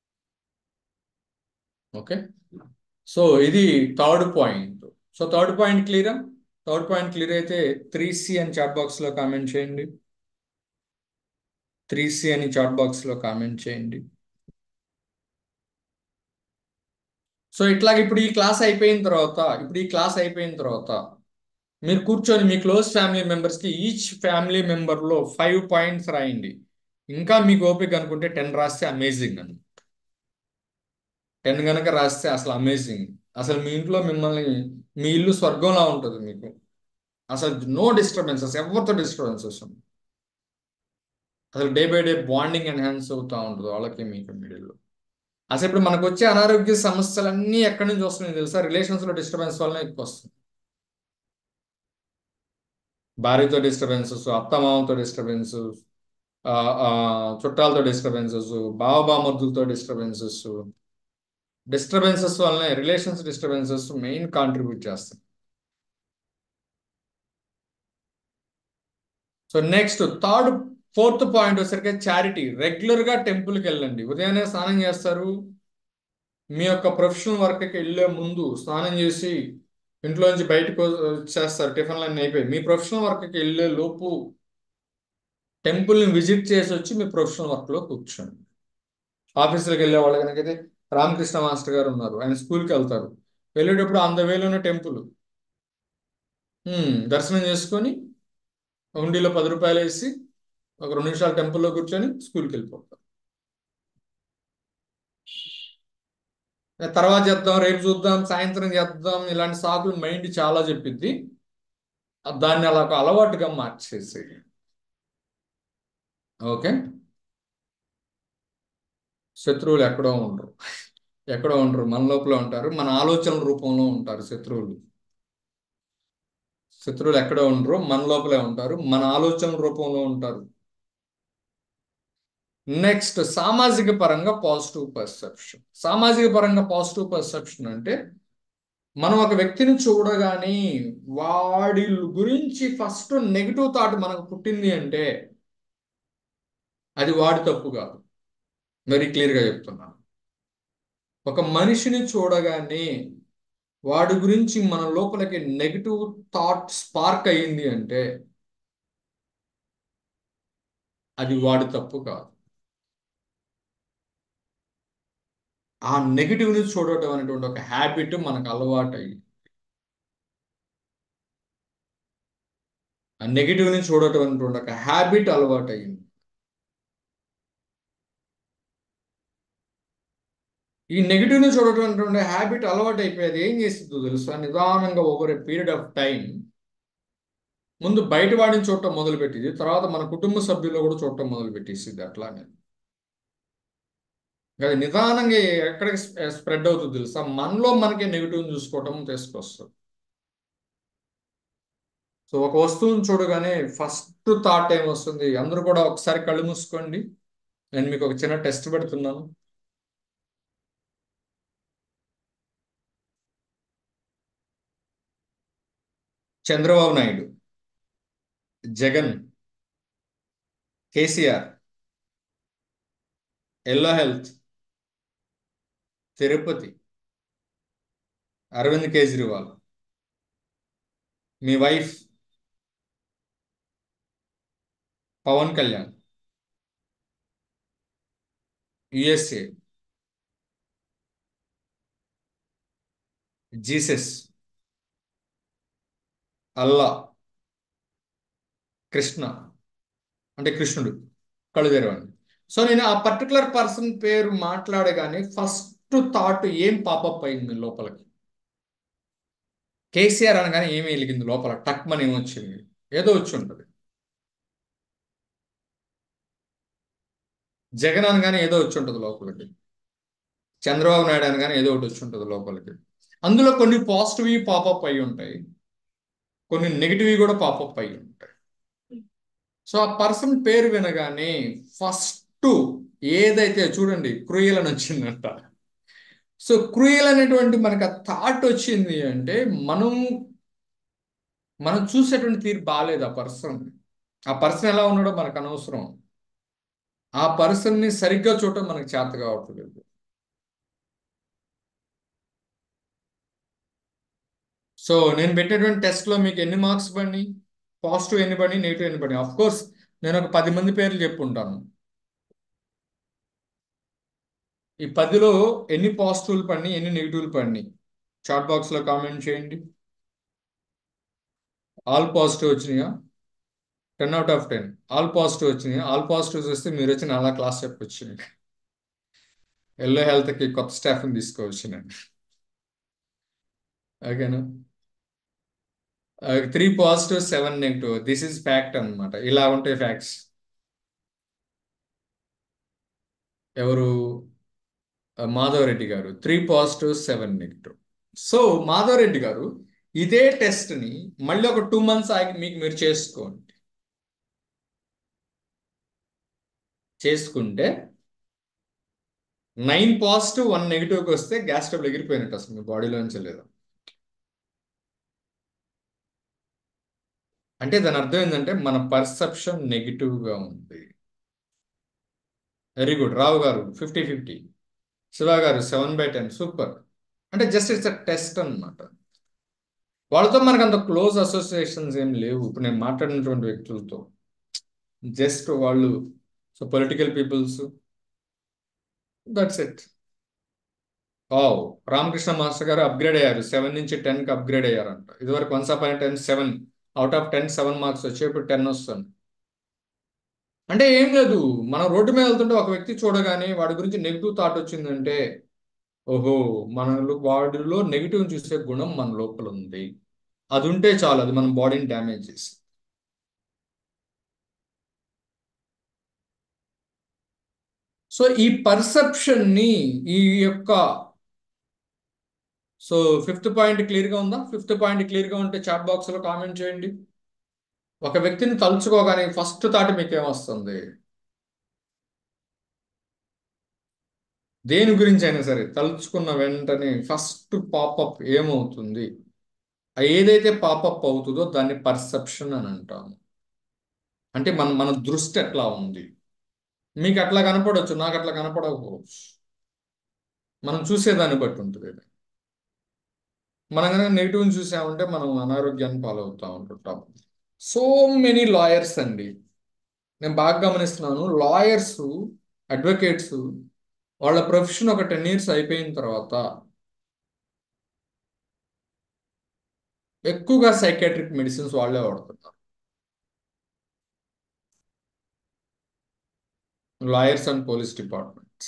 ఓకే సో ఇది third point so third point క్లియరా థర్డ్ పాయింట్ క్లియర్ అయితే త్రీ సి అని చాట్ బాక్స్లో కామెంట్ చేయండి త్రీ సి అని చాట్ బాక్స్లో కామెంట్ చేయండి సో ఇట్లాగ ఇప్పుడు ఈ క్లాస్ అయిపోయిన తర్వాత ఇప్పుడు ఈ క్లాస్ అయిపోయిన తర్వాత మీరు కూర్చొని మీ క్లోజ్ ఫ్యామిలీ మెంబర్స్కి ఈచ్ ఫ్యామిలీ మెంబర్లో ఫైవ్ పాయింట్స్ రాయండి ఇంకా మీకు ఓపిక అనుకుంటే టెన్ రాస్తే అమేజింగ్ అని టెన్ కనుక రాస్తే అసలు అమేజింగ్ అసలు మీ ఇంట్లో మిమ్మల్ని మీ ఇల్లు స్వర్గంలా ఉంటుంది మీకు అసలు నో డిస్టర్బెన్సెస్ ఎవరితో డిస్టర్బెన్సెస్ అసలు day by day bonding enhance అవుతూ ఉంటుంది వాళ్ళకి మీకు మిడిల్లో అసలు ఇప్పుడు మనకు వచ్చే అనారోగ్య సమస్యలన్నీ ఎక్కడి నుంచి వస్తున్నాయి తెలుసా రిలేషన్స్ లో డిస్టర్బెన్స్ వల్లనే ఎక్కువ వస్తుంది భార్యతో డిస్టర్బెన్సెస్ అత్తమామతో డిస్టర్బెన్స్ చుట్టాలతో డిస్టర్బెన్సెస్ బావబామర్దులతో డిస్టర్బెన్సెస్ డిస్టర్బెన్సెస్ వల్లనే రిలేషన్స్ డిస్టర్బెన్సెస్ మెయిన్ కాంట్రిబ్యూట్ చేస్తాయి so next third fourth point వచ్చేసరికి చారిటీ రెగ్యులర్గా టెంపుల్కి వెళ్ళండి ఉదయాన్నే స్నానం చేస్తారు మీ యొక్క ప్రొఫెషనల్ వర్క్కి వెళ్ళే ముందు స్నానం చేసి ఇంట్లో నుంచి బయటకు చేస్తారు టిఫిన్లు అన్నీ అయిపోయి మీ ప్రొఫెషనల్ వర్క్కి వెళ్ళే లోపు టెంపుల్ని విజిట్ చేసి వచ్చి మీ ప్రొఫెషనల్ వర్క్లో కూర్చోండి ఆఫీసులకు వెళ్ళే వాళ్ళు కనుకైతే రామకృష్ణ మాస్టర్ గారు ఉన్నారు ఆయన స్కూల్కి వెళ్తారు వెళ్ళేటప్పుడు అంద వేలున్న టెంపుల్ దర్శనం చేసుకొని హుండీలో పది రూపాయలు వేసి ఒక రెండు నిమిషాలు టెంపుల్లో కూర్చొని స్కూల్కి వెళ్ళిపోతారు తర్వాత చేద్దాం రేపు చూద్దాం సాయంత్రం చేద్దాం ఇలాంటి సాకులు మైండ్ చాలా చెప్పిద్ది దాన్ని అలా ఒక అలవాటుగా మార్చేసి ఓకే శత్రువులు ఎక్కడో ఉండరు ఎక్కడో ఉండరు మన లోపల ఉంటారు మన ఆలోచనల రూపంలో ఉంటారు శత్రువులు శత్రువులు ఎక్కడో ఉండరు మన లోపలే ఉంటారు మన ఆలోచనల రూపంలో ఉంటారు నెక్స్ట్ సామాజిక పరంగా పాజిటివ్ పర్సెప్షన్ సామాజిక పరంగా పాజిటివ్ పర్సెప్షన్ అంటే మనం ఒక వ్యక్తిని చూడగానే వాడి గురించి ఫస్ట్ నెగిటివ్ థాట్ మనకు పుట్టింది అంటే అది వాడి తప్పు కాదు వెరీ క్లియర్గా చెప్తున్నాను ఒక మనిషిని చూడగానే వాడి గురించి మన లోపలికి నెగిటివ్ థాట్ స్పార్క్ అయ్యింది అంటే అది వాడి తప్పు కాదు ఆ నెగిటివ్ని చూడటం అనేటువంటి ఒక హ్యాబిట్ మనకు అలవాటు అయ్యి ఆ నెగిటివ్ని చూడటం అనేటువంటి ఒక హ్యాబిట్ అలవాటు అయ్యింది ఈ నెగిటివ్ని చూడటం అనేటువంటి హ్యాబిట్ అలవాటు అయిపోయేది ఏం చేస్తుందో తెలుసా నిదానంగా over a period of time ముందు బయట వాడిని చూడటం మొదలుపెట్టింది తర్వాత మన కుటుంబ సభ్యులు కూడా చూడటం మొదలుపెట్టేసింది అట్లానే అది నిదానంగా ఎక్కడికి స్ప్రెడ్ అవుతుంది తెలుసా మనలో మనకి నెగిటివ్ చూసుకోవటం తీసుకొస్తుంది సో ఒక వస్తువుని చూడగానే ఫస్ట్ థాట్ ఏం వస్తుంది అందరూ కూడా ఒకసారి కళ్ళు మూసుకోండి నేను మీకు ఒక చిన్న టెస్ట్ పెడుతున్నాను చంద్రబాబు నాయుడు జగన్ కేసీఆర్ ఎల్లో హెల్త్ తిరుపతి అరవింద్ కేజ్రీవాల్ మీ wife Pawan Kalyan USA Jesus Allah Krishna అంటే కృష్ణుడు కళ్ళు తెరవండి సో నేను ఆ పర్టికులర్ పర్సన్ పేరు మాట్లాడగానే ఫస్ట్ థాట్ ఏం పాపప్ అయింది లోపలికి కేసీఆర్ అనగానే ఏమి వెలిగింది లోపల టక్ మని ఏమొచ్చింది ఏదో వచ్చి ఉంటుంది జగన్ అనగానే ఏదో వచ్చి ఉంటుంది లోపలికి చంద్రబాబు నాయుడు అనగానే ఏదో ఒకటి వచ్చి ఉంటుంది లోపలికి అందులో కొన్ని పాజిటివ్ పాపప్ అయి ఉంటాయి కొన్ని నెగిటివ్ కూడా పాపప్ అయి ఉంటాయి సో ఆ పర్సన్ పేరు వినగానే ఫస్ట్ ఏదైతే చూడండి క్రూయల్ అని వచ్చిందంట సో క్రూయల్ అనేటువంటి మనకు ఆ థాట్ వచ్చింది అంటే మనం మనం చూసేటువంటి తీరు బాగాలేదు ఆ పర్సన్ ఆ పర్సన్ ఎలా ఉన్నాడో మనకు అనవసరం ఆ పర్సన్ని సరిగ్గా చూడటం మనకు చేత కావట్లేదు సో నేను పెట్టినటువంటి టెస్ట్లో మీకు ఎన్ని మార్క్స్ పడినాయి పాజిటివ్ ఎన్ని పడి నెగిటివ్ ఎన్ని పడి అఫ్ కోర్స్ నేను ఒక పది మంది పేర్లు చెప్పుంటాను ఈ పదిలో ఎన్ని పాజిటివ్లు పడినాయి ఎన్ని నెగిటివ్లు పడినాయి చాట్ బాక్స్లో కామెంట్ చేయండి ఆల్ పాజిటివ్ వచ్చినాయా ten out of ten all positive వచ్చినాయి ఆల్ పాజిటివ్స్ వస్తే మీరు వచ్చి అలా క్లాస్ చెప్పొచ్చు ఎల్లో హెల్త్కి కొత్త స్టాఫ్ని తీసుకోవచ్చు నేను ఓకేనా three positive seven negative this is fact అనమాట ఇలా ఉంటాయి ఫ్యాక్ట్స్ ఎవరు మాధవరెడ్డి గారు three positive seven negative so Madhava Reddy గారు ఇదే టెస్ట్ని మళ్ళీ ఒక టూ మంత్స్ ఆగి మీకు మీరు చేసుకోండి చేసుకుంటే నైన్ పాజిటివ్ వన్ నెగిటివ్కి వస్తే గ్యాస్ ట్రబుల్ ఎగిరిపోయినట్టు అసలు మీ బాడీలోంచి లేదు అంటే దాని అర్థం ఏంటంటే మన పర్సెప్షన్ నెగిటివ్గా ఉంది వెరీ గుడ్ రావు గారు ఫిఫ్టీ ఫిఫ్టీ శివ గారు సెవెన్ బై టెన్ సూపర్ అంటే జస్ట్ ఇట్స్ అ టెస్ట్ అనమాట వాళ్ళతో మనకు అంత క్లోజ్ అసోసియేషన్స్ ఏం లేవు ఇప్పుడు నేను మాట్లాడినటువంటి వ్యక్తులతో జస్ట్ వాళ్ళు so political peoples that's it oh Ramakrishna master గారు అప్గ్రేడ్ అయ్యారు సెవెన్ నుంచి టెన్కి అప్గ్రేడ్ అయ్యారంట ఇదివరకు once up ten seven out of ten seven marks వచ్చాయి ఇప్పుడు టెన్ వస్తుంది అంటే ఏం లేదు మనం రోడ్డు మీద వెళ్తుంటే ఒక వ్యక్తి చూడగానే వాడి గురించి నెగిటివ్ థాట్ వచ్చిందంటే ఓహో మన వాడిలో నెగిటివ్ చూసే గుణం మన లోపల ఉంది అది ఉంటే చాలు అది మన బాడీని డ్యామేజ్ చేసి సో ఈ పర్సెప్షన్ని ఈ యొక్క సో ఫిఫ్త్ పాయింట్ క్లియర్గా ఉందా ఫిఫ్త్ పాయింట్ క్లియర్గా ఉంటే చాట్ బాక్స్లో కామెంట్ చేయండి ఒక వ్యక్తిని తలుచుకోగానే ఫస్ట్ థాట్ మీకేమొస్తుంది దేని గురించి అయినా సరే తలుచుకున్న వెంటనే ఫస్ట్ పాపప్ ఏమవుతుంది ఏదైతే పాపప్ అవుతుందో దాన్ని పర్సెప్షన్ అని అంటాము అంటే మన మన దృష్టి ఎట్లా ఉంది మీకు అట్లా కనపడవచ్చు నాకు అట్లా కనపడకపోవచ్చు మనం చూసేదాన్ని బట్టి ఉంటుంది మనం కనుక నెగిటివ్ని చూసామంటే మనం అనారోగ్యాన్ని పాలవుతూ ఉంటుంటాం సో మెనీ లాయర్స్ అండి నేను బాగా గమనిస్తున్నాను లాయర్స్ అడ్వకేట్స్ వాళ్ళ ప్రొఫెషన్ ఒక టెన్ ఇయర్స్ అయిపోయిన తర్వాత ఎక్కువగా సైకాట్రిక్ మెడిసిన్స్ వాళ్ళే వాడుతున్నారు lawyers and police departments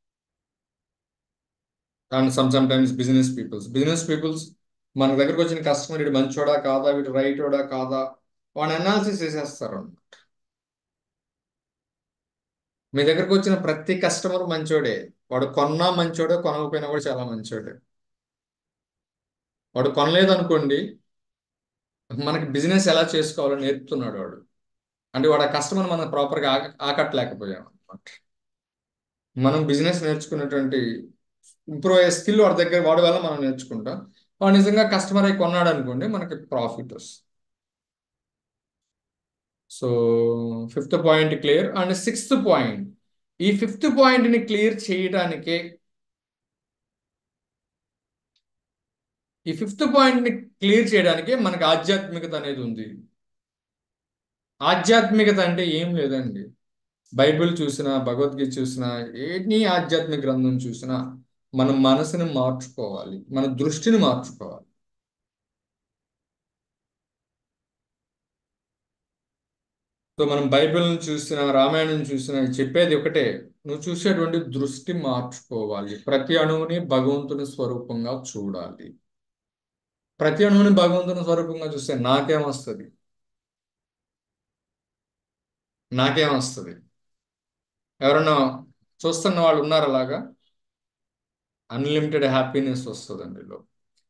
and some some times business peoples business peoples మన దగ్గరకు వచ్చిన కస్టమర్ వీడు మంచోడా కాదా వీడు రైటోడా కాదా వాడిని అనాలిసిస్ చేసేస్తారు అన్నమాట మీ దగ్గరకు వచ్చిన ప్రతి కస్టమర్ మంచోడే వాడు కొన్నా మంచోడే కొనకపోయినా కూడా చాలా మంచోడే వాడు కొనలేదు అనుకోండి మనకి బిజినెస్ ఎలా చేసుకోవాలో నేర్పుతున్నాడు వాడు అంటే వాడు ఆ కస్టమర్ మనం ప్రాపర్గా ఆక ఆకట్లేకపోయాం అనమాట మనం బిజినెస్ నేర్చుకున్నటువంటి ఇంప్రూవ్ అయ్యే స్కిల్ వాడి దగ్గర వాడి వల్ల మనం నేర్చుకుంటాం వాడు నిజంగా కస్టమర్ అయి కొన్నాడు అనుకోండి మనకి ప్రాఫిట్ వస్తుంది so fifth point clear and sixth point ఈ ఫిఫ్త్ పాయింట్ని క్లియర్ చేయడానికే ఈ ఫిఫ్త్ పాయింట్ని క్లియర్ చేయడానికే మనకి ఆధ్యాత్మికత అనేది ఉంది ఆధ్యాత్మికత అంటే ఏం లేదండి బైబిల్ చూసినా భగవద్గీత చూసినా ఎన్ని ఆధ్యాత్మిక గ్రంథం చూసినా మన మనసుని మార్చుకోవాలి మన దృష్టిని మార్చుకోవాలి సో మనం బైబిల్ని చూసినా రామాయణం చూసినా చెప్పేది ఒకటే నువ్వు చూసేటువంటి దృష్టి మార్చుకోవాలి ప్రతి అణువుని భగవంతుని స్వరూపంగా చూడాలి ప్రతి అణువుని భగవంతుని స్వరూపంగా చూస్తే నాకేమొస్తుంది నాకేమొస్తుంది ఎవరన్నా చూస్తున్న వాళ్ళు ఉన్నారు అలాగా అన్లిమిటెడ్ హ్యాపీనెస్ వస్తుందండి లో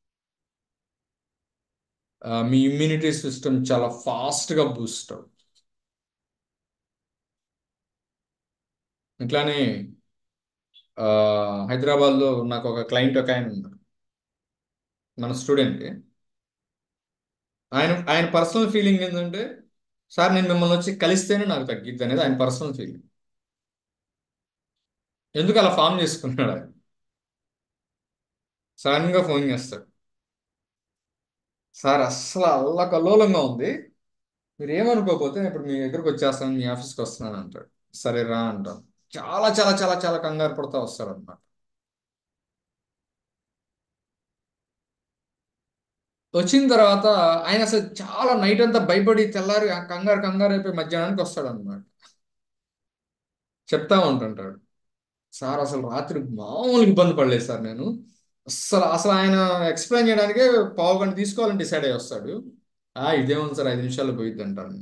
మీ ఇమ్యూనిటీ సిస్టమ్ చాలా ఫాస్ట్గా బూస్ట్ అవుతుంది ఇట్లానే హైదరాబాద్లో నాకు ఒక క్లయింట్ ఒక ఆయన ఉన్నారు మన స్టూడెంట్ ఆయన ఆయన పర్సనల్ ఫీలింగ్ ఏంటంటే సార్ నేను మిమ్మల్ని వచ్చి కలిస్తేనే నాకు తగ్గిద్ది అనేది ఆయన పర్సనల్ ఫీలింగ్ ఎందుకు అలా ఫామ్ చేసుకున్నాడు ఆయన సడన్గా ఫోన్ చేస్తాడు సార్ అస్సలు అల్లకల్లోలంగా ఉంది మీరు ఏమనుకోకపోతే ఇప్పుడు మీ దగ్గరకు వచ్చేస్తాను మీ ఆఫీస్కి వస్తున్నాను అంటాడు సరే రా అంటాను చాలా చాలా చాలా చాలా కంగారు పడుతూ వస్తాడు అనమాట వచ్చిన తర్వాత ఆయన అసలు చాలా నైట్ అంతా భయపడి తెల్లారి కంగారు కంగారు అయిపోయి మధ్యాహ్నానికి వస్తాడు అనమాట చెప్తా ఉంటుంటాడు సార్ అసలు రాత్రి మామూలు ఇబ్బంది పడలేదు సార్ నేను అసలు అసలు ఆయన ఎక్స్ప్లెయిన్ చేయడానికే పావు గంట తీసుకోవాలని డిసైడ్ అయ్యి వస్తాడు ఆ ఇదేముంది సార్ ఐదు నిమిషాలు పోయిద్ది అంటాను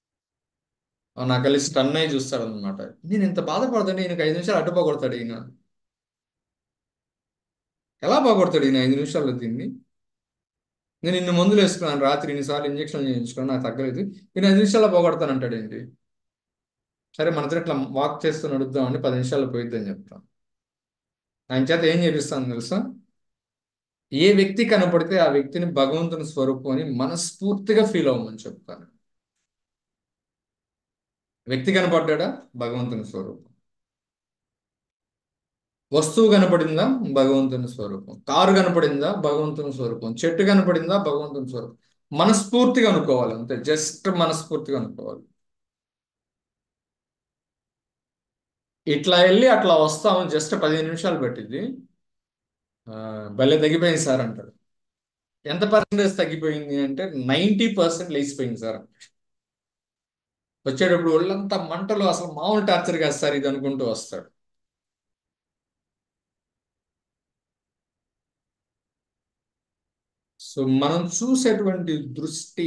నాకు కలిసి స్టన్ అయ్యి చూస్తాడు అనమాట నేను ఇంత బాధపడతాను ఈయనకి ఐదు నిమిషాలు అడ్డుపోగొడతాడు ఈయన ఎలా పోగొడతాడు ఈయన ఐదు నిమిషాల్లో దీన్ని నేను ఇన్ని మందులు వేసుకున్నాను రాత్రి ఇన్నిసార్లు ఇంజక్షన్లు చేయించుకున్నాను నాకు తగ్గలేదు ఈయన ఐదు నిమిషాల్లో పోగొడతాను అంటాడు ఏంటి సరే మన ఇట్లా వాక్ చేస్తూ నడుద్దామండి పది నిమిషాల్లో పోయిద్దని చెప్తాను ఆయన చేత ఏం చేపిస్తాను తెలుసా ఏ వ్యక్తి కనపడితే ఆ వ్యక్తిని భగవంతుని స్వరూపం అని మనస్ఫూర్తిగా ఫీల్ అవ్వమని చెప్తాను వ్యక్తి కనపడ్డా భగవంతుని స్వరూపం వస్తువు కనపడిందా భగవంతుని స్వరూపం కారు కనపడిందా భగవంతుని స్వరూపం చెట్టు కనపడిందా భగవంతుని స్వరూపం మనస్ఫూర్తిగా అనుకోవాలి అంతే జస్ట్ మనస్ఫూర్తిగా అనుకోవాలి ఇట్లా వెళ్ళి అట్లా వస్తాము జస్ట్ పదిహేను నిమిషాలు పట్టింది ఆ, భలే తగ్గిపోయింది సార్ అంటాడు ఎంత పర్సెంటేజ్ తగ్గిపోయింది అంటే నైంటీ పర్సెంట్ లేచిపోయింది సార్ వచ్చేటప్పుడు ఒళ్ళంతా మంటలు అసలు మామూలు టార్చర్ కాదు సార్ ఇది అనుకుంటూ వస్తాడు సో మనం చూసేటువంటి దృష్టి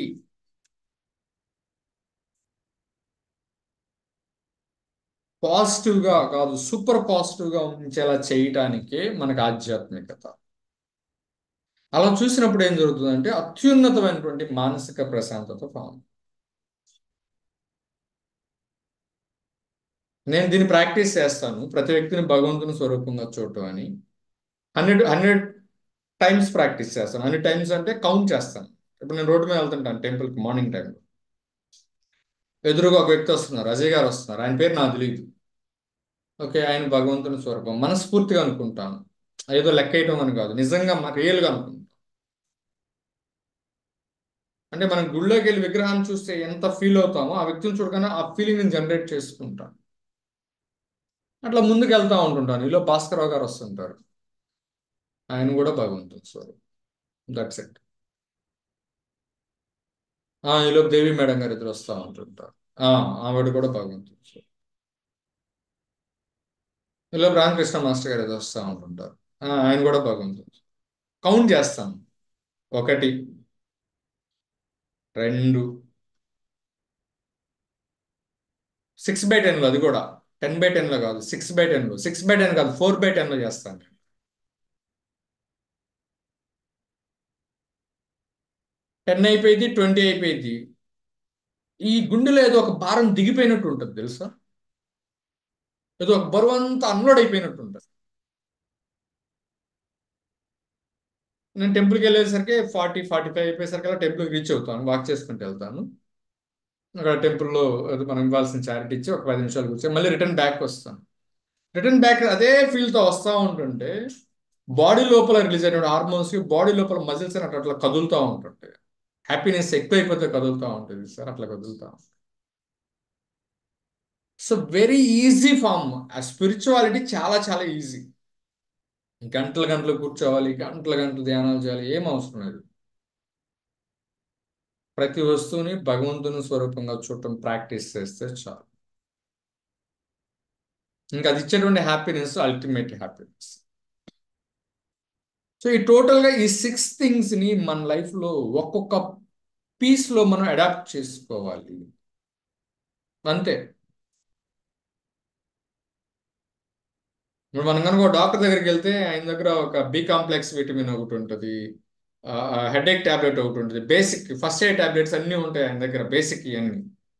పాజిటివ్గా కాదు సూపర్ పాజిటివ్గా ఉంచేలా చేయటానికే మనకు ఆధ్యాత్మికత అలా చూసినప్పుడు ఏం జరుగుతుందంటే అత్యున్నతమైనటువంటి మానసిక ప్రశాంతత ఫామ్ నేను దీన్ని ప్రాక్టీస్ చేస్తాను ప్రతి వ్యక్తిని భగవంతుని స్వరూపంగా చూడటం అని హండ్రెడ్ హండ్రెడ్ టైమ్స్ ప్రాక్టీస్ చేస్తాను హండ్రెడ్ టైమ్స్ అంటే కౌంట్ చేస్తాను ఇప్పుడు నేను రోడ్డు మీద వెళ్తుంటాను టెంపుల్కి మార్నింగ్ టైంలో ఎదురుగా ఒక వ్యక్తి వస్తున్నారు అజయ్ గారు వస్తున్నారు ఆయన పేరు నాకు తెలియదు ఓకే ఆయన భగవంతుని స్వరూపం మనస్ఫూర్తిగా అనుకుంటాను ఏదో లెక్క వేయటం అని కాదు నిజంగా రియల్గా అనుకుంటాం అంటే మనం గుళ్ళోకి వెళ్ళి విగ్రహాన్ని చూస్తే ఎంత ఫీల్ అవుతామో ఆ వ్యక్తిని చూడగానే ఆ ఫీలింగ్ జనరేట్ చేసుకుంటాను అట్లా ముందుకు వెళ్తా ఉంటుంటాను ఈలో భాస్కరరావు గారు వస్తుంటారు ఆయన కూడా భగవంతుని స్వరూపం దట్స్ ఇట్ ఈలో దేవి మేడం గారు ఇద్దరు వస్తూ ఉంటుంటారు ఆ, ఆవిడ కూడా భగవంతుని స్వరూపం ఇలా రామకృష్ణ మాస్టర్ గారు ఏదో వస్తూ ఉంటుంటారు ఆ, ఆయన కూడా భగవంతుడు కౌంట్ చేస్తాను ఒకటి రెండు సిక్స్ బై టెన్లో అది కూడా టెన్ బై టెన్లో కాదు సిక్స్ బై టెన్లో సిక్స్ బై టెన్ కాదు ఫోర్ బై టెన్లో చేస్తాను టెన్ అయిపోయింది ట్వంటీ అయిపోయింది ఈ గుండెలో ఏదో ఒక భారం దిగిపోయినట్టు ఉంటుంది తెలుసా ఏదో ఒక బరువు అంతా అన్లోడ్ అయిపోయినట్టు ఉంటుంది నేను టెంపుల్కి వెళ్ళేసరికి ఫార్టీ ఫార్టీ ఫైవ్ అయిపోయేసరికి అలా టెంపుల్కి రీచ్ అవుతాను వాక్ చేసుకుంటూ వెళ్తాను అక్కడ టెంపుల్లో ఏదో మనం ఇవ్వాల్సిన చారిటీ ఇచ్చి ఒక పది నిమిషాలు కూర్చొని మళ్ళీ రిటర్న్ బ్యాక్ వస్తాను రిటర్న్ బ్యాక్ అదే ఫీల్తో వస్తూ ఉంటుంటే బాడీ లోపల రిలీజ్ అయిన హార్మోన్స్ బాడీ లోపల మజిల్స్ అని అట్లా అట్లా కదులుతూ ఉంటుంటాయి హ్యాపీనెస్ ఎక్కువైపోతే కదులుతూ ఉంటుంది సార్ అట్లా కదులుతా సో వెరీ ఈజీ ఫామ్ ఆ స్పిరిచువాలిటీ చాలా చాలా ఈజీ గంటల గంటలు కూర్చోవాలి గంటల గంటలు ధ్యానాలు చేయాలి ఏం అవసరం లేదు ప్రతి వస్తువుని భగవంతుని స్వరూపంగా చూడటం ప్రాక్టీస్ చేస్తే చాలు ఇంకా అది ఇచ్చేటువంటి హ్యాపీనెస్ అల్టిమేట్ హ్యాపీనెస్ సో ఈ టోటల్గా ఈ సిక్స్ థింగ్స్ని మన లైఫ్లో ఒక్కొక్క పీస్లో మనం అడాప్ట్ చేసుకోవాలి అంతే ఇప్పుడు మనం కనుక డాక్టర్ దగ్గరికి వెళ్తే ఆయన దగ్గర ఒక బి కాంప్లెక్స్ విటమిన్ ఒకటి ఉంటుంది హెడేక్ ట్యాబ్లెట్ ఒకటి ఉంటుంది బేసిక్ ఫస్ట్ ఎయిడ్ ట్యాబ్లెట్స్ అన్నీ ఉంటాయి ఆయన దగ్గర బేసిక్ ఇవన్నీ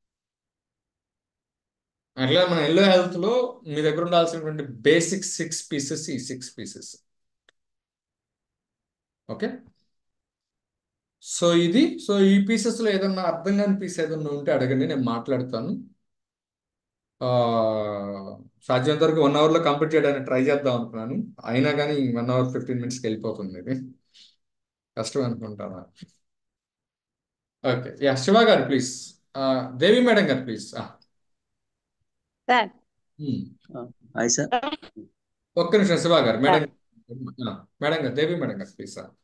అట్లా మన ఎల్లో హెల్త్లో మీ దగ్గర ఉండాల్సినటువంటి బేసిక్ సిక్స్ పీసెస్ ఈ సిక్స్ పీసెస్ ఓకే సో ఇది సో ఈ పీసెస్లో ఏదన్నా అర్థం కాని పీస్ ఏదన్నా ఉంటే అడగండి నేను మాట్లాడతాను సాధ్యమైనంత వరకు వన్ అవర్లో కంప్లీట్ చేయడానికి ట్రై చేద్దాం అనుకున్నాను అయినా కానీ వన్ అవర్ ఫిఫ్టీన్ మినిట్స్కి వెళ్ళిపోతుంది ఇది కష్టం అనుకుంటాను ఓకే యా శివ గారు ప్లీజ్ దేవి మేడం గారు ప్లీజ్ సార్ హాయ్ సార్ ఒక్క నిమిషం శివ గారు మేడం మేడం గారు దేవి మేడం గారు please sir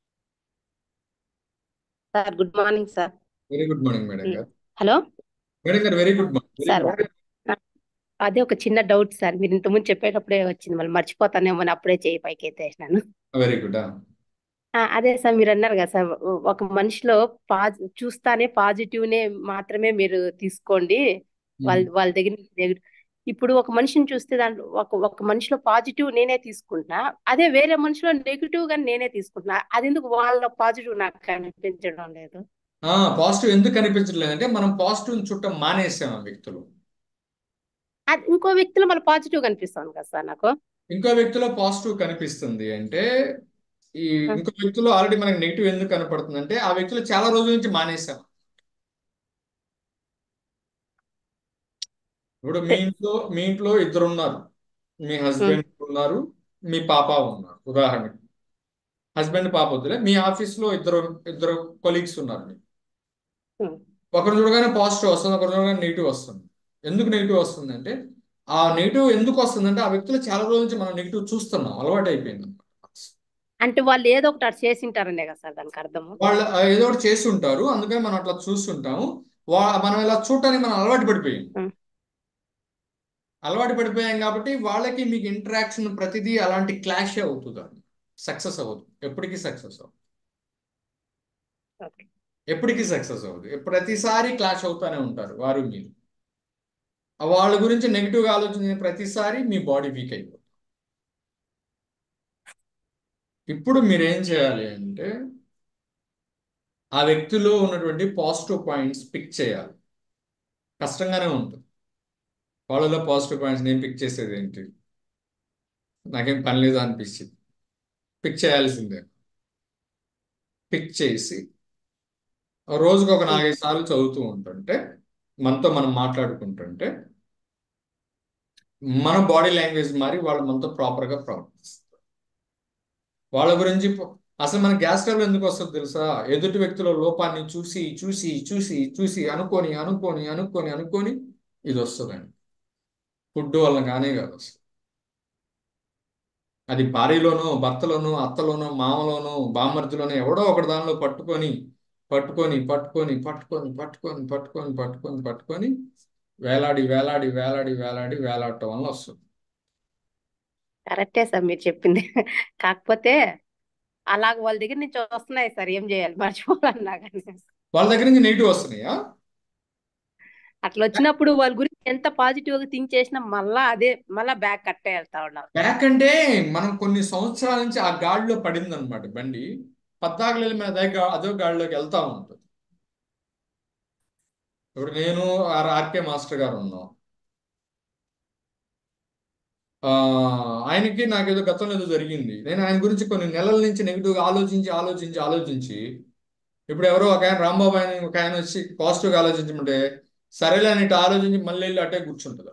sir good morning sir very good morning madam గారు హలో మేడం గారు వెరీ గుడ్ మార్నింగ్ సార్ అదే ఒక చిన్న డౌట్ సార్ మీరు ఇంతకుముందు చెప్పేటప్పుడే వచ్చింది మళ్ళీ మర్చిపోతానేమో అని అప్పుడే చేయి పైకి ఎత్తేసినాను వెరీ గుడ్ ఆ, అదే సార్ మీరు అన్నారు కదా సార్ ఒక మనిషిలో పాజి చూస్తానే పాజిటివ్ నే మాత్రమే మీరు తీసుకోండి వాళ్ళ వాళ్ళ దగ్గర నుంచి నెగ- ఇప్పుడు ఒక మనిషిని చూస్తే దాంట్లో ఒక ఒక మనిషిలో పాజిటివ్ నేనే తీసుకుంటున్నా అదే వేరే మనిషిలో నెగిటివ్ గా నేనే తీసుకుంటున్నా అది ఎందుకు వాళ్ళ పాజిటివ్ నాకు కనిపించడం లేదు ఆ పాజిటివ్ ఎందుకు కనిపించట్లేదు అంటే మనం పాజిటివ్ చుట్టం మానేసాం ఆ వ్యక్తులు అది ఇంకో వ్యక్తిలో మళ్ళీ పాజిటివ్ కనిపిస్తుంది కదా సార్ నాకు ఇంకో వ్యక్తిలో పాజిటివ్ కనిపిస్తుంది అంటే ఈ ఆ, ఇంకో వ్యక్తిలో ఆల్రెడీ మనకి నెగిటివ్ ఎందుకు కనపడుతుంది అంటే ఆ వ్యక్తులు చాలా రోజుల నుంచి మానేసాం ఇప్పుడు మీ అంటే ఇంట్లో మీ ఇంట్లో ఇద్దరు ఉన్నారు మీ ఉమ్, హస్బెండ్ ఉన్నారు మీ పాప ఉన్నారు ఉదాహరణకి హస్బెండ్ పాప వద్దులే మీ ఆఫీస్ లో ఇద్దరు ఇద్దరు కొలీగ్స్ ఉన్నారు మీకు ఉమ్, ఒకరు చూడగానే పాజిటివ్ వస్తుంది ఒకరు చూడగానే నెగిటివ్ వస్తుంది ఎందుకు నెగిటివ్ వస్తుంది అంటే ఆ నెగిటివ్ ఎందుకు వస్తుందంటే ఆ వ్యక్తులు చాలా రోజుల నుంచి మనం నెగిటివ్ చూస్తున్నాం అలవాటు అయిపోయింది అంటే వాళ్ళు ఏదో ఒకటి అటు చేసి ఉంటారనే కదా సార్ దానికి అర్థము వాళ్ళు ఆ ఏదో ఒకటి చేసి ఉంటారు అందుకని మనం అట్లా చూస్తుంటాము వా మనం ఇలా చూడటానికి మనం అలవాటు పడిపోయాం ఉమ్, అలవాటు పడిపోయాం కాబట్టి వాళ్ళకి మీకు ఇంటరాక్షన్ ప్రతిదీ అలాంటి క్లాష్ అవుతుంది సక్సెస్ అవ్వదు ఎప్పటికీ సక్సెస్ అవ్వదు ఓకే ఎప్పటికీ సక్సెస్ అవ్వదు ప్రతిసారి క్లాష్ అవుతానే ఉంటారు వారు మీరు ఆ వాళ్ళ గురించి నెగిటివ్గా ఆలోచించిన ప్రతిసారి మీ బాడీ వీక్ అయిపోతుంది ఇప్పుడు మీరు ఏం చేయాలి అంటే ఆ వ్యక్తిలో ఉన్నటువంటి పాజిటివ్ పాయింట్స్ పిక్ చేయాలి కష్టంగానే ఉంటుంది వాళ్ళలో పాజిటివ్ పాయింట్స్ నేను పిక్ చేసేది ఏంటి నాకేం పని లేదు అనిపించింది పిక్ చేయాల్సిందే పిక్ చేసి రోజుకు ఒక ఉమ్, నాలుగైదు సార్లు చదువుతూ ఉంటుంటే మనతో మనం మాట్లాడుకుంటుంటే మన బాడీ లాంగ్వేజ్ మారి వాళ్ళు మనతో ప్రాపర్గా ప్రవర్తిస్తారు వాళ్ళ గురించి ప- అసలు మన గ్యాస్ ట్రబుల్ ఎందుకు వస్తుంది తెలుసా ఎదుటి వ్యక్తుల లోపాన్ని చూసి చూసి చూసి చూసి అనుకొని అనుకొని అనుకొని అనుకొని ఇది వస్తుందండి ఫుడ్ వల్ల కానే కాదు అసలు అది భార్యలోనో భర్తలోనో అత్తలోనో మామలోనో బామర్దిలోనో ఎవడో ఒకటి దానిలో పట్టుకొని పట్టుకొని పట్టుకొని పట్టుకొని పట్టుకొని పట్టుకొని పట్టుకొని పట్టుకొని వేలాడి వేలాడి వేలాడి వేలాడి వేలాడటం వల్ల వస్తుంది కరెక్టే సార్ మీరు చెప్పింది కాకపోతే అలాగ వాళ్ళ దగ్గర నుంచి వస్తున్నాయి సార్ ఏం చేయాలి మర్చిపోవాలన్నా కానీ వాళ్ళ దగ్గర నుంచి నెగిటివ్ వస్తున్నాయా అట్లా వచ్చినప్పుడు వాళ్ళ గురించి ఎంత పాజిటివ్ గా థింక్ చేసినా మళ్ళా అదే మళ్ళా బ్యాక్ కట్టే వెళ్తా ఉన్నాం బ్యాక్ అంటే మనం కొన్ని సంవత్సరాల నుంచి ఆ గాడిలో పడింది అనమాట బండి పద్దాకల మీద అదే గా- అదే గాడిలోకి వెళ్తా ఉంటుంది ఇప్పుడు నేను ఆర్ ఆర్కే మాస్టర్ గారు ఉన్నాం ఆ, ఆయనకి నాకేదో గతంలో ఏదో జరిగింది నేను ఆయన గురించి కొన్ని నెలల నుంచి నెగిటివ్గా ఆలోచించి ఆలోచించి ఆలోచించి ఇప్పుడు ఎవరో ఒక ఆయన రాంబాబు ఆయన ఒక ఆయన వచ్చి పాజిటివ్గా ఆలోచించమంటే సరేలే అని ఇటు ఆలోచించి మళ్ళీ వెళ్ళి అట్టే కూర్చుంటుంది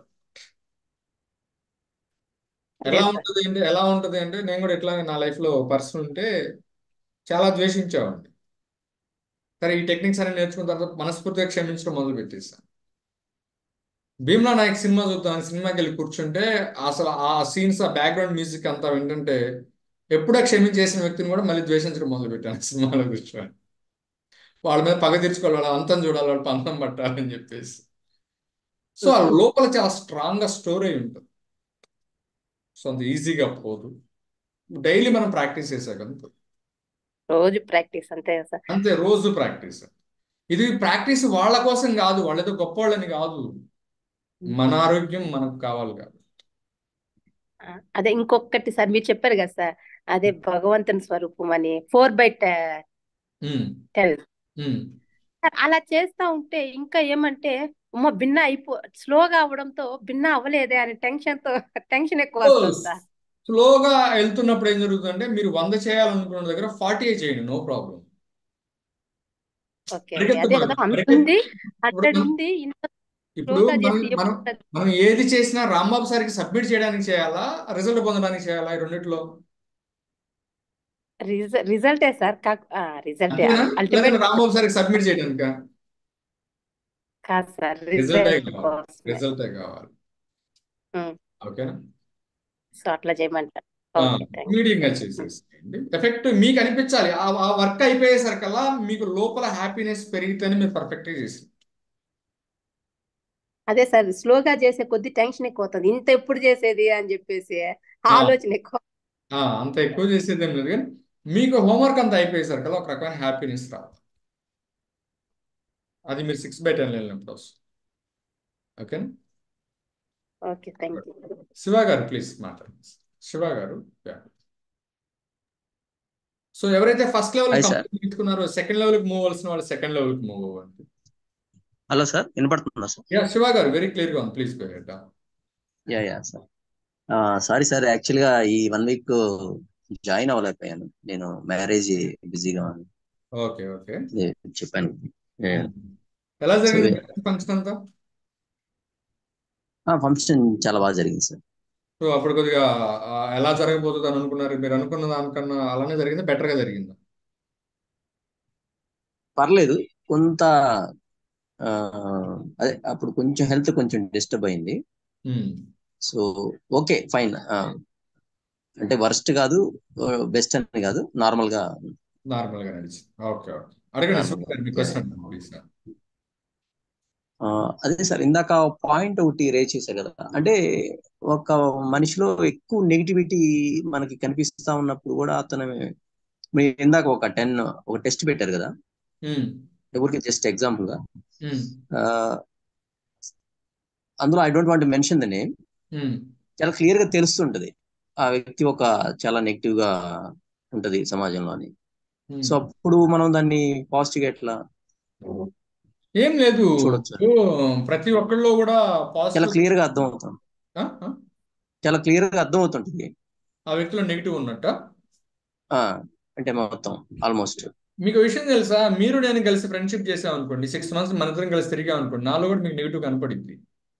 అదే ఎలా సార్ ఉంటుంది అంటే ఎలా ఉంటుంది అంటే నేను కూడా ఇట్లా నా లైఫ్లో పర్సన్ ఉంటే చాలా ద్వేషించేవాడిని సరే ఈ టెక్నిక్స్ అన్ని నేర్చుకున్న తర్వాత మనస్ఫూర్తిగా క్షమించడం మొదలు పెట్టేశాను భీమ్లా నాయక్ సినిమా చూద్దాం సినిమాకి వెళ్ళి కూర్చుంటే అసలు ఆ సీన్స్ ఆ బ్యాక్గ్రౌండ్ మ్యూజిక్ అంతా వింటుంటే ఎప్పుడో క్షమించేసిన వ్యక్తిని కూడా మళ్ళీ ద్వేషించడం మొదలు పెట్టాను సినిమాలో కూర్చొని వాళ్ళ మీద పగ తీర్చుకోవాలి వాళ్ళ అంతం చూడాలి వాళ్ళ పంతం పట్టాలని చెప్పేసి సో ఆ లోపల చాలా స్ట్రాంగ్ గా స్టోర్ అయి ఉంటుంది సో అంత ఈజీగా పోదు డైలీ మనం ప్రాక్టీస్ చేసాక అంతే రోజు ప్రాక్టీస్ అంతే కదా సార్ అంతే రోజు ప్రాక్టీస్ ఇది ప్రాక్టీస్ వాళ్ళ కోసం కాదు వాళ్ళేదో గొప్పవాళ్ళని కాదు మన ఆరోగ్యం మనకు కావాలి కాదు ఆ, అదే ఇంకొకటి సార్ మీరు చెప్పారు కదా సార్ అదే భగవంతుని స్వరూపం అని four by um, ten um. Sir అలా చేస్తా ఉంటే ఇంకా ఏమంటే అమ్మ భిన్న అయిపో స్లోగా అవడంతో భిన్న అవ్వలేదే అని టెన్షన్ తో టెన్షన్ ఎక్కువ వస్తుంది సార్ స్లోగా వెళ్తున్నప్పుడు ఏం జరుగుతుందంటే మీరు వంద చేయాలనుకున్న దగ్గర ఫార్టీ చేయండి నో ప్రాబ్లం ఓకే ఓకే అదే కదా అంతుంది అక్కడ ఉంది ఇంత ఇప్పుడు స్లోగా మనం చేసి మనం ఎప్పుడు మనం ఏది చేసినా రాంబాబు సార్కి సబ్మిట్ చేయడానికి చేయాలా రిజల్ట్ పొందడానికి చేయాలా ఈ రెండిట్లో రిజల్టే సార్ కాక రిజల్టే అంతేనా అల్టిమేట్ లేదంటే రాంబాబు సార్కి సబ్మిట్ చేయడానిక కాదు సార్ రిజల్టే రిజల్ట్ కావాలి కోసమే రిజల్టే కావాలి ఉమ్. ఓకేనా సో అట్లా చేయమంటారు ఓకే థ్యాంక్ మీడియం గా చేసేసేయండి ఎఫెక్ట్ మీకు అనిపించాలి ఆ ఆ వర్క్ అయిపోయేసరికల్లా మీకు లోపల హ్యాపీనెస్ పెరిగితేనే మీరు పర్ఫెక్ట్ గా చేసి అదే సార్ స్లోగా చేసే కొద్ది టెన్షన్ ఎక్కువ అవుతుంది ఇంత ఎప్పుడు చేసేది అని చెప్పేసి ఆలోచన ఎక్కువ ఆ, అంత ఎక్కువ చేసేది ఏం లేదు కానీ మీకు హోంవర్క్ అంతా అయిపోయేసరికల్లా ఒక రకమైన హ్యాపీనెస్ రావాలి అది మీరు సిక్స్ బై టెన్ వెళ్ళినప్పుడు వస్తుంది ఓకేనా ఓకే థ్యాంక్ యూ శివ గారు ప్లీజ్ మాట్లాడండి శివ గారు సో ఎవరైతే first level hi sir complete తీసుకున్నారో సెకండ్ లెవెల్కి మూవ్ అవ్వాల్సిన వాళ్ళు సెకండ్ లెవెల్కి మూవ్ అవ్వండి హలో సార్ వినపడుతుందా సార్ యా శివ గారు వెరీ క్లియర్గా ఉంది please go ahead ya ya sir sorry sir యాక్చువల్గా ఈ వన్ వీక్ జాయిన్ అవ్వలేకపోయాను నేను మ్యారేజ్ బిజీగా ఉన్నాను. ఓకే ఓకే అదే చెప్పాను ఎలా జరిగింది ఫంక్షన్ అంతా ఫంక్షన్ చాలా బాగా జరిగింది సార్ సో అప్పుడు కొద్దిగా ఆ, ఎలా జరగబోతుంది అని అనుకున్నారు మీరు అనుకున్న దానికన్నా అలానే జరిగిందా బెటర్ గా జరిగిందా పర్లేదు కొంత ఆ, అదే అప్పుడు కొంచెం హెల్త్ కొంచెం డిస్టర్బ్ అయింది ఉమ్, సో ఓకే ఫైన్ అంటే వర్స్ట్ కాదు బెస్ట్ అని కాదు నార్మల్ గా నార్మల్ గా నడిచింది ఓకే ఓకే అడగండి శివ నార్మల్ గారు మీ గా క్వశ్చన్ ప్లీజ్ ఆ, అదే సార్ ఇందాక పాయింట్ ఒకటి రేజ్ చేశారు కదా అంటే ఒక మనిషిలో ఎక్కువ నెగిటివిటీ మనకి కనిపిస్తా ఉన్నప్పుడు కూడా అతను మీరు ఇందాక ఒక టెన్ ఒక టెస్ట్ పెట్టారు కదా ఉమ్, ఎవరికి జస్ట్ ఎగ్జాంపుల్ గా ఉమ్, ఆ, అందులో I don't want mention the name um, చాలా క్లియర్ గా తెలుస్తుంటది ఆ వ్యక్తి ఒక చాలా నెగిటివ్ గా ఉంటది సమాజంలో అని ఉమ్. సో అప్పుడు మనం దాన్ని పాజిటివ్ గా ఎట్లా ఏం లేదు చూడొచ్చు ఇప్పుడు ప్రతి ఒక్కళ్ళు కూడా చాలా పాజిటివ్ క్లియర్ గా అర్థం అవుతుంది చాలా క్లియర్ గా అర్థం అవుతుంటది ఆ వ్యక్తిలో నెగిటివ్ ఉన్నట్ట ఆ అంటే మొత్తం ఆల్మోస్ట్ మీకు విషయం తెలుసా మీరు నేను కలిసి ఫ్రెండ్షిప్ చేసాం అనుకోండి సిక్స్ మంత్స్ మన ఇద్దరం కలిసి తిరిగాం అనుకోండి నాలో కూడా మీకు నెగిటివ్ కనపడింది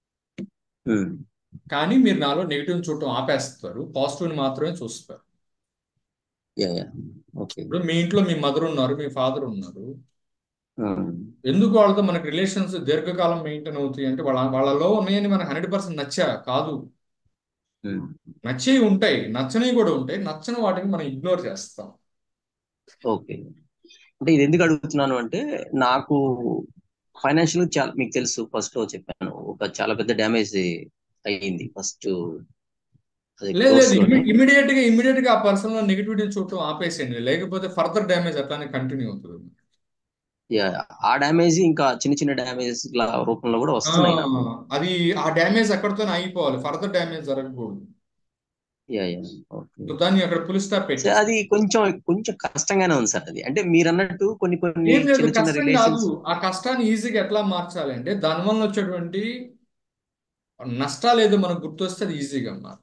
కానీ మీరు నాలో నెగిటివ్ చూడటం ఆపేస్తారు పాజిటివ్ మాత్రమే చూస్తారు యా యా ఓకే ఇప్పుడు మీ ఇంట్లో మీ మదర్ ఉన్నారు మీ ఫాదర్ ఉన్నారు ఎందుకు వాళ్ళతో మనకి రిలేషన్స్ దీర్ఘకాలం మెయింటైన్ అవుతాయి అంటే వాళ్ళ వాళ్ళలో ఉన్నాయని మనకు హండ్రెడ్ పర్సెంట్ నచ్చా కాదు నచ్చేవి ఉంటాయి నచ్చనివి కూడా ఉంటాయి నచ్చని వాటిని మనం ఇగ్నోర్ చేస్తాం ఓకే అంటే ఇది ఎందుకు అడుగుతున్నాను అంటే నాకు ఫైనాన్షియల్ చాలా మీకు తెలుసు ఫస్ట్ లో చెప్పాను ఒక చాలా పెద్ద డ్యామేజ్ అయ్యింది ఫస్ట్ అది లేదు క్లోజ్ లేదు లోనే ఇమీడియట్ గా ఇమీడియట్ గా ఆ పర్సన్ లో నెగిటివిటీని చూడటం ఆపేసేయండి లేకపోతే ఫర్దర్ డ్యామేజ్ అట్లానే కంటిన్యూ అవుతుంది యా ఆ డ్యామేజ్ ఇంకా చిన్న చిన్న డ్యామేజ్ రూపంలో కూడా ఆ, వస్తున్నాయి నాకు అది ఆ డ్యామేజ్ అక్కడితోనే ఆగిపోవాలి ఫర్దర్ డ్యామేజ్ జరగకూడదు యా యా ఓకే సో దాన్ని అక్కడ పులి స్టాప్ సో పెట్టేసి అది కొంచెం కొంచెం కష్టంగానే ఉంది సార్ అది అంటే మీరు అన్నట్టు కొన్ని కొన్ని ఏం లేదు చిన్న చిన్న కష్టం కాదు రిలేషన్స్ ఆ కష్టాన్ని ఈజీగా ఎట్లా మార్చాలి అంటే దానివల్ల వచ్చేటువంటి నష్టాలు ఏదో మనకు గుర్తొస్తే అది ఈజీగా మారుతుంది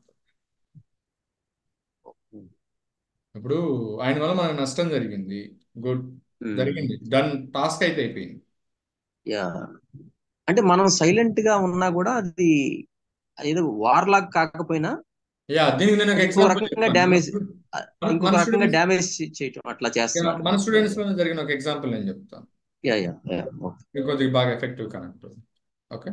ఇప్పుడు ఆయన వల్ల మనకు నష్టం జరిగింది గుడ్ జరిగింది డన్ టాస్క్ అయితే అయిపోయింది యా అంటే మనం సైలెంట్ గా ఉన్నా కూడా అది ఏదో వార్ లాగా కాకపోయినా యా దీనికి నేను ఒక ఇంకో ఎగ్జాంపుల్ రకంగా చెప్తాను డ్యామేజ్ మన ఇంకొక మన రకంగా స్టూడెంట్స్ డ్యామేజ్ చేయటం అట్లా చేస్తున్నారు మన స్టూడెంట్స్ లో జరిగిన ఒక ఎగ్జాంపుల్ నేను చెప్తాను యా యా యా ఓకే మీకు కొద్దిగా బాగా ఎఫెక్టివ్ కనెక్ట్ ఓకే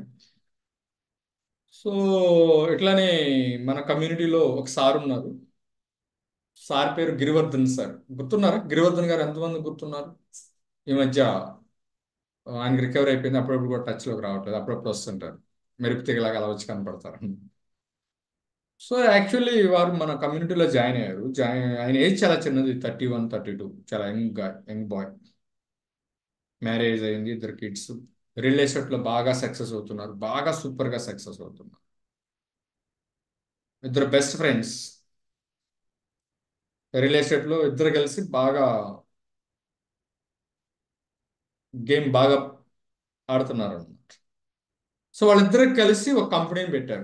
సో ఇట్లానే మన కమ్యూనిటీలో ఒక సార్ ఉన్నారు సార్ పేరు గిరివర్ధన్ సార్ గుర్తున్నారా గిరివర్ధన్ గారు ఎంతమంది గుర్తున్నారు ఈ మధ్య ఆయనకి రికవర్ అయిపోయింది అప్పుడప్పుడు కూడా టచ్లోకి రావట్లేదు అప్పుడప్పుడు వస్తుంటారు మెరుపు తీగలాగా అలా వచ్చి కనపడతారు సో యాక్చువల్లీ వారు మన కమ్యూనిటీలో జాయిన్ అయ్యారు జాయిన్ ఆయన ఏజ్ చాలా చిన్నది థర్టీ వన్ థర్టీ టూ చాలా యంగ్ యంగ్ బాయ్ మ్యారేజ్ అయింది ఇద్దరు కిడ్స్ రిలేషన్షిప్లో బాగా సక్సెస్ అవుతున్నారు బాగా సూపర్గా సక్సెస్ అవుతున్నారు ఇద్దరు బెస్ట్ ఫ్రెండ్స్ రిలేషన్షిప్లో ఇద్దరు కలిసి బాగా గేమ్ బాగా ఆడుతున్నారు అన్నమాట సో వాళ్ళిద్దరు కలిసి ఒక కంపెనీని పెట్టారు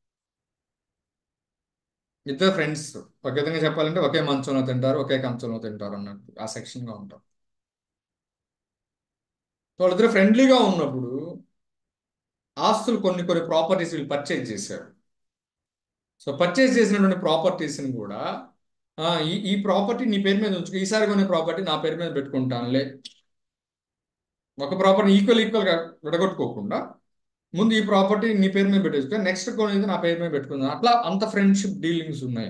ఇద్దరు ఫ్రెండ్స్ ఒక విధంగా చెప్పాలంటే ఒకే మంచంలో తింటారు ఒకే కంచంలో తింటారు అన్నట్టు ఆ సెక్షన్గా ఉంటారు సో వాళ్ళిద్దరు ఫ్రెండ్లీగా ఉన్నప్పుడు ఆస్తులు కొన్ని కొన్ని ప్రాపర్టీస్ వీళ్ళు పర్చేజ్ చేశారు సో పర్చేజ్ చేసినటువంటి ప్రాపర్టీస్ని కూడా ఆ, ఈ ఈ ప్రాపర్టీ నీ పేరు మీద ఉంచుకో ఈసారి కొనే ప్రాపర్టీ నా పేరు మీద పెట్టుకుంటానులే ఒక ప్రాపర్టీ ఈక్వల్ ఈక్వల్గా విడగొట్టుకోకుండా ముందు ఈ ప్రాపర్టీ నీ పేరు మీద పెట్టేసుకో నెక్స్ట్ కొనేది నా పేరు మీద పెట్టుకుందాం అట్లా అంత ఫ్రెండ్షిప్ డీలింగ్స్ ఉన్నాయి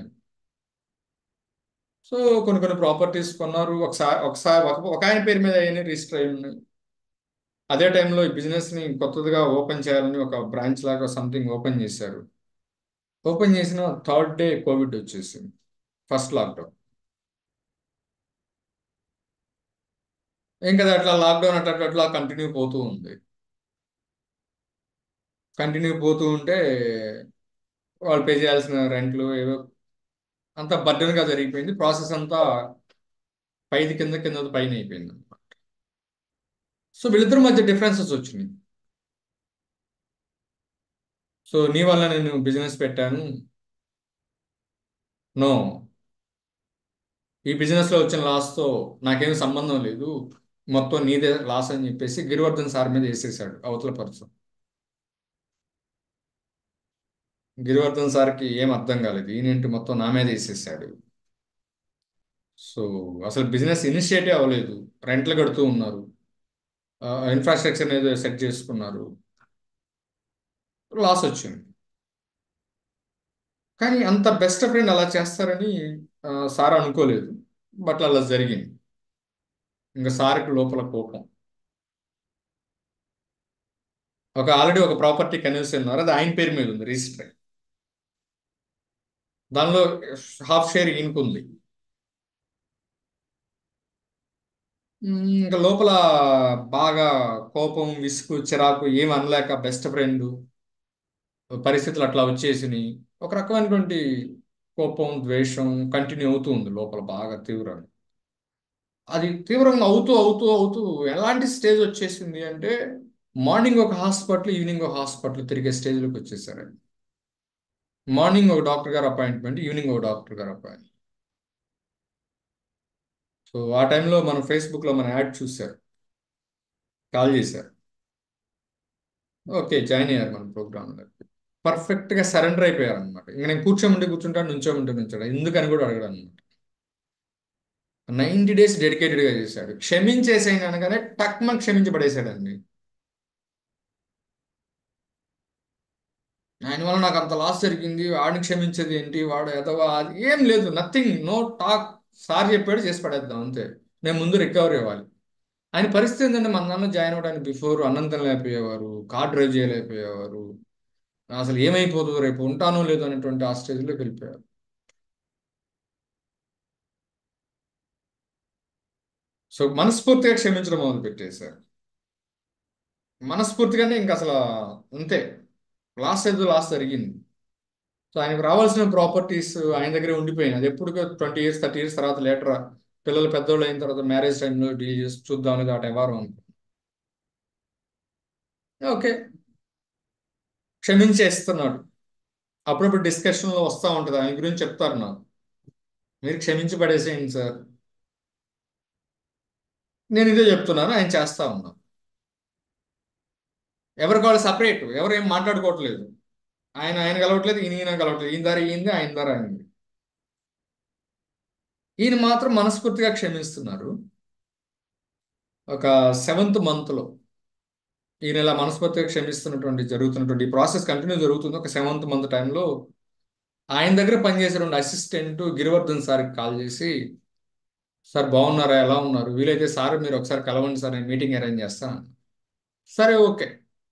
సో కొన్ని కొన్ని ప్రాపర్టీస్ కొన్నారు ఒకసారి ఒకసారి ఒక ఒక ఆయన పేరు మీద అయినాయి రిజిస్టర్ అయి ఉన్నాయి అదే టైంలో ఈ బిజినెస్ని కొత్తదిగా ఓపెన్ చేయాలని ఒక బ్రాంచ్ లాగా సంథింగ్ ఓపెన్ చేశారు ఓపెన్ చేసిన థర్డ్ డే కోవిడ్ వచ్చేసింది ఫస్ట్ లాక్డౌన్ ఏం కదా అట్లా లాక్డౌన్ అట్లా అట్లా అట్లా కంటిన్యూ పోతూ ఉంది కంటిన్యూ పోతూ ఉంటే వాళ్ళు పే చేయాల్సిన రెంట్లు ఏవో అంత బర్డెన్గా జరిగిపోయింది ప్రాసెస్ అంతా పైది కింద కింద పైన అయిపోయింది అనమాట సో వీళ్ళిద్దరి మధ్య డిఫరెన్సెస్ వచ్చినాయి సో నీ వల్ల నేను బిజినెస్ పెట్టాను నో ఈ బిజినెస్లో వచ్చిన లాస్తో నాకేం సంబంధం లేదు మొత్తం నీదే లాస్ అని చెప్పేసి గిరివర్ధన్ సార్ మీద వేసేసాడు అవతల పర్సన్ గిరివర్ధన్ సార్కి ఏం అర్థం కాలేదు ఈయనేంటి మొత్తం నా మీద వేసేసాడు సో అసలు బిజినెస్ ఇనిషియేటివ్ అవ్వలేదు రెంట్లు కడుతూ ఉన్నారు ఇన్ఫ్రాస్ట్రక్చర్ ఏదో సెట్ చేసుకున్నారు లాస్ వచ్చింది కానీ అంత బెస్ట్ ఫ్రెండ్ అలా చేస్తారని ఆ, సార్ అనుకోలేదు బట్ అలా జరిగింది ఇంకా సార్కి లోపల కోపం ఒక ఆల్రెడీ ఒక ప్రాపర్టీ కన్విన్స్ ఉన్నారు అది ఆయన పేరు మీద ఉంది రిజిస్టర్ అయి. దానిలో హాఫ్ షేర్ ఈయనకుంది ఉమ్, ఇంకా లోపల బాగా కోపం విసుగు చిరాకు ఏం అనలేక బెస్ట్ ఫ్రెండ్ పరిస్థితులు అట్లా వచ్చేసినాయి ఒక రకమైనటువంటి కోపం ద్వేషం కంటిన్యూ అవుతూ ఉంది లోపల బాగా తీవ్రంగా అది తీవ్రంగా అవుతూ అవుతూ అవుతూ ఎలాంటి స్టేజ్ వచ్చేసింది అంటే మార్నింగ్ ఒక హాస్పిటల్ ఈవినింగ్ ఒక హాస్పిటల్ తిరిగే స్టేజ్లోకి వచ్చేసారు మార్నింగ్ ఒక డాక్టర్ గారు అపాయింట్మెంట్ ఈవినింగ్ ఒక డాక్టర్ గారు అపాయింట్మెంట్ సో ఆ టైంలో మనం ఫేస్బుక్లో మన యాడ్ చూశారు కాల్ చేశారు ఓకే జాయిన్ అయ్యారు మన ప్రోగ్రాంలో పర్ఫెక్ట్గా సరెండర్ అయిపోయారు అనమాట ఇంకా నేను కూర్చోమంటే కూర్చుంటాను నుంచోమంటే నుంచాడు ఎందుకని కూడా అడగడం అనమాట నైంటీ డేస్ డెడికేటెడ్గా చేశాడు క్షమించేసేయను అనగానే టక్మన్ క్షమించబడేశాడండి ఆయన వల్ల నాకు అంత లాస్ జరిగింది వాడిని క్షమించేది ఏంటి వాడు ఎదవా అది ఏం లేదు నథింగ్ నో టాక్ సార్ చెప్పాడు చేసి పడేద్దాం అంతే నేను ముందు రికవరీ అవ్వాలి ఆయన పరిస్థితి ఏంటంటే మన నాన్న జాయిన్ అవ్వడానికి బిఫోర్ అన్నం తినలేకపోయేవారు కార్ డ్రైవ్ చేయలేకపోయేవారు అసలు ఏమైపోతుందో రేపు ఉంటానో లేదో అనేటువంటి ఆ స్టేజ్లోకి వెళ్ళిపోయారు సో మనస్ఫూర్తిగా క్షమించడం మొదలు పెట్టేశారు మనస్ఫూర్తిగానే ఇంకా అసలు అంతే లాస్ట్ ఏదో లాస్ట్ జరిగింది సో ఆయనకు రావాల్సిన ప్రాపర్టీస్ ఆయన దగ్గరే ఉండిపోయినాయి అది ఎప్పుడు ట్వంటీ ఇయర్స్ థర్టీ ఇయర్స్ తర్వాత లేటర్ పిల్లలు పెద్దోళ్ళు అయిన తర్వాత మ్యారేజ్ టైంలో డీల్ చేసి చూద్దాం అనేది ఆ వ్యవహారం అనుకో ఓకే క్షమించేస్తున్నాడు అప్పుడప్పుడు డిస్కషన్లో వస్తూ ఉంటుంది ఆయన గురించి చెప్తారు నాకు మీరు క్షమించి పడేసేయండి సార్ నేను ఇదే చెప్తున్నాను ఆయన చేస్తా ఉన్నాను ఎవరికి వాళ్ళు సపరేట్ ఎవరు ఏం మాట్లాడుకోవట్లేదు ఆయన ఆయన కలవట్లేదు ఈయన ఈయన కలవట్లేదు ఈయన దారి ఈయనది ఆయన దారి ఆయనది ఈయన మాత్రం మనస్ఫూర్తిగా క్షమిస్తున్నారు ఒక సెవెంత్ మంత్లో ఈయన ఇలా మనస్ఫూర్తిగా క్షమిస్తున్నటువంటి జరుగుతున్నటువంటి ప్రాసెస్ కంటిన్యూ జరుగుతుంది ఒక సెవెంత్ మంత్ టైంలో ఆయన దగ్గర పనిచేసేటువంటి అసిస్టెంట్ గిరివర్ధన్ సార్కి కాల్ చేసి సార్ బాగున్నారా ఎలా ఉన్నారు వీలైతే సార్ మీరు ఒకసారి కలవండి సార్ నేను మీటింగ్ అరేంజ్ చేస్తాను సరే ఓకే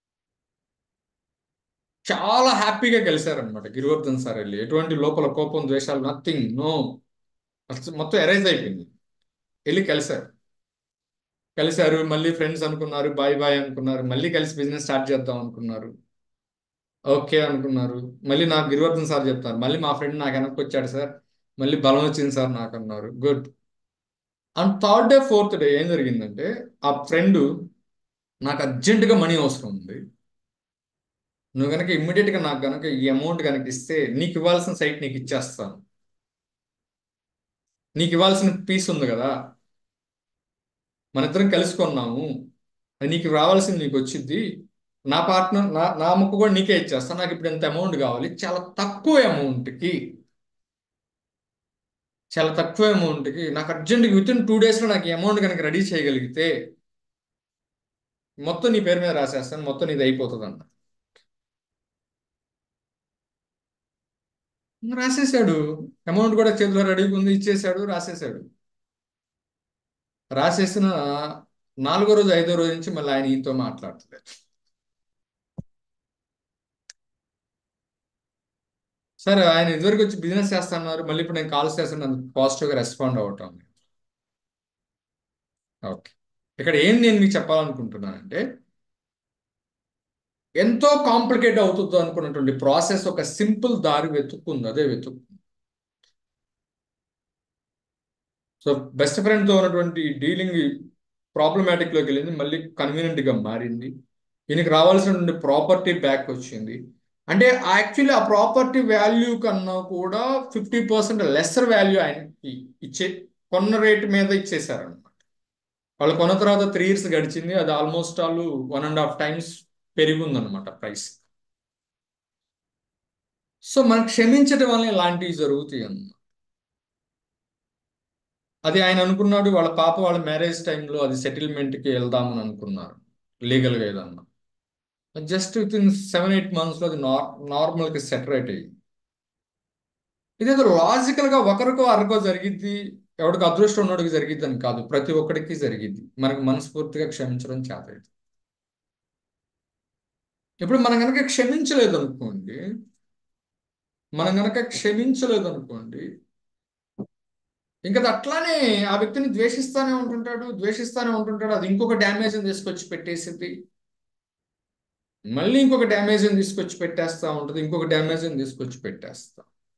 చాలా హ్యాపీగా కలిశారనమాట గిరివర్ధన్ సార్ వెళ్ళి ఎటువంటి లోపల కోపం ద్వేషాలు నథింగ్ నో మొత్తం ఎరేజ్ అయిపోయింది వెళ్ళి కలిశారు కలిశారు మళ్ళీ ఫ్రెండ్స్ అనుకున్నారు బాయ్ బాయ్ అనుకున్నారు మళ్ళీ కలిసి బిజినెస్ స్టార్ట్ చేద్దాం అనుకున్నారు ఓకే అనుకున్నారు మళ్ళీ నాకు గిరివర్ధన్ సార్ చెప్తారు మళ్ళీ మా ఫ్రెండ్ నాకు వెనక్కి వచ్చాడు సార్ మళ్ళీ బలం వచ్చింది సార్ నాకు అన్నారు good and third day fourth day ఏం జరిగిందంటే ఆ ఫ్రెండ్ నాకు అర్జెంటుగా మనీ అవసరం ఉంది నువ్వు కనుక ఇమ్మీడియట్గా నాకు కనుక ఈ అమౌంట్ కనుక ఇస్తే నీకు ఇవ్వాల్సిన సైట్ నీకు ఇచ్చేస్తాను నీకు ఇవ్వాల్సిన పీస్ ఉంది కదా మన ఇద్దరం కలుసుకున్నాము అది నీకు రావాల్సింది నీకు వచ్చింది నా పార్ట్నర్ నా నా ముక్కు కూడా నీకే ఇచ్చేస్తాను నాకు ఇప్పుడు ఎంత అమౌంట్ కావాలి చాలా తక్కువ అమౌంట్కి చాలా తక్కువ అమౌంట్కి నాకు అర్జెంట్గా విత్ ఇన్ టూ డేస్లో నాకు ఈ అమౌంట్ కనుక రెడీ చేయగలిగితే మొత్తం నీ పేరు మీద రాసేస్తాను మొత్తం నీది అయిపోతుంది అన్న రాసేసాడు అమౌంట్ కూడా చేతిలో రెడీగా ఉంది ఇచ్చేసాడు రాసేసాడు రాసేసిన నాలుగో రోజు ఐదో రోజు నుంచి మళ్ళీ ఆయన ఈయనతో మాట్లాడలేదు సరే ఆయన ఇదివరకు వచ్చి బిజినెస్ చేస్తున్నారు మళ్ళీ ఇప్పుడు నేను కాల్స్ చేస్తాను పాజిటివ్గా రెస్పాండ్ అవటం ఓకే ఇక్కడ ఏం నేను మీకు చెప్పాలనుకుంటున్నానంటే ఎంతో కాంప్లికేట్ అవుతుందో అనుకున్నటువంటి ప్రాసెస్ ఒక సింపుల్ దారి వెతుక్కుంది అదే వెతుక్కుంది సో బెస్ట్ ఫ్రెండ్తో ఉన్నటువంటి డీలింగ్ ప్రాబ్లమాటిక్లోకి వెళ్ళింది మళ్ళీ కన్వీనియంట్గా మారింది ఈయనకి రావాల్సినటువంటి ప్రాపర్టీ బ్యాక్ వచ్చింది అంటే యాక్చువల్లీ ఆ ప్రాపర్టీ వాల్యూ కన్నా కూడా ఫిఫ్టీ పర్సెంట్ లెస్సర్ వాల్యూ ఆయనకి ఇచ్చే కొన్న రేట్ మీద ఇచ్చేసారనమాట వాళ్ళు కొన్న తర్వాత త్రీ ఇయర్స్ గడిచింది అది ఆల్మోస్ట్ వాళ్ళు వన్ అండ్ హాఫ్ టైమ్స్ పెరిగిందనమాట ప్రైస్ సో మనకు క్షమించడం వల్ల ఇలాంటివి జరుగుతాయి అన్నమాట అది ఆయన అనుకున్నాడు వాళ్ళ పాప వాళ్ళ మ్యారేజ్ టైంలో అది సెటిల్మెంట్కి వెళ్దామని అనుకున్నారు లీగల్గా ఏదన్నా just with in seven eight మంత్స్లో అది నార్ నార్మల్కి సెటరేట్ అయ్యింది ఇదేదో లాజికల్గా ఒకరికో అరకో జరిగిద్ది ఎవరికి అదృష్టం ఉన్నోడికి జరిగిద్ది అని కాదు ప్రతి ఒక్కడికి జరిగిద్ది మనకు మనస్ఫూర్తిగా క్షమించడం చేత ఇప్పుడు మనం కనుక క్షమించలేదు అనుకోండి మనం కనుక క్షమించలేదు అనుకోండి ఇంకా అది అట్లానే ఆ వ్యక్తిని ద్వేషిస్తానే ఉంటుంటాడు ద్వేషిస్తానే ఉంటుంటాడు అది ఇంకొక డ్యామేజ్ని తీసుకొచ్చి పెట్టేసింది మళ్ళీ ఇంకొక డ్యామేజ్ని తీసుకొచ్చి పెట్టేస్తా ఉంటుంది ఇంకొక డ్యామేజ్ని తీసుకొచ్చి పెట్టేస్తా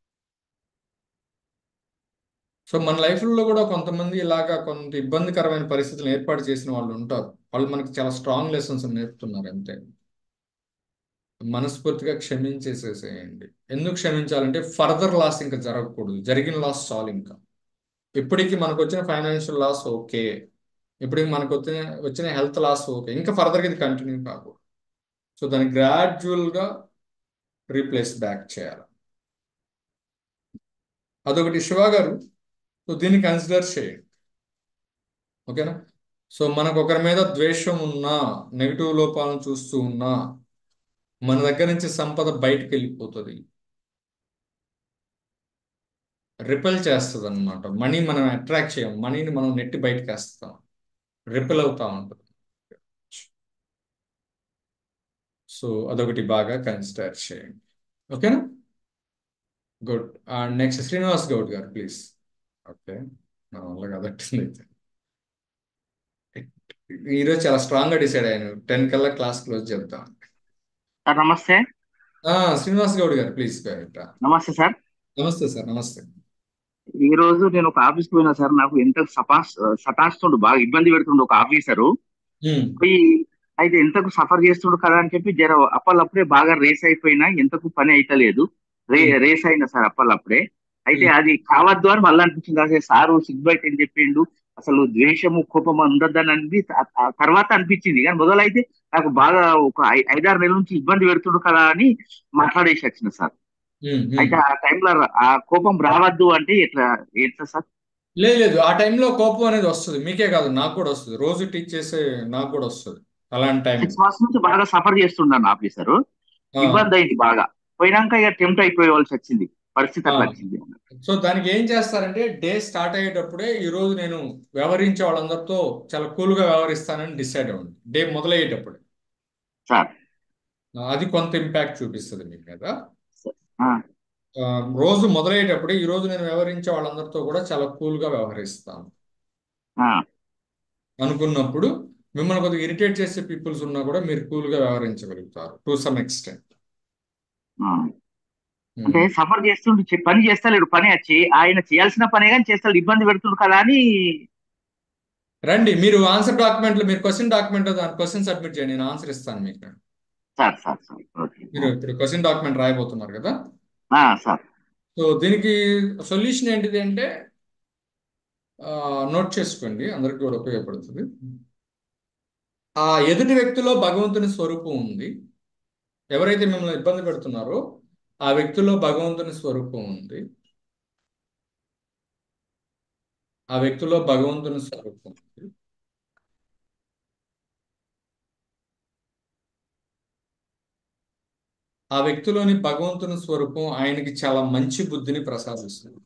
సో మన లైఫ్లో కూడా కొంతమంది ఇలాగా కొంత ఇబ్బందికరమైన పరిస్థితులను ఏర్పాటు చేసిన వాళ్ళు ఉంటారు వాళ్ళు మనకి చాలా స్ట్రాంగ్ లెసన్స్ నేర్పుతున్నారు అంతే మనస్ఫూర్తిగా క్షమించేసేసేయండి ఎందుకు క్షమించాలంటే ఫర్దర్ లాస్ ఇంకా జరగకూడదు జరిగిన లాస్ చాలు ఇంకా ఇప్పటికి మనకు వచ్చిన ఫైనాన్షియల్ లాస్ ఓకే ఇప్పటికి మనకు వచ్చిన వచ్చిన హెల్త్ లాస్ ఓకే ఇంకా ఫర్దర్గా ఇది కంటిన్యూ కాకూడదు సో దాన్ని గ్రాడ్యువల్గా రీప్లేస్ బ్యాక్ చేయాలి అదొకటి శివ గారు సో దీన్ని కన్సిడర్ చేయండి ఓకేనా సో మనకు ఒకరి మీద ద్వేషం ఉన్నా నెగిటివ్ లోపాలను చూస్తూ ఉన్నా మన దగ్గర నుంచి సంపద బయటకు వెళ్ళిపోతుంది రిపెల్ చేస్తుంది అనమాట మనీ మనం అట్రాక్ట్ చేయం మనీని మనం నెట్టి బయటకు వేస్తాం రిపెల్ అవుతా ఉంటుంది సో అదొకటి బాగా కన్సిడర్ చేయండి ఓకేనా గుడ్ నెక్స్ట్ శ్రీనివాస్ గౌడ్ గారు ప్లీజ్ ఓకే నా వల్ల కదట్టింది అయితే ఈరోజు చాలా స్ట్రాంగ్గా డిసైడ్ అయ్యాను టెన్ కల్లా క్లాస్ క్లోజ్ చేద్దాం సార్ నమస్తే శ్రీనివాస్ గౌడ్ గారు ప్లీజ్ నమస్తే సార్ నమస్తే సార్ నమస్తే ఈ రోజు నేను ఒక ఆఫీస్ పోయినా సార్ నాకు ఎంత సపాస్ సతాస్తుండు బాగా ఇబ్బంది పెడుతుండు ఒక ఆఫీసరు పోయి అయితే ఎంతకు సఫర్ చేస్తుండు కదా అని చెప్పి జర అప్పలప్పుడే బాగా రేస్ అయిపోయినా ఎంతకు పని అయితలేదు రే రేస్ అయినా సార్ అప్పలప్పుడే అయితే అది కావద్దు అని మళ్ళీ అనిపించింది అసలు సారు సిగ్బైట్ అని చెప్పిండు అసలు ద్వేషము కోపం ఉండద్దని అనిపి తర్వాత అనిపించింది కానీ మొదలైతే నాకు బాగా ఒక ఐదారు నెలల నుంచి ఇబ్బంది పెడుతుండు కదా అని మాట్లాడేసి వచ్చిన సార్ అయితే ఆ టైంలో ఆ కోపం రావద్దు అంటే ఎట్లా ఎట్లా సార్ లేదు లేదు ఆ టైంలో కోపం అనేది వస్తుంది మీకే కాదు నాకు కూడా వస్తుంది రోజు టీచ్ చేసే నాకు కూడా వస్తుంది అలాంటి టైం సిక్స్ మంత్స్ నుంచి బాగా సఫర్ చేస్తున్నాను ఆఫీసరు ఇబ్బంది అయింది బాగా పోయినాక ఇక టెంప్ట్ అయిపోయేవాల్సి వచ్చింది పరిస్థితి అట్లా వచ్చింది సో దానికి ఏం చేస్తారంటే డే స్టార్ట్ అయ్యేటప్పుడే ఈ రోజు నేను వ్యవహరించే వాళ్ళందరితో చాలా కూల్గా వ్యవహరిస్తానని డిసైడ్ అవ్వండి డే మొదలయ్యేటప్పుడే సార్ అది కొంత ఇంపాక్ట్ చూపిస్తుంది మీ మీద రోజు మొదలయ్యేటప్పుడు ఈ రోజు నేను వ్యవహరించే వాళ్ళందరితో కూడా చాలా కూల్గా వ్యవహరిస్తాను అనుకున్నప్పుడు మిమ్మల్ని కొద్దిగా ఇరిటేట్ చేసే పీపుల్స్ ఉన్నా కూడా మీరు కూల్గా వ్యవహరించగలుగుతారు టు సమ్ ఎక్స్టెంట్ అంటే సఫర్ చేస్తుండు పని చేస్తలేడు పని వచ్చి ఆయన చేయాల్సిన పనే కానీ చేస్తాడు ఇబ్బంది పెడుతుండు కదా అని రండి మీరు ఆన్సర్ డాక్యుమెంట్ మీరు క్వశ్చన్ డాక్యుమెంట్ దాని క్వశ్చన్ సబ్మిట్ చేయండి నేను ఆన్సర్ ఇస్తాను మీకు సార్ సార్ సార్ మీరు ఇప్పుడు క్వశ్చన్ డాక్యుమెంట్ రాయబోతున్నారు కదా సార్ సో దీనికి సొల్యూషన్ ఏంటిది అంటే నోట్ చేసుకోండి అందరికి కూడా ఉపయోగపడుతుంది ఆ ఎదుటి వ్యక్తిలో భగవంతుని స్వరూపం ఉంది ఎవరైతే మిమ్మల్ని ఇబ్బంది పెడుతున్నారో ఆ వ్యక్తిలో భగవంతుని స్వరూపం ఉంది ఆ వ్యక్తిలో భగవంతుని స్వరూపం ఉంది ఆ వ్యక్తిలోని భగవంతుని స్వరూపం ఆయనకి చాలా మంచి బుద్ధిని ప్రసాదిస్తుంది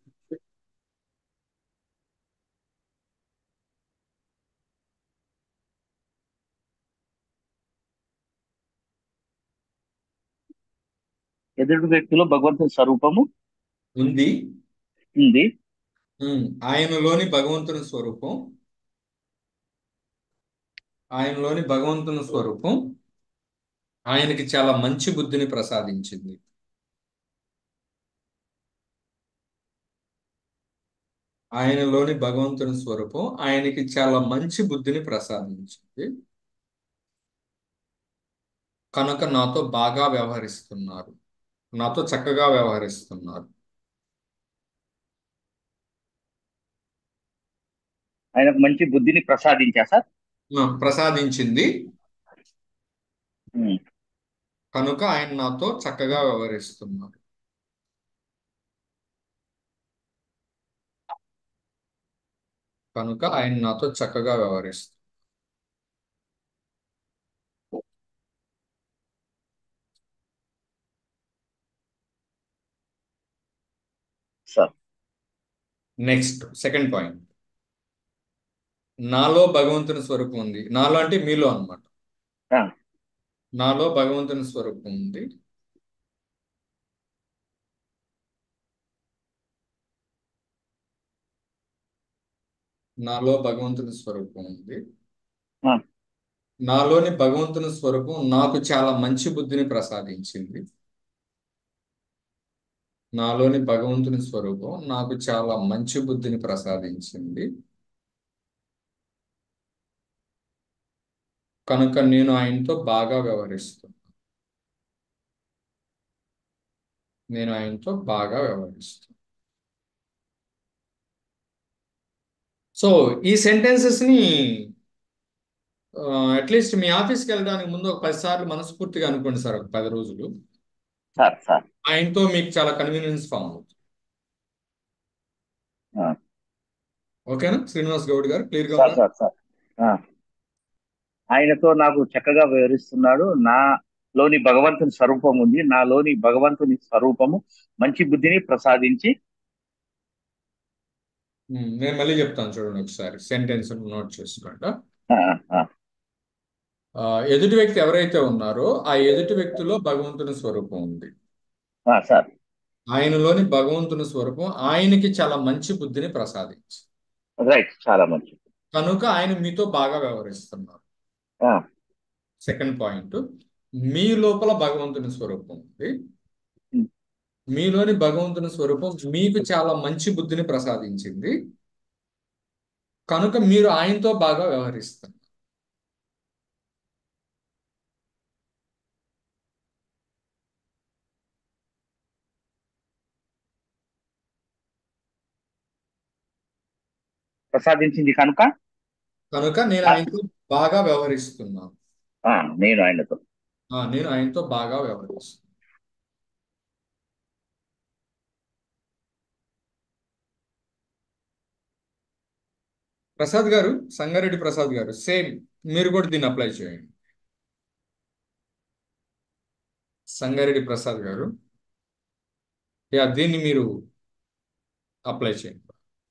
ఎదుటి వ్యక్తిలో భగవంతుని స్వరూపము ఉంది ఉంది ఆయనలోని భగవంతుని స్వరూపం ఆయనలోని భగవంతుని స్వరూపం ఆయనకి చాలా మంచి బుద్ధిని ప్రసాదించింది ఆయనలోని భగవంతుని స్వరూపం ఆయనకి చాలా మంచి బుద్ధిని ప్రసాదించింది కనుక నాతో బాగా వ్యవహరిస్తున్నారు నాతో చక్కగా వ్యవహరిస్తున్నారు ఆయనకు మంచి బుద్ధిని ప్రసాదించా సార్ ఆ, ప్రసాదించింది ఉమ్. కనుక ఆయన నాతో చక్కగా వ్యవహరిస్తున్నారు కనుక ఆయన నాతో చక్కగా వ్యవహరిస్తున్నారు సార్ నెక్స్ట్ సెకండ్ పాయింట్ నాలో భగవంతుని స్వరూపం ఉంది నాలో అంటే మీలో అన్నమాట ఆ. నాలో భగవంతుని స్వరూపం ఉంది నాలో భగవంతుని స్వరూపం ఉంది ఆ. నాలోని భగవంతుని స్వరూపం నాకు చాలా మంచి బుద్ధిని ప్రసాదించింది నాలోని భగవంతుని స్వరూపం నాకు చాలా మంచి బుద్ధిని ప్రసాదించింది కనుక నేను ఆయనతో బాగా వ్యవహరిస్తున్నాను నేను ఆయనతో బాగా వ్యవహరిస్తున్నాను సో ఈ సెంటెన్సెస్ ని అట్లీస్ట్ మీ ఆఫీస్కి వెళ్ళడానికి ముందు ఒక పది సార్లు మనస్ఫూర్తిగా అనుకోండి సార్ ఒక పది రోజులు సార్ సార్ ఆయనతో మీకు చాలా కన్వీనియన్స్ ఫామ్ అవుతుంది ఆ. ఓకేనా శ్రీనివాస్ గౌడ్ గారు క్లియర్ గా సార్ ఉందా? సార్ సార్ ఆ. ఆయనతో నాకు చక్కగా వివరిస్తున్నాడు నాలోని భగవంతుని స్వరూపం ఉంది నాలోని భగవంతుని స్వరూపము మంచి బుద్ధిని ప్రసాదించి ఉమ్, నేను మళ్ళీ చెప్తాను చూడండి ఒకసారి సెంటెన్స్ నోట్ చేసుకోండి ఆ, ఆ, ఆ, ఎదుటి వ్యక్తి ఎవరైతే ఉన్నారో ఆ ఎదుటి వ్యక్తిలో భగవంతుని స్వరూపం ఉంది ఆ, సార్ ఆయనలోని భగవంతుని స్వరూపం ఆయనకి చాలా మంచి బుద్ధిని ప్రసాదించి రైట్ చాలా మంచి కనుక ఆయన మీతో బాగా వ్యవహరిస్తున్నారు ఆ, సెకండ్ పాయింట్ మీ లోపల భగవంతుని స్వరూపం ఉంది ఉమ్. మీలోని భగవంతుని స్వరూపం మీకు చాలా మంచి బుద్ధిని ప్రసాదించింది కనుక మీరు ఆయనతో బాగా వ్యవహరిస్తారు ప్రసాదించింది కనుక కనుక నేను ఆయనతో బాగా వ్యవహరిస్తున్నాను ఆ, నేను ఆయనతో ఆ, నేను ఆయనతో బాగా వ్యవహరిస్తున్నాను ప్రసాద్ గారు సంగారెడ్డి ప్రసాద్ గారు సేమ్ మీరు కూడా దీన్ని అప్లై చేయండి సంగారెడ్డి ప్రసాద్ గారు యా దీన్ని మీరు అప్లై చేయండి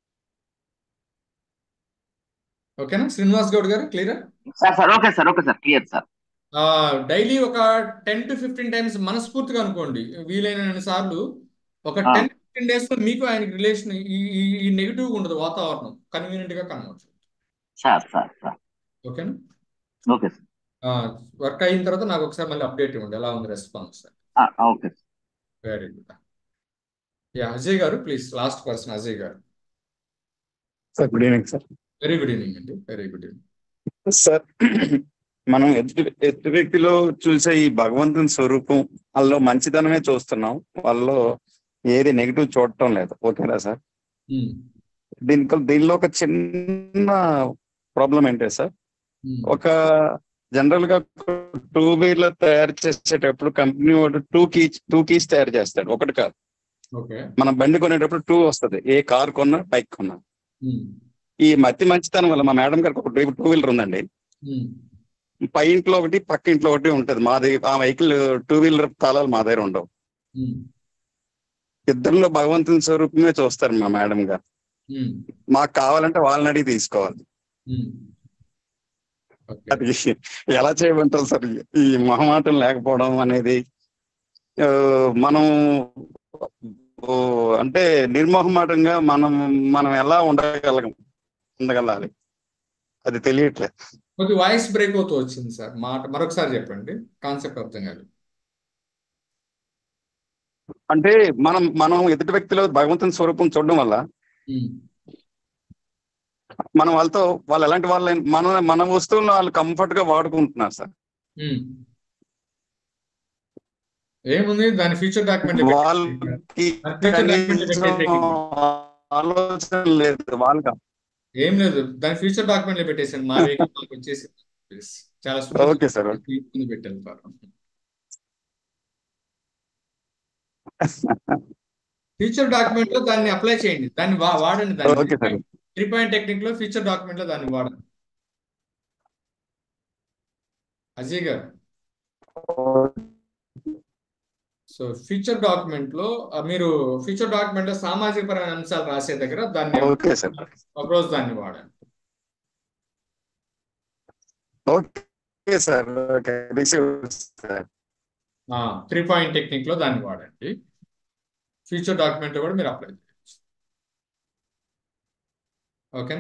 ఓకేనా శ్రీనివాస్ గౌడ్ గారు క్లియరా sir sir okay sir okay sir clear sir daily ఒక టెన్ టు ఫిఫ్టీన్ టైమ్స్ మనస్ఫూర్తిగా అనుకోండి వీలైన సార్లు ఒక ఆ. టెన్ ఫిఫ్టీన్ డేస్ లో మీకు ఆయనకి రిలేషన్ ఈ ఈ- ఈ నెగిటివ్ ఉండదు వాతావరణం కన్వీనియంట్ గా కనవచ్చు సార్ సార్ సార్ ఓకేనా ఓకే సార్ వర్క్ అయిన తర్వాత నాకు ఒకసారి మళ్ళీ అప్డేట్ ఇవ్వండి ఎలా ఉంది రెస్పాన్స్ ఆ, okay very good ya Ajay గారు ప్లీజ్ లాస్ట్ పర్సన్ అజయ్ గారు sir good evening sir very good evening అండి వెరీ గుడ్ ఈవినింగ్ సార్ మనం ఎదుటి ఎదుటి వ్యక్తిలో చూసే ఈ భగవంతుని స్వరూపం వాళ్ళలో మంచితనమే చూస్తున్నాం వాళ్ళలో ఏది నెగిటివ్ చూడటం లేదు ఓకేనా సార్ దీనికి దీనిలో ఒక చిన్న ప్రాబ్లం ఏంటంటే సార్ ఒక జనరల్ గా టూ వీలర్ తయారు చేసేటప్పుడు కంపెనీ వాడు టూ కీ టూ కీస్ తయారు చేస్తాడు ఒకటి కాదు ఓకే మనం బండి కొనేటప్పుడు టూ వస్తది ఏ కార్ కొన్నా బైక్ కొన్నా ఈ మతి మంచితనం వల్ల మా మేడం గారికి ఒక టూ వీలర్ ఉందండి పై ఇంట్లో ఒకటి పక్క ఇంట్లో ఒకటి ఉంటది మాది ఆ వెహికల్ టూ వీలర్ తాళాలు మా దగ్గర ఉండవు ఇద్దరిలో భగవంతుని స్వరూపమే చూస్తారు మా మేడం గారు మాకు కావాలంటే వాళ్ళని అడిగి తీసుకోవాలి ఓకే అది ఎలా చేయమంటారు సార్ ఈ మొహమాటం లేకపోవడం అనేది ఆ, మనం ఓ, అంటే నిర్మోహమాటంగా మనం మనం ఎలా ఉండగలం ఉండగలాలి అది తెలియట్లేదు కొద్ది వాయిస్ బ్రేక్ అవుతూ వచ్చింది సార్ మాట మరొకసారి చెప్పండి కాన్సెప్ట్ అర్థం కాదు అంటే మనం మనం ఎదుటి వ్యక్తిలో భగవంతుని స్వరూపం చూడడం వల్ల ఉమ్, మనం వాళ్ళతో వాళ్ళు ఎలాంటి వాళ్ళ మన మన వస్తువులను వాళ్ళు కంఫర్ట్ గా వాడుకుంటున్నారు సార్ ఉమ్. ఏముంది దాని ఫ్యూచర్ డాక్యుమెంట్ వాళ్ళకి ఫ్యూచర్ డాక్యుమెంట్ కనీసం ఆలోచన లేదు వాళ్ళకి ఏం లేదు దాని ఫ్యూచర్ డాక్యుమెంట్ పెట్టేసాను మా వెహికల్ మాకు వచ్చేసి చాలా smooth ఓకే సార్ ఓకే తీసుకుని పెట్టెళ్తారు ఫ్యూచర్ డాక్యుమెంట్ లో దాన్ని అప్లై చేయండి దాన్ని వా- వాడండి దాన్ని okay sir three point technique లో ఫ్యూచర్ డాక్యుమెంట్ లో దాన్ని వాడండి అజయ్ గారు సో ఫ్యూచర్ డాక్యుమెంట్ లో ఆ, మీరు ఫ్యూచర్ డాక్యుమెంట్ లో సామాజిక పరమైన అంశాలు రాసే దగ్గర దాన్ని ఓకే సార్ ఒకరోజు దాన్ని వాడండి okay sir okay receive sir three point technique లో దాన్ని వాడండి ఫ్యూచర్ డాక్యుమెంట్ లో కూడా మీరు అప్లై చేయొచ్చు ఓకే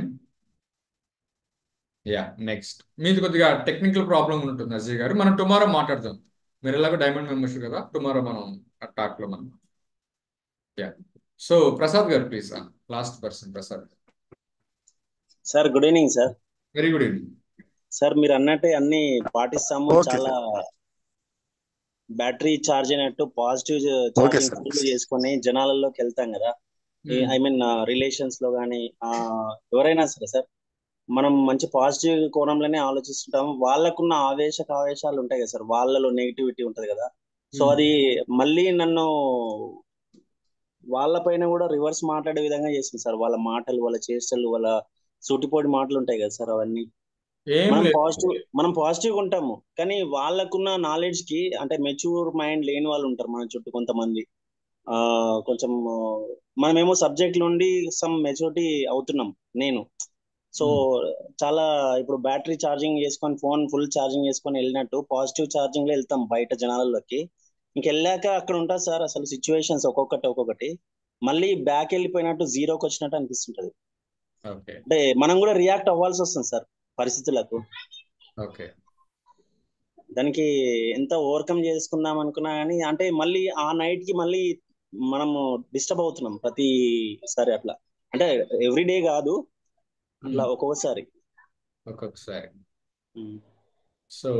యా నెక్స్ట్ మీది కొద్దిగా టెక్నికల్ ప్రాబ్లం ఉంటుంది అజయ్ గారు మనం టుమారో మాట్లాడదాం మీరు ఎలాగో డైమండ్ మెంబర్షిప్ కదా టుమారో మనం టాక్ లో మనం యా సో ప్రసాద్ గారు please last person Prasad sir good evening sir very good evening sir మీరు అన్నట్టే అన్ని పాటిస్తాము ఓకే చాలా బ్యాటరీ ఛార్జ్ అయినట్టు positive okay charging sir full చేసుకొని జనాలలోకి వెళ్తాం కదా ఐ మీన్ రిలేషన్స్ లో కానీ ఎవరైనా సరే సార్ మనం మంచి పాజిటివ్ కోణంలోనే ఆలోచిస్తుంటాము వాళ్ళకున్న ఆవేశ ఆవేశాలు ఉంటాయి కదా సార్ వాళ్ళలో నెగిటివిటీ ఉంటది కదా సో అది మళ్ళీ నన్ను వాళ్ళ పైన కూడా రివర్స్ మాట్లాడే విధంగా చేసింది సార్ వాళ్ళ మాటలు వాళ్ళ చేష్టలు వాళ్ళ సూటిపోటి మాటలు ఉంటాయి కదా సార్ అవన్నీ ఏం మనం లేదు పాజిటివ్ మనం పాజిటివ్ ఉంటాము కానీ వాళ్ళకున్న నాలెడ్జ్ కి అంటే మెచ్యూర్ మైండ్ లేని వాళ్ళు ఉంటారు మన చుట్టూ కొంతమంది ఆ కొంచెం ఆ, మనమేమో సబ్జెక్ట్ నుండి సమ్ మెచ్యూరిటీ అవుతున్నాం నేను సో చాలా ఇప్పుడు బ్యాటరీ ఛార్జింగ్ చేసుకొని ఫోన్ ఫుల్ ఛార్జింగ్ చేసుకొని వెళ్ళినట్టు పాజిటివ్ ఛార్జింగ్ లో వెళ్తాం బయట జనాలలోకి ఇంకెళ్ళాక అక్కడ ఉంటుంది సార్ అసలు సిచ్యువేషన్స్ ఒక్కొక్కటి ఒక్కొక్కటి మళ్ళీ బ్యాక్ వెళ్ళిపోయినట్టు జీరోకి వచ్చినట్టు అనిపిస్తుంటది ఓకే అంటే మనం కూడా రియాక్ట్ అవ్వాల్సి వస్తుంది సార్ పరిస్థితులకు ఓకే దానికి ఎంత ఓవర్కమ్ చేసుకుందాం అనుకున్నా కానీ అంటే మళ్ళీ ఆ నైట్ కి మళ్ళీ మనము డిస్టర్బ్ అవుతున్నాం ప్రతిసారి అట్లా అంటే ఎవ్రీ డే కాదు అట్లా ఒక్కొక్కసారి ఒక్కొక్కసారి ఉమ్. సో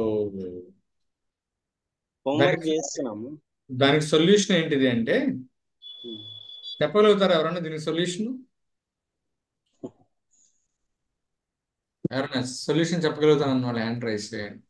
హోంవర్క్ దానికి చేస్తున్నాము దానికి సొల్యూషన్ ఏంటిది అంటే ఉమ్. చెప్పగలుగుతారా ఎవరన్నా దీనికి సొల్యూషన్ ఎవరన్నా సొల్యూషన్ చెప్పగలుగుతాను అన్న వాళ్ళు హ్యాండ్ రైస్ చేయండి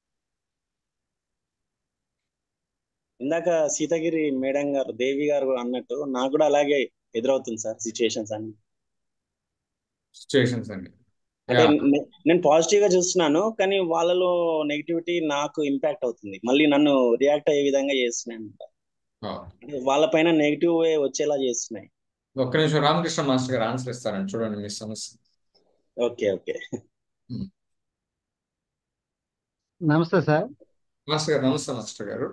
ఇందాక సీతగిరి మేడం గారు దేవి గారు అన్నట్టు నాకు కూడా అలాగే ఎదురవుతుంది సార్ సిచ్యుయేషన్స్ అన్ని సిచ్యుయేషన్స్ అండి అంటే యా నే- నేను పాజిటివ్ గా చూస్తున్నాను కానీ వాళ్ళలో నెగిటివిటీ నాకు ఇంపాక్ట్ అవుతుంది మళ్ళీ నన్ను రియాక్ట్ అయ్యే విధంగా చేస్తున్నాయి అన్నమాట. అంటే వాళ్ళ పైన నెగిటివ్ వే వచ్చేలా చేస్తున్నాయి ఒక్క నిమిషం రామకృష్ణ మాస్టర్ గారు ఆన్సర్ ఇస్తారండి చూడండి మీ సమస్య ఓకే ఓకే నమస్తే సార్ మాస్టర్ గారు నమస్తే మాస్టర్ గారు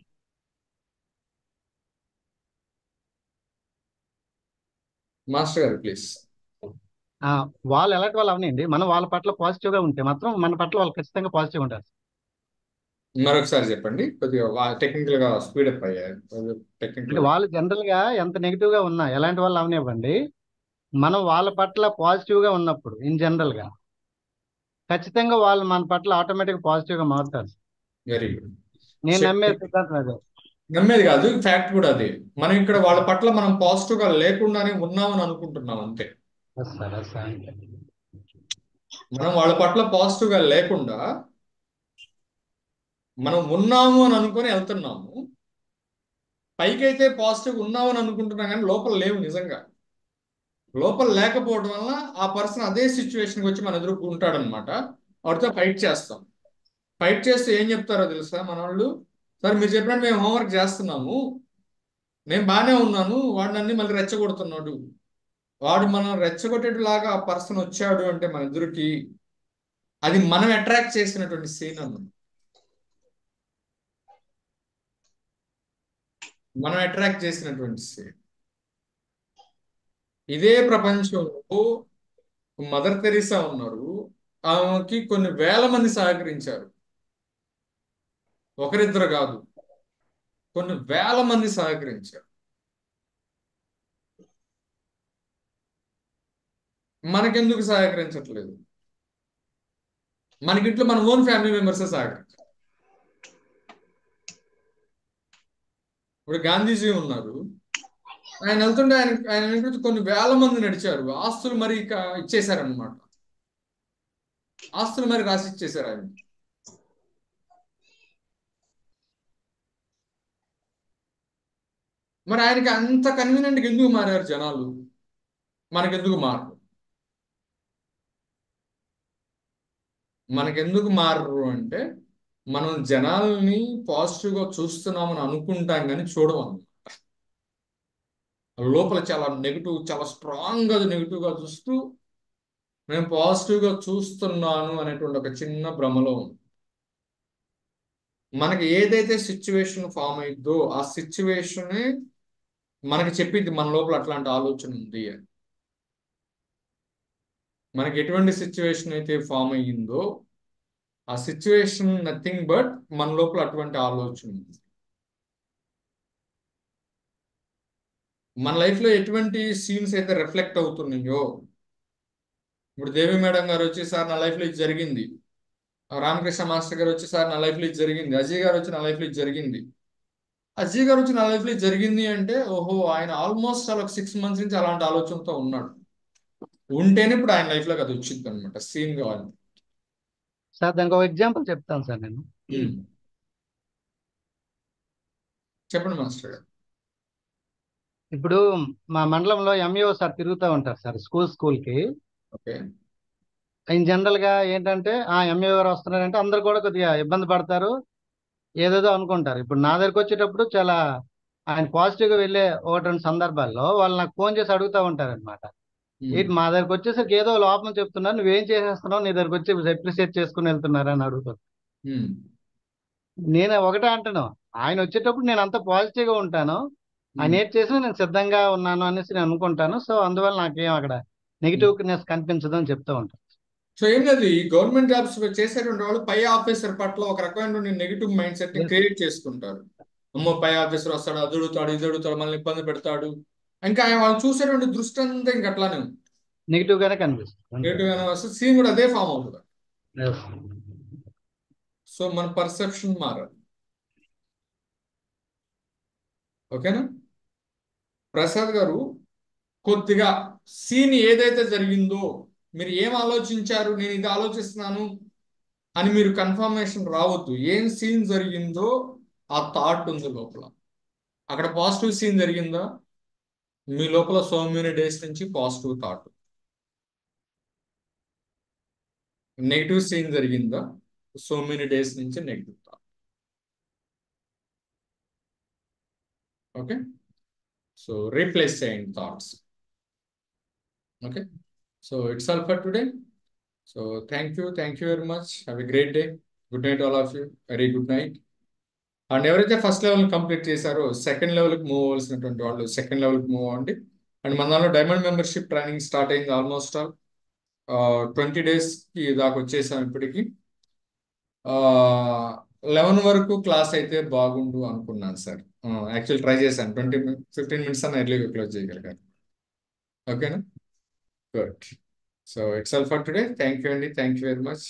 మాస్టర్ గారు ప్లీజ్ ఆ, వాళ్ళు ఎలాంటి వాళ్ళు అవనండి మనం వాళ్ళ పట్ల పాజిటివ్ గా ఉంటే మాత్రం మన పట్ల వాళ్ళు ఖచ్చితంగా పాజిటివ్ ఉంటారు మరొకసారి చెప్పండి కొద్దిగా టెక్నికల్ గా స్పీడప్ అయ్యారు అంటే టెక్నికల్ వాళ్ళు జనరల్ గా ఎంత నెగిటివ్ గా ఉన్నా ఎలాంటి వాళ్ళు అవనివ్వండి మనం వాళ్ళ పట్ల పాజిటివ్ గా ఉన్నప్పుడు ఇన్ జనరల్ గా ఖచ్చితంగా వాళ్ళు మన పట్ల ఆటోమేటిక్ పాజిటివ్ గా మారుతారు వెరీ గుడ్ నేను సో నమ్మే సిద్ధాంతం అదే నమ్మేది కాదు ఫ్యాక్ట్ కూడా అదే మనం ఇక్కడ వాళ్ళ పట్ల మనం పాజిటివ్ గా లేకుండానే ఉన్నామని అనుకుంటున్నాం అంతే ఎస్ సార్ ఎస్ సార్ అంతే. మనం వాళ్ళ పట్ల పాజిటివ్ గా లేకుండా మనం ఉన్నాము అని అనుకొని వెళ్తున్నాము పైకైతే పాజిటివ్ ఉన్నాము అని అనుకుంటున్నాం కానీ లోపల లేవు నిజంగా లోపల లేకపోవడం వల్ల ఆ పర్సన్ అదే సిచ్యువేషన్కి వచ్చి మన ఎదురు ఉంటాడనమాట వాడితో ఫైట్ చేస్తాం ఫైట్ చేస్తే ఏం చెప్తారో తెలుసా మన వాళ్ళు సార్ మీరు చెప్పినట్టు మేము హోంవర్క్ చేస్తున్నాము నేను బాగానే ఉన్నాను వాడు నన్ను మళ్ళీ రెచ్చగొడుతున్నాడు వాడు మనం రెచ్చగొట్టేలాగా ఆ పర్సన్ వచ్చాడు అంటే మన ఎదురుకి అది మనం అట్రాక్ట్ చేసినటువంటి సీన్ అన్నమాట మనం అట్రాక్ట్ చేసినటువంటి సీన్ ఇదే ప్రపంచంలో మదర్ తెరీసా ఉన్నారు ఆమెకి కొన్ని వేల మంది సహకరించారు ఒకరిద్దరు కాదు కొన్ని వేల మంది సహకరించారు మనకెందుకు సహకరించట్లేదు మనకింట్లో మన ఓన్ ఫ్యామిలీ మెంబర్సే సహకరించారు ఇప్పుడు గాంధీజీ ఉన్నారు ఆయన వెళ్తుంటే ఆయన ఆయన వెనక కొన్ని వేల మంది నడిచారు ఆస్తులు మరి ఇక ఇచ్చేశారనమాట ఆస్తులు మరి రాసి ఇచ్చేశారు ఆయన మరి ఆయనకి అంత కన్వీనియంట్గా ఎందుకు మారారు జనాలు మనకెందుకు మారరు మనకెందుకు మారరు అంటే మనం జనాల్ని పాజిటివ్గా చూస్తున్నామని అనుకుంటాం కానీ చూడమన్నమాట లోపల చాలా నెగిటివ్ చాలా స్ట్రాంగ్గా నెగిటివ్గా చూస్తూ నేను పాజిటివ్గా చూస్తున్నాను అనేటువంటి ఒక చిన్న భ్రమలో ఉంది మనకి ఏదైతే సిచ్యువేషన్ ఫామ్ అయిద్దో ఆ సిచ్యువేషనే మనకి చెప్పింది మన లోపల అట్లాంటి ఆలోచన ఉంది అని మనకి ఎటువంటి సిచ్యువేషన్ అయితే ఫామ్ అయ్యిందో ఆ సిచ్యువేషన్ నథింగ్ బట్ మన లోపల అటువంటి ఆలోచన ఉంది మన లైఫ్లో ఎటువంటి సీన్స్ అయితే రిఫ్లెక్ట్ అవుతున్నాయో ఇప్పుడు దేవి మేడం గారు వచ్చి సార్ నా లైఫ్లో ఇది జరిగింది రామకృష్ణ మాస్టర్ గారు వచ్చి సార్ నా లైఫ్లో ఇది జరిగింది అజయ్ గారు వచ్చి నా లైఫ్లో ఇది జరిగింది అజయ్ గారు వచ్చి నా లైఫ్లో ఇది జరిగింది అంటే ఓహో ఆయన ఆల్మోస్ట్ అలా సిక్స్ మంత్స్ నుంచి అలాంటి ఆలోచనతో ఉన్నాడు ఉంటేనే ఇప్పుడు ఆయన లైఫ్లోకి అది వచ్చింది అనమాట సీన్ కావాలి సార్ దానికి ఒక ఎగ్జాంపుల్ చెప్తాను సార్ నేను చెప్పండి మాస్టర్ గారు ఇప్పుడు మా మండలంలో ఎంఈఓ సార్ తిరుగుతూ ఉంటారు సార్ స్కూల్ స్కూల్కి ఓకే ఇన్ జనరల్ గా ఏంటంటే ఆ ఎంఈఓ గారు వస్తున్నారంటే అందరు కూడా కొద్దిగా ఇబ్బంది పడతారు ఏదేదో అనుకుంటారు ఇప్పుడు నా దగ్గరకు వచ్చేటప్పుడు చాలా ఆయన పాజిటివ్ గా వెళ్ళే ఒకటి రెండు సందర్భాల్లో వాళ్ళు నాకు ఫోన్ చేసి అడుగుతూ ఉంటారు అనమాట ఇటు మా దగ్గరకు వచ్చేసరికి ఏదో లోపం చెప్తున్నారు నువ్వేం చేసేస్తున్నావు నీ దగ్గరకు వచ్చి అప్రిషియేట్ చేసుకుని వెళ్తున్నారు అని అడుగుతారు నేను ఒకటే అంటాను ఆయన వచ్చేటప్పుడు నేను అంత పాజిటివ్ గా ఉంటాను ఆయన ఏం చేసినా నేను సిద్ధంగా ఉన్నాను అనేసి నేను అనుకుంటాను సో అందువల్ల నాకేం అక్కడ నెగిటివ్నెస్ కనిపించదు అని చెప్తూ ఉంటాను సో ఏం లేదు ఈ గవర్నమెంట్ జాబ్స్ చేసేటువంటి వాళ్ళు పై ఆఫీసర్ పట్ల ఒక రకమైన నెగిటివ్ మైండ్ సెట్ ని క్రియేట్ చేసుకుంటారు అమ్మో పై ఆఫీసర్ వస్తాడు అది అడుగుతాడు ఇది అడుగుతాడు మనల్ని ఇబ్బంది పెడతాడు ఇంకా ఆయన వాళ్ళు చూసేటువంటి దృష్టి అంతా ఇంకా అట్లానే ఉంది నెగిటివ్ గానే కనిపిస్తుంది నెగిటివ్ గానే వస్తే సీన్ కూడా అదే ఫామ్ అవుతుంది సో మన పర్సెప్షన్ మారాలి ఓకేనా ప్రసాద్ గారు కొద్దిగా సీన్ ఏదైతే జరిగిందో మీరు ఏం ఆలోచించారు నేను ఇది ఆలోచిస్తున్నాను అని మీరు కన్ఫర్మేషన్ రావద్దు ఏం సీన్ జరిగిందో ఆ థాట్ ఉంది లోపల అక్కడ పాజిటివ్ సీన్ జరిగిందా మీ లోపల సో మెనీ డేస్ నుంచి పాజిటివ్ థాట్ నెగిటివ్ సీన్ జరిగిందా సో మెనీ డేస్ నుంచి negative thought okay so replace చేయండి thoughts okay so it's all for today so thank you thank you very much have a great day good night all of you very good night and ఎవరైతే first level complete చేశారో second లెవెల్కి move అవ్వాల్సినటువంటి వాళ్ళు second లెవెల్కి move అవ్వండి and మన దానిలో diamond membership training start అయింది ఆల్మోస్ట్ ఆల్ ట్వంటీ డేస్కి దాకా వచ్చేసాం ఇప్పటికి లెవెన్ వరకు క్లాస్ అయితే బాగుండు అనుకున్నాను సార్ యాక్చువల్ ట్రై చేశాను ట్వంటీ ఫిఫ్టీన్ మినిట్స్ అన్న ఎర్లీగా క్లోజ్ చేయగలిగాను ఓకేనా good so it's all for today thank you అండి థ్యాంక్ యూ వెరీ మచ్